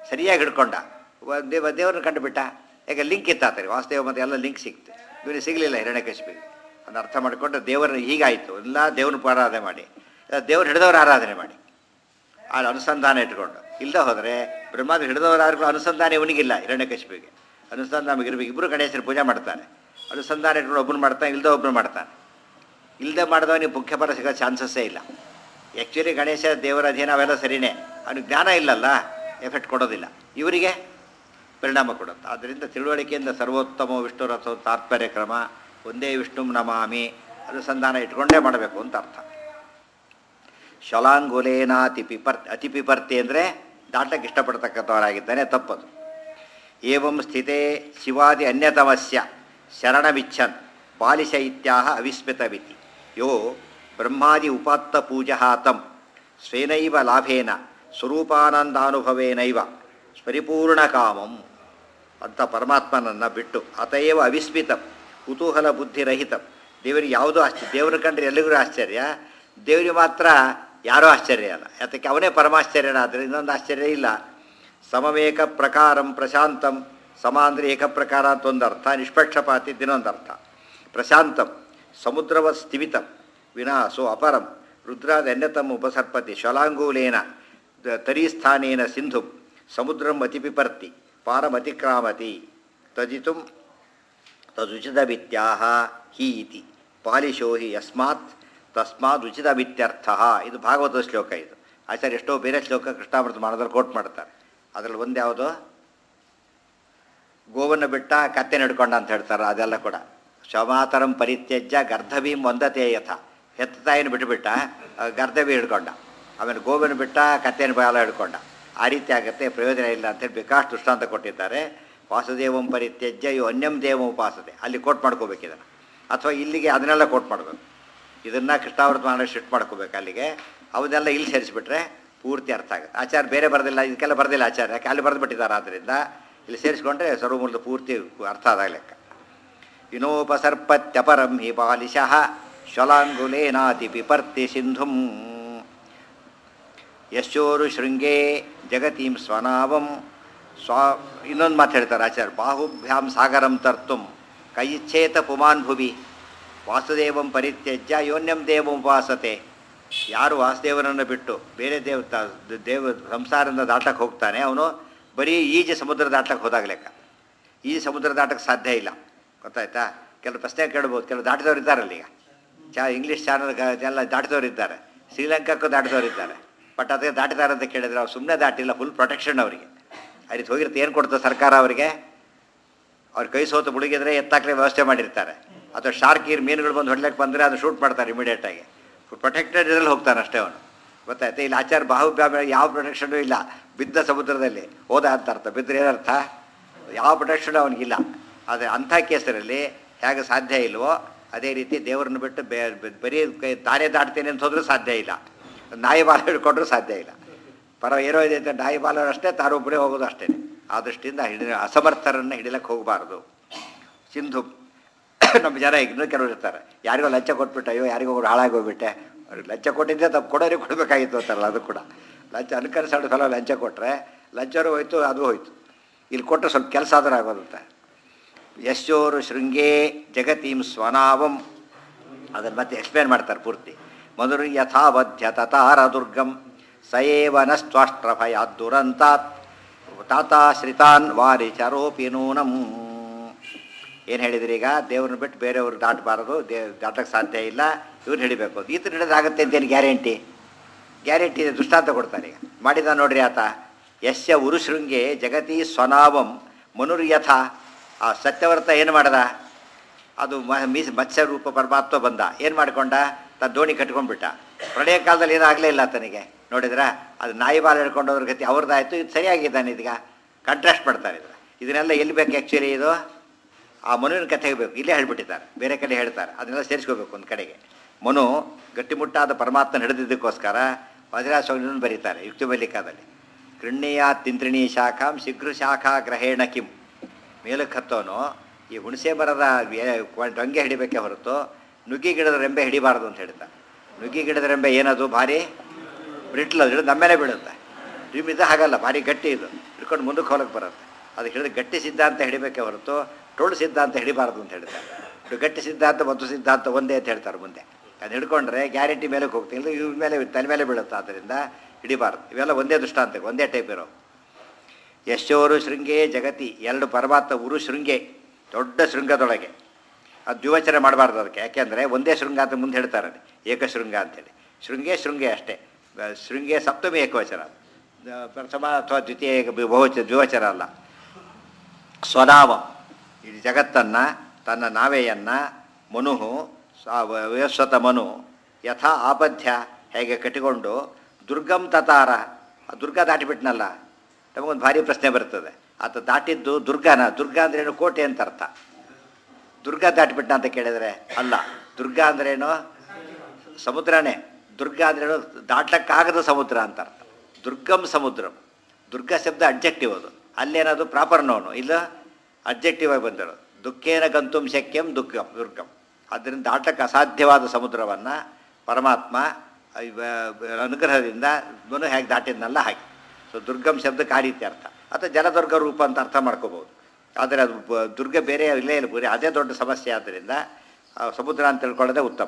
ಸರಿಯಾಗಿ ಹಿಡ್ಕೊಂಡ ವ- ದೇವ ದೇವ್ರನ್ನ ಕಂಡುಬಿಟ್ಟ ಯಾಕೆ ಲಿಂಕ್ ಇತ್ತು ಆತರಿಗೆ ವಾಸುದೇವ ಮತ್ತು ಎಲ್ಲ ಲಿಂಕ್ ಸಿಕ್ತು ಇವನಿಗೆ ಸಿಗಲಿಲ್ಲ ಹಿರಣ್ಯಕಶಿಪಿಗೆ ಅದನ್ನ ಅರ್ಥ ಮಾಡಿಕೊಂಡು ದೇವರನ್ನ ಹೀಗಾಯಿತು ಎಲ್ಲ ದೇವ್ರನ್ನ ಆರಾಧನೆ ಮಾಡಿ ಇಲ್ಲ ದೇವ್ರು ಹಿಡಿದವ್ರ ಆರಾಧನೆ ಮಾಡಿ ಆ ಅನುಸಂಧಾನ ಇಟ್ಕೊಂಡು ಇಲ್ಲದೆ ಹೋದರೆ ಬ್ರಹ್ಮಾದ ಹಿಡಿದವರಾದ್ರೂ ಅನುಸಂಧಾನ ಇವನಿಗಿಲ್ಲ ಹಿರಣ್ಯಕಶಿಪಿಗೆ ಅನುಸಂಧಾನ ನಮಗೆ ಇರಬೇಕು ಇಬ್ಬರು ಗಣೇಶನ ಪೂಜೆ ಮಾಡ್ತಾನೆ ಅನುಸಂಧಾನ ಇಟ್ಕೊಂಡು ಒಬ್ಬನು ಮಾಡ್ತಾನೆ ಇಲ್ಲದೆ ಒಬ್ಬನು ಮಾಡ್ತಾನೆ ಇಲ್ಲದೆ ಮಾಡಿದವನಿಗೆ ಮುಖ್ಯ ಫಲ ಸಿಗೋ ಚಾನ್ಸಸ್ಸೇ ಇಲ್ಲ ಆ್ಯಕ್ಚುಲಿ ಗಣೇಶ ದೇವರ ಅಧೀನ ಅವೆಲ್ಲ ಸರಿನೇ ಅವನಿಗೆ ಜ್ಞಾನ ಇಲ್ಲಲ್ಲ ಎಫೆಕ್ಟ್ ಕೊಡೋದಿಲ್ಲ ಇವರಿಗೆ ಪರಿಣಾಮ ಕೊಡುತ್ತೆ ಆದ್ದರಿಂದ ತಿಳುವಳಿಕೆಯಿಂದ ಸರ್ವೋತ್ತಮ ವಿಷ್ಣು ರಥ ತಾತ್ಪರ್ಯ ಕ್ರಮ ಒಂದೇ ವಿಷ್ಣು ನಮಾಮಿ ಅನುಸಂಧಾನ ಇಟ್ಕೊಂಡೇ ಮಾಡಬೇಕು ಅಂತ ಅರ್ಥ ಶಲಾಂಗುಲೇನಾತಿ ಪಿಪರ್ ಅತಿ ಪಿಪರ್ತಿ ಅಂದರೆ ದಾಟಕ್ಕೆ ಇಷ್ಟಪಡ್ತಕ್ಕಂಥವರಾಗಿದ್ದಾನೆ ತಪ್ಪದು ಏವಂ ಸ್ಥಿತೇ ಶಿವಾದಿ ಅನ್ಯತಮಸ್ಯ ಶರಣಮಿಚ್ಛನ್ ಬಾಲಿಶ ಇತ್ಯಾಹ ಅವಿಸ್ಮಿತವಿತಿ ಯೋ ಬ್ರಹ್ಮಾದಿ ಉಪಾತ್ತ ಪೂಜಹಾತಂ ಸ್ವೇನೈವ ಲಾಭೇನ ಸ್ವರೂಪಾನಂದಾನುಭವೇನೈವ ಪರಿಪೂರ್ಣ ಕಾಮಂ ಅಂತ ಪರಮಾತ್ಮನನ್ನು ಬಿಟ್ಟು ಅತಯೇವ ಅವಿಸ್ಮಿತಂ ಕುತೂಹಲ ಬುದ್ಧಿರಹಿತಂ ದೇವರಿಗೆ ಯಾವುದೂ ಆಶ್ಚರ್ಯ ದೇವ್ರ ಕಂಡ್ರೆ ಎಲ್ಲಿಗೂ ಆಶ್ಚರ್ಯ ದೇವರಿಗೆ ಮಾತ್ರ ಯಾರೂ ಆಶ್ಚರ್ಯ ಅಲ್ಲ ಯಾತಕ್ಕೆ ಅವನೇ ಪರಮಾಶ್ಚರ್ಯನ ಆದರೆ ಇನ್ನೊಂದು ಆಶ್ಚರ್ಯ ಇಲ್ಲ ಸಮವೇಕ ಪ್ರಕಾರಂ ಪ್ರಶಾಂತಂ ಸಮ ಅಂದರೆ ಏಕ ಪ್ರಕಾರ ಅಂತ ಒಂದು ಅರ್ಥ ನಿಷ್ಪಕ್ಷಪಾತಿ ಇನ್ನೊಂದು ಅರ್ಥ ಪ್ರಶಾಂತಂ ಸಮುದ್ರವ ಸ್ಥಿಮಿತಂ ವಿನಾಸೋ ಅಪರಂ ರುದ್ರಾದನ್ಯತಂ ಉಪಸರ್ಪತಿ ಶಲಾಂಗೂಲೇನ ದ- ತರೀಸ್ಥಾನೇನ ಸಿಂಧು ಸಮುದ್ರಂ ಅತಿಪಿಪರ್ತಿ ಪಾರಮತಿಕ್ರಾಮತಿ ತಜಿತುಂ ತದುಚಿತವಿತ್ಯಾಹ ಹಿ ಇತಿ ಪಾಲಿಶೋ ಹಿ ಯಸ್ಮಾತ್ ತಸ್ಮಾತ್ ಉಚಿತವಿತ್ಯರ್ಥ ಇದು ಭಾಗವತ ಶ್ಲೋಕ ಇದು ಆಚಾರ್ಯ ಎಷ್ಟೋ ಬೇರೆ ಶ್ಲೋಕ ಕೃಷ್ಣಾಮೃತ ಮಾಡೋದ್ರಲ್ಲಿ ಕೋಟ್ ಮಾಡ್ತಾರೆ ಅದರಲ್ಲಿ ಒಂದು ಯಾವುದು ಗೋವನ್ನು ಬಿಟ್ಟ ಕತ್ತೆ ನಡ್ಕೊಂಡ ಅಂತ ಹೇಳ್ತಾರೆ ಅದೆಲ್ಲ ಕೂಡ ಶಮಾತರಂ ಪರಿತ್ಯಜ್ಯ ಗರ್ಧಭೀಂ ಒಂದತೆ ಯಥ ಹೆತ್ತ ತಾಯಿನ ಬಿಟ್ಟುಬಿಟ್ಟ ಆ, ಗರ್ಧಭಿ ಹಿಡ್ಕೊಂಡ ಆಮೇಲೆ ಗೋವನ್ನು ಬಿಟ್ಟ ಕತ್ತೆನ ಬಾಲ ಹಿಡ್ಕೊಂಡ ಆ ರೀತಿ ಆಗುತ್ತೆ ಪ್ರಯೋಜನ ಇಲ್ಲ ಅಂತೇಳಿ ಬೇಕಾಷ್ಟು ದೃಷ್ಟಾಂತ ಕೊಟ್ಟಿದ್ದಾರೆ ವಾಸುದೇವಂ ಪರಿತ್ಯಜ್ಯ ಇವು ಅನ್ಯಂ ದೇವ ಉಪಾಸತೆ ಅಲ್ಲಿ ಕೋಟ್ ಮಾಡ್ಕೋಬೇಕು ಇದನ್ನು ಅಥವಾ ಇಲ್ಲಿಗೆ ಅದನ್ನೆಲ್ಲ ಕೋಟ್ ಮಾಡಬೇಕು ಇದನ್ನು ಕೃಷ್ಣಾವೃತ ಮಾಡಿ ಶಿಫ್ಟ್ ಮಾಡ್ಕೋಬೇಕು ಅಲ್ಲಿಗೆ ಅವನ್ನೆಲ್ಲ ಇಲ್ಲಿ ಸೇರಿಸ್ಬಿಟ್ರೆ ಪೂರ್ತಿ ಅರ್ಥ ಆಗುತ್ತೆ ಆಚಾರ ಬೇರೆ ಬರೆದಿಲ್ಲ ಇದಕ್ಕೆಲ್ಲ ಬರೆದಿಲ್ಲ ಆಚಾರ ಯಾಕೆ ಅಲ್ಲಿ ಬರೆದು ಬಿಟ್ಟಿದ್ದಾರೆ ಆದ್ದರಿಂದ ಇಲ್ಲಿ ಸೇರಿಸ್ಕೊಂಡ್ರೆ ಸರ್ವಮೂಲದ ಪೂರ್ತಿ ಅರ್ಥ ಆದಾಗ ಲೆಕ್ಕ ವಿನೋಪಸರ್ಪತ್ಯಪರಂ ಹಿ ಬಾಲಿಶಃ ಶ್ವಲಾಂಗುಲೇನಾತಿ ಪಿಪರ್ತಿ ಸಿಂಧುಂ ಯಶೋರು ಶೃಂಗೇ ಜಗತೀಂ ಸ್ವನಾವಂ ಸ್ವಾ ಇನ್ನೊಂದು ಮಾತು ಹೇಳ್ತಾರೆ ಆಚಾರ್ಯ ಬಾಹುಭ್ಯಾಂ ಸಾಗರಂ ತರ್ತುಂ ಕೈಚ್ಛೇತ ಪುಮಾನ್ ಭುವಿ ವಾಸುದೇವಂ ಪರಿತ್ಯಜ್ಯ ಯೋನ್ಯಂ ದೇವಂ ಉಪಾಸತೆ ಯಾರು ವಾಸುದೇವನನ್ನು ಬಿಟ್ಟು ಬೇರೆ ದೇವ ತ- ದೇವ ಸಂಸಾರದಿಂದ ದಾಟಕ್ಕೆ ಹೋಗ್ತಾನೆ ಅವನು ಬರೀ ಈಜು ಸಮುದ್ರ ದಾಟಕ್ಕೆ ಹೋದಾಗ ಲೆಕ್ಕ ಈ ಸಮುದ್ರ ದಾಟಕ್ಕೆ ಸಾಧ್ಯ ಇಲ್ಲ ಗೊತ್ತಾಯ್ತಾ ಕೆಲವು ಪ್ರಶ್ನೆ ಕೇಳ್ಬೋದು ಕೆಲವು ದಾಟಿದವ್ರು ಇದ್ದಾರಲ್ಲ ಈಗ ಚಾ ಇಂಗ್ಲೀಷ್ ಚಾನಲ್ ಎಲ್ಲ ದಾಟಿದವ್ರು ಇದ್ದಾರೆ ಶ್ರೀಲಂಕಾಕ್ಕೂ ದಾಟಿದವ್ರು ಇದ್ದಾರೆ ಬಟ್ ಅದಕ್ಕೆ ದಾಟಿದಾರೆ ಅಂತ ಕೇಳಿದ್ರೆ ಅವ್ರು ಸುಮ್ಮನೆ ದಾಟಿಲ್ಲ ಫುಲ್ ಪ್ರೊಟೆಕ್ಷನ್ ಅವರಿಗೆ ಆ ರೀತಿ ಹೋಗಿರುತ್ತೆ ಏನು ಕೊಡ್ತದೆ ಸರ್ಕಾರ ಅವರಿಗೆ ಅವ್ರು ಕೈ ಸೋತು ಮುಳುಗಿದ್ರೆ ಎತ್ತಾಕಲೆ ವ್ಯವಸ್ಥೆ ಮಾಡಿರ್ತಾರೆ ಅಥವಾ ಶಾರ್ಕ್ ಈರ್ ಮೀನುಗಳು ಬಂದು ಹೊಡ್ಲಕ್ಕೆ ಬಂದರೆ ಅದು ಶೂಟ್ ಮಾಡ್ತಾರೆ ಇಮಿಡಿಯೇಟಾಗಿ ಪ್ರೊಟೆಕ್ಟೆಡ್ ಇದ್ರಲ್ಲಿ ಹೋಗ್ತಾನೆ ಅಷ್ಟೇ ಅವನು ಗೊತ್ತಾಯ್ತು ಇಲ್ಲಿ ಆಚಾರ ಬಾಹುಬ್ಯಾಮ ಯಾವ ಪ್ರೊಟೆಕ್ಷನು ಇಲ್ಲ ಬಿದ್ದ ಸಮುದ್ರದಲ್ಲಿ ಹೋದ ಅಂತ ಅರ್ಥ ಬಿದ್ದರೆ ಏನರ್ಥ ಯಾವ ಪ್ರೊಟೆಕ್ಷನು ಅವನಿಗಿಲ್ಲ ಆದರೆ ಅಂಥ ಕೇಸರಲ್ಲಿ ಹೇಗೆ ಸಾಧ್ಯ ಇಲ್ವೋ ಅದೇ ರೀತಿ ದೇವರನ್ನು ಬಿಟ್ಟು ಬೇ ಬೆ- ಬರೀ ಕೈ ತಾನೇ ದಾಟ್ತೇನೆ ಅಂತ ಹೋದ್ರೂ ಸಾಧ್ಯ ಇಲ್ಲ ನಾಯಿ ಬಾಲ ಹಿಡ್ಕೊಂಡ್ರೂ ಸಾಧ್ಯ ಇಲ್ಲ ಪರ ಏನೋ ಇದೆ ಅಂತ ನಾಯಿ ಬಾಲರು ಅಷ್ಟೇ ತಾರೊಬ್ಬರೇ ಹೋಗೋದು ಅಷ್ಟೇ ಆ ದೃಷ್ಟಿಯಿಂದ ಹಿಡಿ ಅಸಮರ್ಥರನ್ನು ಹಿಡಿಲಕ್ಕೆ ಹೋಗಬಾರ್ದು ಸಿಂಧು ನಮ್ಮ ಜನ ಈಗ ಇನ್ನೂ ಕೆಲವರು ಇರ್ತಾರೆ ಯಾರಿಗೋ ಲಂಚ ಕೊಟ್ಬಿಟ್ಟು ಅಯ್ಯೋ ಯಾರಿಗೋ ಒಬ್ರು ಹಾಳಾಗೋಗ್ಬಿಟ್ಟೆ ಅವ್ರಿಗೆ ಲಂಚ ಕೊಟ್ಟಿದ್ದೆ ತಪ್ಪು ಕೊಡೋರಿಗೆ ಕೊಡಬೇಕಾಗಿತ್ತು ಅಂತಾರಲ್ಲ ಅದು ಕೂಡ ಲಂಚ ಅನ್ಕನ್ಸಲ್ಡ್ ಸಲ ಲಂಚ ಕೊಟ್ಟರೆ ಲಂಚರು ಹೋಯ್ತು ಅದು ಹೋಯ್ತು ಇಲ್ಲಿ ಕೊಟ್ಟರೆ ಸ್ವಲ್ಪ ಕೆಲಸ ಆದರೂ ಆಗೋದಂತೆ ಯಶೋರು ಶೃಂಗೇ ಜಗತೀಂ ಸ್ವನಾವಂ ಅದನ್ನು ಮತ್ತೆ ಎಕ್ಸ್ಪ್ಲೇನ್ ಮಾಡ್ತಾರೆ ಪೂರ್ತಿ ಮಧುರ ಯಥಾವಧ್ಯ ತತಾರ ದುರ್ಗಂ ಸಯೇವ ನಸ್ತ್ವಾಷ್ಟ್ರಭಯಾತ್ ದುರಂತಾತ್ ತಾತಾಶ್ರಿತಾನ್ ವಾರಿ ಚರೋಪಿ ನೂನಂ ಏನು ಹೇಳಿದ್ರಿ ಈಗ ದೇವ್ರನ್ನ ಬಿಟ್ಟು ಬೇರೆಯವರು ದಾಟಬಾರದು ದೇ ದಾಟಕ್ಕೆ ಸಾಧ್ಯ ಇಲ್ಲ ಇವ್ರು ಹಿಡಿಬೇಕು ಈತ ಹಿಡಿದಾಗುತ್ತೆ ಅಂತೇನು ಗ್ಯಾರಂಟಿ ಗ್ಯಾರಂಟಿ ಇದೆ ದೃಷ್ಟಾಂತ ಕೊಡ್ತಾರೆ ಈಗ ಮಾಡಿದ ನೋಡ್ರಿ ಆತ ಯಶ್ಯ ಉರುಶೃಂಗೆ ಜಗತಿ ಸ್ವನಾವಂ ಮನುರ್ಯಥ ಆ ಸತ್ಯವ್ರತ ಏನು ಮಾಡ್ದ ಅದು ಮ- ಮೀಸ್ ಮತ್ಸ್ಯ ರೂಪ ಪರಮಾತ್ಮ ಬಂದ ಏನು ಮಾಡ್ಕೊಂಡ ತನ್ನ ದೋಣಿ ಕಟ್ಕೊಂಡ್ಬಿಟ್ಟ ಪ್ರಳಯ ಕಾಲದಲ್ಲಿ ಏನೂ ಆಗಲೇ ಇಲ್ಲ ಆತನಿಗೆ ನೋಡಿದ್ರಾ ಅದು ನಾಯಿ ಬಾಲ ಹಿಡ್ಕೊಂಡೋದ್ರ ಗತಿ ಅವ್ರದ್ದಾಯ್ತು ಇದು ಸರಿಯಾಗಿದ್ದಾನೆ ಇದೀಗ ಕಾಂಟ್ರಾಸ್ಟ್ ಮಾಡ್ತಾರೆ ಇದು ಇದನ್ನೆಲ್ಲ ಎಲ್ಲಿ ಬೇಕು ಆ್ಯಕ್ಚುಲಿ ಇದು ಆ ಮನುವಿನ ಕಥೆಗೆ ಬೇಕು ಇಲ್ಲೇ ಹೇಳ್ಬಿಟ್ಟಿದ್ದಾರೆ ಬೇರೆ ಕಡೆ ಹೇಳ್ತಾರೆ ಅದನ್ನೆಲ್ಲ ಸೇರಿಸ್ಕೋಬೇಕು ಒಂದು ಕಡೆಗೆ ಮನು ಗಟ್ಟಿಮುಟ್ಟಾದ ಪರಮಾತ್ಮನ ಹಿಡಿದಿದ್ದಕ್ಕೋಸ್ಕರ ವಜ್ರಾಸ್ವಾಮಿಯನ್ನು ಬರೀತಾರೆ ಯುಕ್ತಿ ಮಲ್ಲಿಕಾದಲ್ಲಿ ಕೃಣ್ಯಯ ತಿಂತ್ರಿಣಿ ಶಾಖಾಂ ಶೀಘ್ರ ಶಾಖಾ ಗ್ರಹೇಣ ಕಿಂ ಮೇಲಕ್ಕೆ ಹತ್ತೋನು ಈ ಹುಣಸೆ ಮರದ ಏ- ಡೊಂಗೆ ಹಿಡಿಬೇಕೇ ಹೊರತು ನುಗ್ಗಿ ಗಿಡದ ರೆಂಬೆ ಹಿಡಿಬಾರ್ದು ಅಂತ ಹೇಳ್ತಾರೆ ನುಗ್ಗಿ ಗಿಡದ ರೆಂಬೆ ಏನದು ಭಾರಿ ಬ್ರಿಟ್ಲ್ ಅದು ಹಿಡಿದು ನಮ್ಮೇಲೆ ಬೀಳುತ್ತೆ ಇದು ಹಾಗಲ್ಲ ಭಾರಿ ಗಟ್ಟಿ ಇದು ಹಿಡ್ಕೊಂಡು ಮುಂದಕ್ಕೆ ಹೋಗಕ್ಕೆ ಬರುತ್ತೆ ಅದು ಹಿಡಿದು ಗಟ್ಟಿ ಸಿದ್ಧಾಂತ ಹಿಡಿಬೇಕೇ ಹೊರತು ಟೋಳು ಸಿದ್ಧಾಂತ ಹಿಡಿಬಾರ್ದು ಅಂತ ಹೇಳ್ತಾರೆ ಇದು ಗಟ್ಟಿ ಸಿದ್ಧಾಂತ ಮತ್ತು ಸಿದ್ಧಾಂತ ಒಂದೇ ಅಂತ ಹೇಳ್ತಾರೆ ಮುಂದೆ ಅದು ಹಿಡ್ಕೊಂಡ್ರೆ ಗ್ಯಾರಂಟಿ ಮೇಲೆ ಹೋಗ್ತೀನಿ ಇಲ್ಲ ಇವ್ರ ಮೇಲೆ ತಲೆ ಮೇಲೆ ಬೀಳುತ್ತೆ ಆದ್ದರಿಂದ ಹಿಡಿಬಾರ್ದು ಇವೆಲ್ಲ ಒಂದೇ ದೃಷ್ಟಾಂತ ಒಂದೇ ಟೈಪ್ ಇರೋ ಯಶೋರು ಶೃಂಗೇ ಜಗತಿ ಎರಡು ಪರಮಾತ್ಮ ಉರು ಶೃಂಗೆ ದೊಡ್ಡ ಶೃಂಗದೊಳಗೆ ಅದು ದ್ವಿವಚನ ಮಾಡಬಾರ್ದು ಅದಕ್ಕೆ ಯಾಕೆಂದರೆ ಒಂದೇ ಶೃಂಗ ಅಂತ ಮುಂದೆ ಹೇಳ್ತಾರೆ ಏಕಶೃಂಗ ಅಂತೇಳಿ ಶೃಂಗೇ ಶೃಂಗೆ ಅಷ್ಟೇ ಆ, ಶೃಂಗೇ ಸಪ್ತಮಿ ಏಕವಚನ ಆ, ಪ್ರಥಮ ಅಥವಾ ದ್ವಿತೀಯ ಏಕ ಬಹುವಚನ ದ್ವಿವಚನ ಅಲ್ಲ ಸ್ವನಾಮ ಈ ಜಗತ್ತನ್ನು ತನ್ನ ನಾವೆಯನ್ನು ಮನುಹು ವಯಸ್ವತ ಮನು ಯಥಾ ಆಪದ್ಯ ಹೇಗೆ ಕಟ್ಟಿಕೊಂಡು ದುರ್ಗಂ ತತಾರ ಆ ದುರ್ಗ ದಾಟಿಬಿಟ್ನಲ್ಲ ನಮಗೊಂದು ಭಾರಿ ಪ್ರಶ್ನೆ ಬರ್ತದೆ ಆತ ದಾಟಿದ್ದು ದುರ್ಗನ ದುರ್ಗ ಅಂದ್ರೇನು ಕೋಟೆ ಅಂತ ಅರ್ಥ ದುರ್ಗ ದಾಟಿಬಿಟ್ಟ ಅಂತ ಕೇಳಿದರೆ ಅಲ್ಲ ದುರ್ಗ ಅಂದ್ರೇನು ಸಮುದ್ರನೇ ದುರ್ಗ ಅಂದ್ರೇನು ದಾಟ್ಲಕ್ಕಾಗದ ಸಮುದ್ರ ಅಂತ ಅರ್ಥ ದುರ್ಗಂ ಸಮುದ್ರಂ ದುರ್ಗ ಶಬ್ದ ಅಡ್ಜೆಕ್ಟಿವ್ ಅದು ಅಲ್ಲೇನದು ಪ್ರಾಪರ್ ನೋನು ಇಲ್ಲ ಅಡ್ಜೆಕ್ಟಿವ್ ಆಗಿ ಬಂದಿರೋದು ದುಃಖೇನ ಗಂತುಂ ಶಕ್ಯಂ ದುರ್ಗಂ ದುರ್ಗಂ ಅದರಿಂದ ದಾಟಕ್ಕೆ ಅಸಾಧ್ಯವಾದ ಸಮುದ್ರವನ್ನು ಪರಮಾತ್ಮ ಇವ- ಅನುಗ್ರಹದಿಂದ ಮನು ಹೇಗೆ ದಾಟಿದ್ನಲ್ಲ ಹಾಗೆ ಸೊ ದುರ್ಗಂ ಶಬ್ದಕ್ಕೆ ಆ ರೀತಿ ಅರ್ಥ ಅಥವಾ ಜಲದುರ್ಗ ರೂಪ ಅಂತ ಅರ್ಥ ಮಾಡ್ಕೋಬೋದು ಆದರೆ ಅದು ಬ- ದುರ್ಗ ಬೇರೆ ಇಲ್ಲೇ ಇಲ್ಲ ಬರೀ ಅದೇ ದೊಡ್ಡ ಸಮಸ್ಯೆ ಆದ್ದರಿಂದ ಆ ಸಮುದ್ರ ಅಂತ ತಿಳ್ಕೊಳ್ಳೋದೇ ಉತ್ತಮ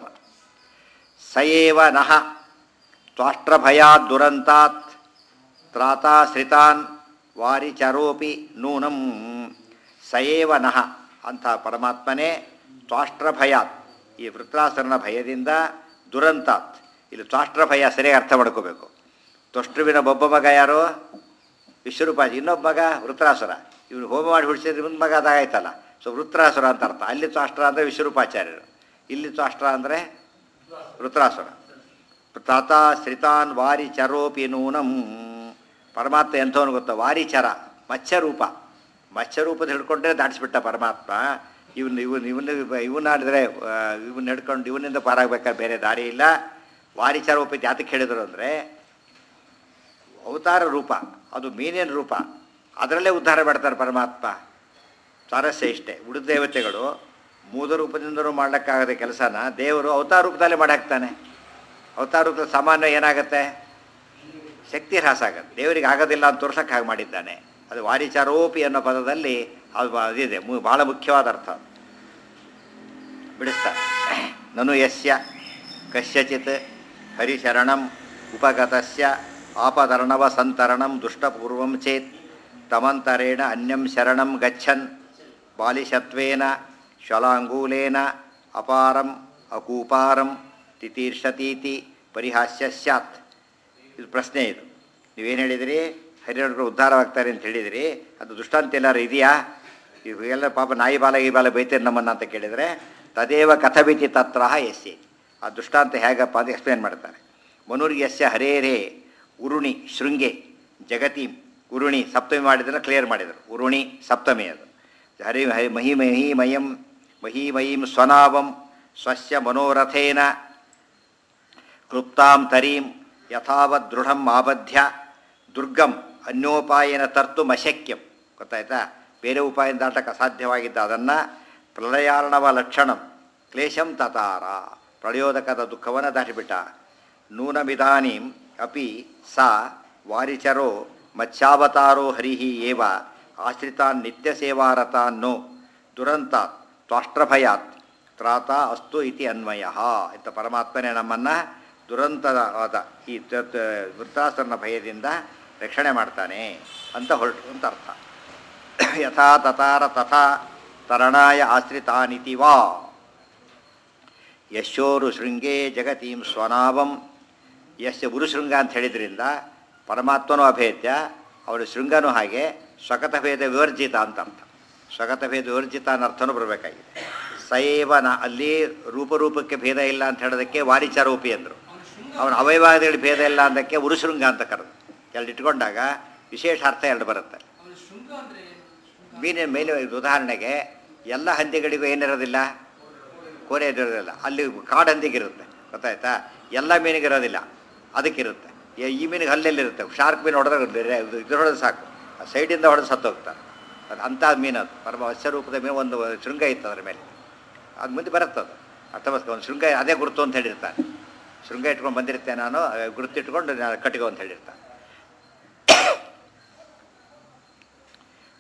ಸಯೇವ ನಹ ತ್ವಾಷ್ಟ್ರಭಯಾತ್ ದುರಂತಾತ್ ತ್ರಾತಾಶ್ರಿತಾನ್ ವಾರಿಚರೋಪಿ ನೂನಂ ಸಯೇವ ನಹ ಅಂಥ ಪರಮಾತ್ಮನೇ ತ್ವಾಷ್ಟ್ರಭಯಾತ್ ಈ ವೃತ್ರಾಸುರನ ಭಯದಿಂದ ದುರಂತಾತ್ ಇಲ್ಲಿ ತ್ವಾಷ್ಟ್ರಭಯ ಸರಿಯಾಗಿ ಅರ್ಥ ಮಾಡ್ಕೋಬೇಕು ತ್ವಷ್ಟೃವಿನ ಒಬ್ಬ ಮಗ ಯಾರು ವಿಶ್ವರೂಪಾಜಿ ಇನ್ನೊಬ್ಬ ಮಗ ವೃತ್ರಾಸುರ ಇವನು ಹೋಮ ಮಾಡಿ ಹುಡ್ಸಿದ್ರೆ ಒಂದು ಮಗ ಅದಾಗಾಯ್ತಲ್ಲ ಸೊ ವೃತ್ರಾಸುರ ಅಂತ ಅರ್ಥ ಅಲ್ಲಿ ತ್ವಾಷ್ಟ್ರ ಅಂದರೆ ವಿಶ್ವರೂಪಾಚಾರ್ಯರು ಇಲ್ಲಿ ತ್ವಾಷ್ಟ್ರ ಅಂದರೆ ವೃತ್ರಾಸುರ ತಾತ ಶ್ರಿತಾನ್ ವಾರಿ ಚರೋಪಿ ನೂನಂ ಪರಮಾತ್ಮ ಎಂಥವನು ಗೊತ್ತಾ ವಾರಿಚರ ಮತ್ಸ್ಯರೂಪ ಮತ್ಸ್ಯರೂಪದ ಹಿಡ್ಕೊಂಡ್ರೆ ದಾಟಿಸ್ಬಿಟ್ಟ ಪರಮಾತ್ಮ ಇವನು ಇವನು ಇವನು ಇವನ್ನ ಆಡಿದ್ರೆ ಇವನ್ನ ಹಿಡ್ಕೊಂಡು ಇವನಿಂದ ಪಾರಾಗಬೇಕಾದ್ರೆ ಬೇರೆ ದಾರಿ ಇಲ್ಲ ವಾರಿಚರೋಪ ಜಾತಕ್ಕೆ ಹೇಳಿದ್ರು ಅಂದರೆ ಅವತಾರ ರೂಪ ಅದು ಮೀನಿನ ರೂಪ ಅದರಲ್ಲೇ ಉದ್ಧಾರ ಮಾಡ್ತಾರೆ ಪರಮಾತ್ಮ ಸಾರಸ್ಯ ಇಷ್ಟೇ ಉಳಿದ ದೇವತೆಗಳು ಮೂಲ ರೂಪದಿಂದಲೂ ಮಾಡ್ಲಿಕ್ಕಾಗದ ಕೆಲಸನ ದೇವರು ಅವತಾರ ರೂಪದಲ್ಲೇ ಮಾಡಾಕ್ತಾನೆ ಅವತಾರ ರೂಪದ ಸಾಮಾನ್ಯ ಏನಾಗುತ್ತೆ ಶಕ್ತಿ ಹ್ರಾಸ ಆಗುತ್ತೆ ದೇವರಿಗೆ ಆಗೋದಿಲ್ಲ ಅಂತ ತೋರ್ಸಕ್ಕೆ ಹಾಗೆ ಮಾಡಿದ್ದಾನೆ ಅದು ವಾರಿಚಾರೋಪಿ ಅನ್ನೋ ಪದದಲ್ಲಿ ಅದು ಬಾ- ಅದಿದೆ ಮು- ಬಹಳ ಮುಖ್ಯವಾದ ಅರ್ಥ ಅದು. ಬಿಡಿಸ್ತಾರೆ ನನು ಯಸ್ಯ ಕಸ್ಯಚಿತ್ ಹರಿಶರಣಂ ಉಪಗತಸ್ಯ ಆಪದರ್ಣವ ಸಂತರಣಂ ದುಷ್ಟಪೂರ್ವಂ ಚೇತ್ ತಮಂತರೇಣ ಅನ್ಯಂ ಶರಣಂ ಗಚ್ಚನ್ ಬಾಲಿಶತ್ವೇನ ಶ್ವಲಾಂಗೂಲೇನ ಅಪಾರಂ ಅಕೂಪಾರಂ ತಿತೀರ್ಷತೀತಿ ಪರಿಹಾಸ್ಯ ಸ್ಯಾತ್ ಇದು ಪ್ರಶ್ನೆ ಇದು ನೀವೇನು ಹೇಳಿದಿರಿ ಹರಿಹರರು ಉದ್ಧಾರವಾಗ್ತಾರೆ ಅಂತ ಹೇಳಿದಿರಿ ಅದು ದುಷ್ಟಾಂತ ಎಲ್ಲಾರು ಇದೆಯಾ ಇವೆಲ್ಲ ಪಾಪ ನಾಯಿ ಬಾಲ ಈ ಬಾಲ ಬೈತಾರೆ ನಮ್ಮನ್ನು ಅಂತ ಕೇಳಿದರೆ ತದೇವ ಕಥಬಿತಿ ತತ್ರ ಯಸ್ಯ ಆ ದುಷ್ಟಾಂತ ಹೇಗಪ್ಪ ಅಂತ ಎಕ್ಸ್ಪ್ಲೇನ್ ಮಾಡ್ತಾರೆ ಮನುರ್ ಯಸ್ಯ ಹರೇರೇ ಉರುಣಿ ಶೃಂಗೆ ಜಗತಿ ಉರುಣಿ ಸಪ್ತಮಿ ಮಾಡಿದ್ರೆ ಕ್ಲಿಯರ್ ಮಾಡಿದರು ಉರುಣಿ ಸಪ್ತಮಿ ಅದು ಹರಿ ಹರಿ ಮಹಿ ಮಹಿಮಯಂ ಮಹಿಮಯೀಂ ಸ್ವನಾವಂ ಸ್ವಸ್ಯ ಮನೋರಥೇನ ಕ್ಲುಪ್ತಾಂ ತರೀಂ ಯಥಾವತ್ ದೃಢಂ ಆಬದ್ಧ್ಯ ದುರ್ಗಂ ಅನ್ಯೋಪಾಯನ ತರ್ತು ಅಶಕ್ಯಂ ಗೊತ್ತಾಯ್ತಾ ಬೇರೆ ಉಪಾಯ ದಾಟಕ್ಕೆ ಅಸಾಧ್ಯವಾಗಿದ್ದ ಅದನ್ನು ಪ್ರಳಯಾರ್ಣವ ಲಕ್ಷಣಂ ಕ್ಲೇಶಂ ತತಾರ ಪ್ರಳಯೋದಕದ ದುಃಖವನ್ನು ದಾಟಿಬಿಟ್ಟ ನೂನಮಿದಾನೀಂ ಅಪಿ ಸಾ ವಾರಿಚರೋ ಮತ್ಸ್ಯಾವತಾರೋ ಹರಿಹಿ ಏವ ಆಶ್ರಿತಾನ್ ನಿತ್ಯ ಸೇವಾರತಾನ್ನೋ ದುರಂತಾತ್ ತ್ವಾಷ್ಟ್ರಭಯಾತ್ ತ್ರಾತ ಅಸ್ತು ಇತಿ ಅನ್ವಯ ಇಂಥ ಪರಮಾತ್ಮನೇ ನಮ್ಮನ್ನು ದುರಂತವಾದ ಈ ತ- ತ- ವೃತ್ತಾಸುರನ ಭಯದಿಂದ ರಕ್ಷಣೆ ಮಾಡ್ತಾನೆ ಅಂತ ಹೊರಟು ಅಂತ ಅರ್ಥ ಯಥಾ ತಥಾರ ತಥಾ ತರಣಾಯ ಆಶ್ರಿತಾನಿತಿ ವಾ ಯಶೋರು ಶೃಂಗೇ ಜಗತೀಂ ಸ್ವನಾವಂ ಯಶ ಉರುಶೃಂಗ ಅಂತ ಹೇಳಿದ್ರಿಂದ ಪರಮಾತ್ಮನೂ ಅಭೇದ್ಯ ಅವಳು ಶೃಂಗನೂ ಹಾಗೆ ಸ್ವಗತ ಭೇದ ವಿವರ್ಜಿತ ಅಂತ ಅರ್ಥ ಸ್ವಗತ ಭೇದ ವಿವರ್ಜಿತ ಅನ್ನೋ ಅರ್ಥನೂ ಬರಬೇಕಾಗಿದೆ ಸೈವ ನ ಅಲ್ಲಿ ರೂಪರೂಪಕ್ಕೆ ಭೇದ ಇಲ್ಲ ಅಂತ ಹೇಳೋದಕ್ಕೆ ವಾರಿಚಾರೋಪಿ ಅಂದರು ಅವನ ಅವಯವಾದಿಗಳಿಗೆ ಭೇದ ಇಲ್ಲ ಅಂದಕ್ಕೆ ಉರುಶೃಂಗ ಅಂತ ಕರೆದು ಎರಡು ಇಟ್ಕೊಂಡಾಗ ವಿಶೇಷ ಅರ್ಥ ಎರಡು ಬರುತ್ತೆ ಮೀನಿನ ಮೇಲೆ ಇದು ಉದಾಹರಣೆಗೆ ಎಲ್ಲ ಹಂದಿಗಳಿಗೂ ಏನಿರೋದಿಲ್ಲ ಕೋರೆ ಇರೋದಿಲ್ಲ ಅಲ್ಲಿ ಕಾಡು ಹಂದಿಗಿರುತ್ತೆ ಗೊತ್ತಾಯ್ತಾ ಎಲ್ಲ ಮೀನಿಗಿರೋದಿಲ್ಲ ಅದಕ್ಕಿರುತ್ತೆ ಈ- ಈ ಮೀನಿಗೆ ಹಲ್ಲೆಲ್ಲಿರುತ್ತೆ ಶಾರ್ಕ್ ಮೀನು ಹೊಡೆದ್ರೆ ಬೇರೆ ಇದು ಇದ್ರ ಹೊಡೆದು ಸಾಕು ಆ ಸೈಡಿಂದ ಹೊಡೆದು ಸತ್ತೋಗ್ತಾರೆ ಅದು ಅಂಥ ಮೀನು ಅದು ಪರಮ ವಶ್ಯರೂಪದ ಮೀನು ಒಂದು ಶೃಂಗ ಇತ್ತು ಅದ್ರ ಮೇಲೆ ಅದು ಮುಂದೆ ಬರುತ್ತೆ ಅದು ಅರ್ಥಮಸ್ಕ ಒಂದು ಶೃಂಗ ಅದೇ ಗುರುತು ಅಂತ ಹೇಳಿರ್ತಾನೆ ಶೃಂಗ ಇಟ್ಕೊಂಡು ಬಂದಿರ್ತೇನೆ ನಾನು ಆ ಗುರುತು ಇಟ್ಕೊಂಡು ನಾನು ಕಟ್ಟಿಗೋ ಅಂತ ಹೇಳಿರ್ತಾನೆ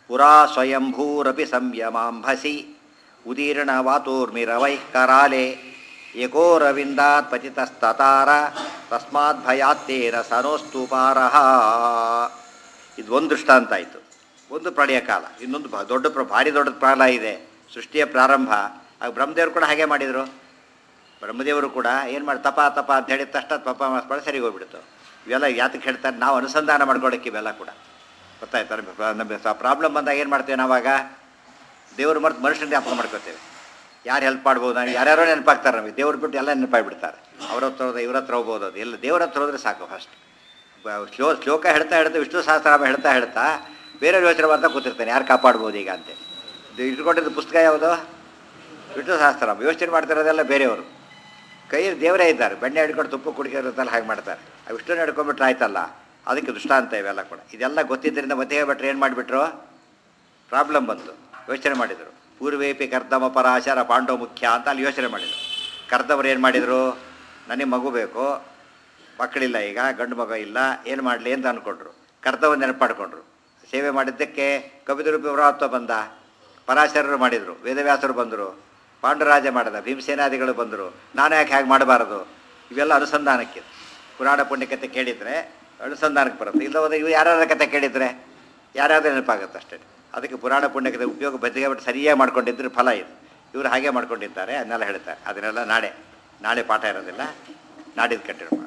ಪುರಾ ಸ್ವಯಂಭೂರಪಿ ಸಂಯಮಾಂಭಸಿ ಉದೀರ್ಣ ವಾತೋರ್ಮಿರವೈ ಕರಾಲೆ ಏಕೋರವಿಂದಾತ್ ಪತಿತಸ್ತತಾರ ತಸ್ಮಾತ್ ಭಯಾತ್ತೇನ ಸನೋಸ್ತು ಪಾರಃ ಇದು ಒಂದು ದೃಷ್ಟಾಂತ ಆಯಿತು ಒಂದು ಪ್ರಳಯ ಕಾಲ ಇನ್ನೊಂದು ಬ- ದೊಡ್ಡ ಪ್ರ ಭಾರಿ ದೊಡ್ಡ ಕಾಲ ಇದೆ ಸೃಷ್ಟಿಯ ಪ್ರಾರಂಭ ಆಗ ಬ್ರಹ್ಮದೇವರು ಕೂಡ ಹಾಗೆ ಮಾಡಿದರು ಬ್ರಹ್ಮದೇವರು ಕೂಡ ಏನು ಮಾಡಿ ತಪ ತಪ ಅಂತ ಹೇಳಿದ ತಕ್ಷಣ ತಪ ಮಾಡಿಸ್ಬೇಡ ಸರಿಗೆ ಹೋಗ್ಬಿಡ್ತು ಇವೆಲ್ಲ ಯಾತಕ್ಕೆ ಹೇಳ್ತಾರೆ ನಾವು ಅನುಸಂಧಾನ ಮಾಡ್ಕೊಳ್ಳೋಕ್ಕೆ ಇವೆಲ್ಲ ಕೂಡ ಗೊತ್ತಾಯ್ತಾ ನಮಗೆ ನಮಗೆ ಪ್ರಾಬ್ಲಮ್ ಬಂದಾಗ ಏನು ಮಾಡ್ತೇವೆ ನಾವಾಗ ದೇವ್ರ ಮರ್ತು ಮನುಷ್ಯನ ಜ್ಞಾಪಕ ಮಾಡ್ಕೋತೇವೆ ಯಾರು ಹೆಲ್ಪ್ ಮಾಡ್ಬೋದು ನಾವು ಯಾರ್ಯಾರೋ ನೆನಪಾಗ್ತಾರೆ ನಮಗೆ ದೇವ್ರು ಬಿಟ್ಟು ಎಲ್ಲ ನೆನಪಾಗ್ಬಿಡ್ತಾರೆ ಅವ್ರ ಹತ್ರ ಹೋದ ಇವ್ರ ಹತ್ರ ಹೋಗ್ಬೋದು ಅದು ಎಲ್ಲ ದೇವ್ರ ಹತ್ರ ಹೋದ್ರೆ ಸಾಕು ಫಸ್ಟ್ ಶ್ಲೋ ಶ್ಲೋಕ ಹೇಳ್ತಾ ಹೇಳ್ತಾ ವಿಷ್ಣು ಸಹಸ್ರನಾಮ ಹೇಳ್ತಾ ಹೇಳ್ತಾ ಬೇರೆ ಯೋಚನೆ ಮಾಡ್ತಾ ಕೂತಿರ್ತಾನೆ ಯಾರು ಕಾಪಾಡ್ಬೋದು ಈಗ ಅಂತೇಳಿ ಇದು ಇಟ್ಕೊಂಡಿದ್ದು ಪುಸ್ತಕ ಯಾವುದು ವಿಷ್ಣು ಸಹಸ್ರನಾಮ ಯೋಚನೆ ಮಾಡ್ತಿರೋದೆಲ್ಲ ಬೇರೆಯವರು ಕೈಯಲ್ಲಿ ದೇವರೇ ಇದ್ದಾರೆ ಬೆಣ್ಣೆ ಹಿಡ್ಕೊಂಡು ತುಪ್ಪ ಕುಡಿಕಿರುತ್ತಲ್ಲ ಹಾಗೆ ಮಾಡ್ತಾರೆ ಆ ವಿಷ್ಣುನ ಹಿಡ್ಕೊಂಡ್ಬಿಟ್ರೆ ಆಯ್ತಲ್ಲ ಅದಕ್ಕೆ ದುಷ್ಟಾಂತ ಇವೆಲ್ಲ ಕೂಡ ಇದೆಲ್ಲ ಗೊತ್ತಿದ್ದರಿಂದ ಮಧ್ಯೆ ಭಟ್ರು ಏನು ಮಾಡಿಬಿಟ್ರು ಪ್ರಾಬ್ಲಮ್ ಬಂತು ಯೋಚನೆ ಮಾಡಿದರು ಪೂರ್ವೇಪಿ ಕರ್ದಮ ಪರಾಶರ ಪಾಂಡವ ಮುಖ್ಯ ಅಂತ ಅಲ್ಲಿ ಯೋಚನೆ ಮಾಡಿದರು ಕರ್ದವರು ಏನು ಮಾಡಿದರು ನನಗೆ ಮಗು ಬೇಕು ಮಕ್ಕಳಿಲ್ಲ ಈಗ ಗಂಡು ಮಗ ಇಲ್ಲ ಏನು ಮಾಡಲಿ ಅಂತ ಅಂದ್ಕೊಂಡ್ರು ಕರ್ತವ್ಯ ನೆನಪಾಡ್ಕೊಂಡ್ರು ಸೇವೆ ಮಾಡಿದ್ದಕ್ಕೆ ಕವಿದರೂಪಿ ವ್ರಹತ್ವ ಬಂದ ಪರಾಶರರು ಮಾಡಿದರು ವೇದವ್ಯಾಸರು ಬಂದರು ಪಾಂಡುರಾಜ ಮಾಡಿದ ಭೀಮಸೇನಾದಿಗಳು ಬಂದರು ನಾನು ಯಾಕೆ ಹಾಗೆ ಮಾಡಬಾರದು ಇವೆಲ್ಲ ಅನುಸಂಧಾನಕ್ಕೆ ಪುರಾಣ ಪುಣ್ಯಕತೆ ಕೇಳಿದರೆ ಅನುಸಂಧಾನಕ್ಕೆ ಬರುತ್ತೆ ಇಲ್ಲ ಹೋದ್ರೆ ಇವು ಯಾರ್ಯಾರ ಕತೆ ಕೇಳಿದರೆ ಯಾರ್ಯಾವ್ದು ನೆನಪಾಗುತ್ತೆ ಅಷ್ಟೇ ಅದಕ್ಕೆ ಪುರಾಣ ಪುಣ್ಯಕತೆ ಉಪಯೋಗ ಬದಿಗೆ ಬಿಟ್ಟು ಸರಿಯಾಗಿ ಮಾಡ್ಕೊಂಡಿದ್ರೆ ಫಲ ಇದು ಇವರು ಹಾಗೆ ಮಾಡ್ಕೊಂಡಿದ್ದಾರೆ ಅದನ್ನೆಲ್ಲ ಹೇಳ್ತಾರೆ ಅದನ್ನೆಲ್ಲ ನಾಳೆ ನಾಳೆ ಪಾಠ ಇರೋದಿಲ್ಲ ನಾಡಿದ್ದು ಕಂಟಿನ್ಯೂ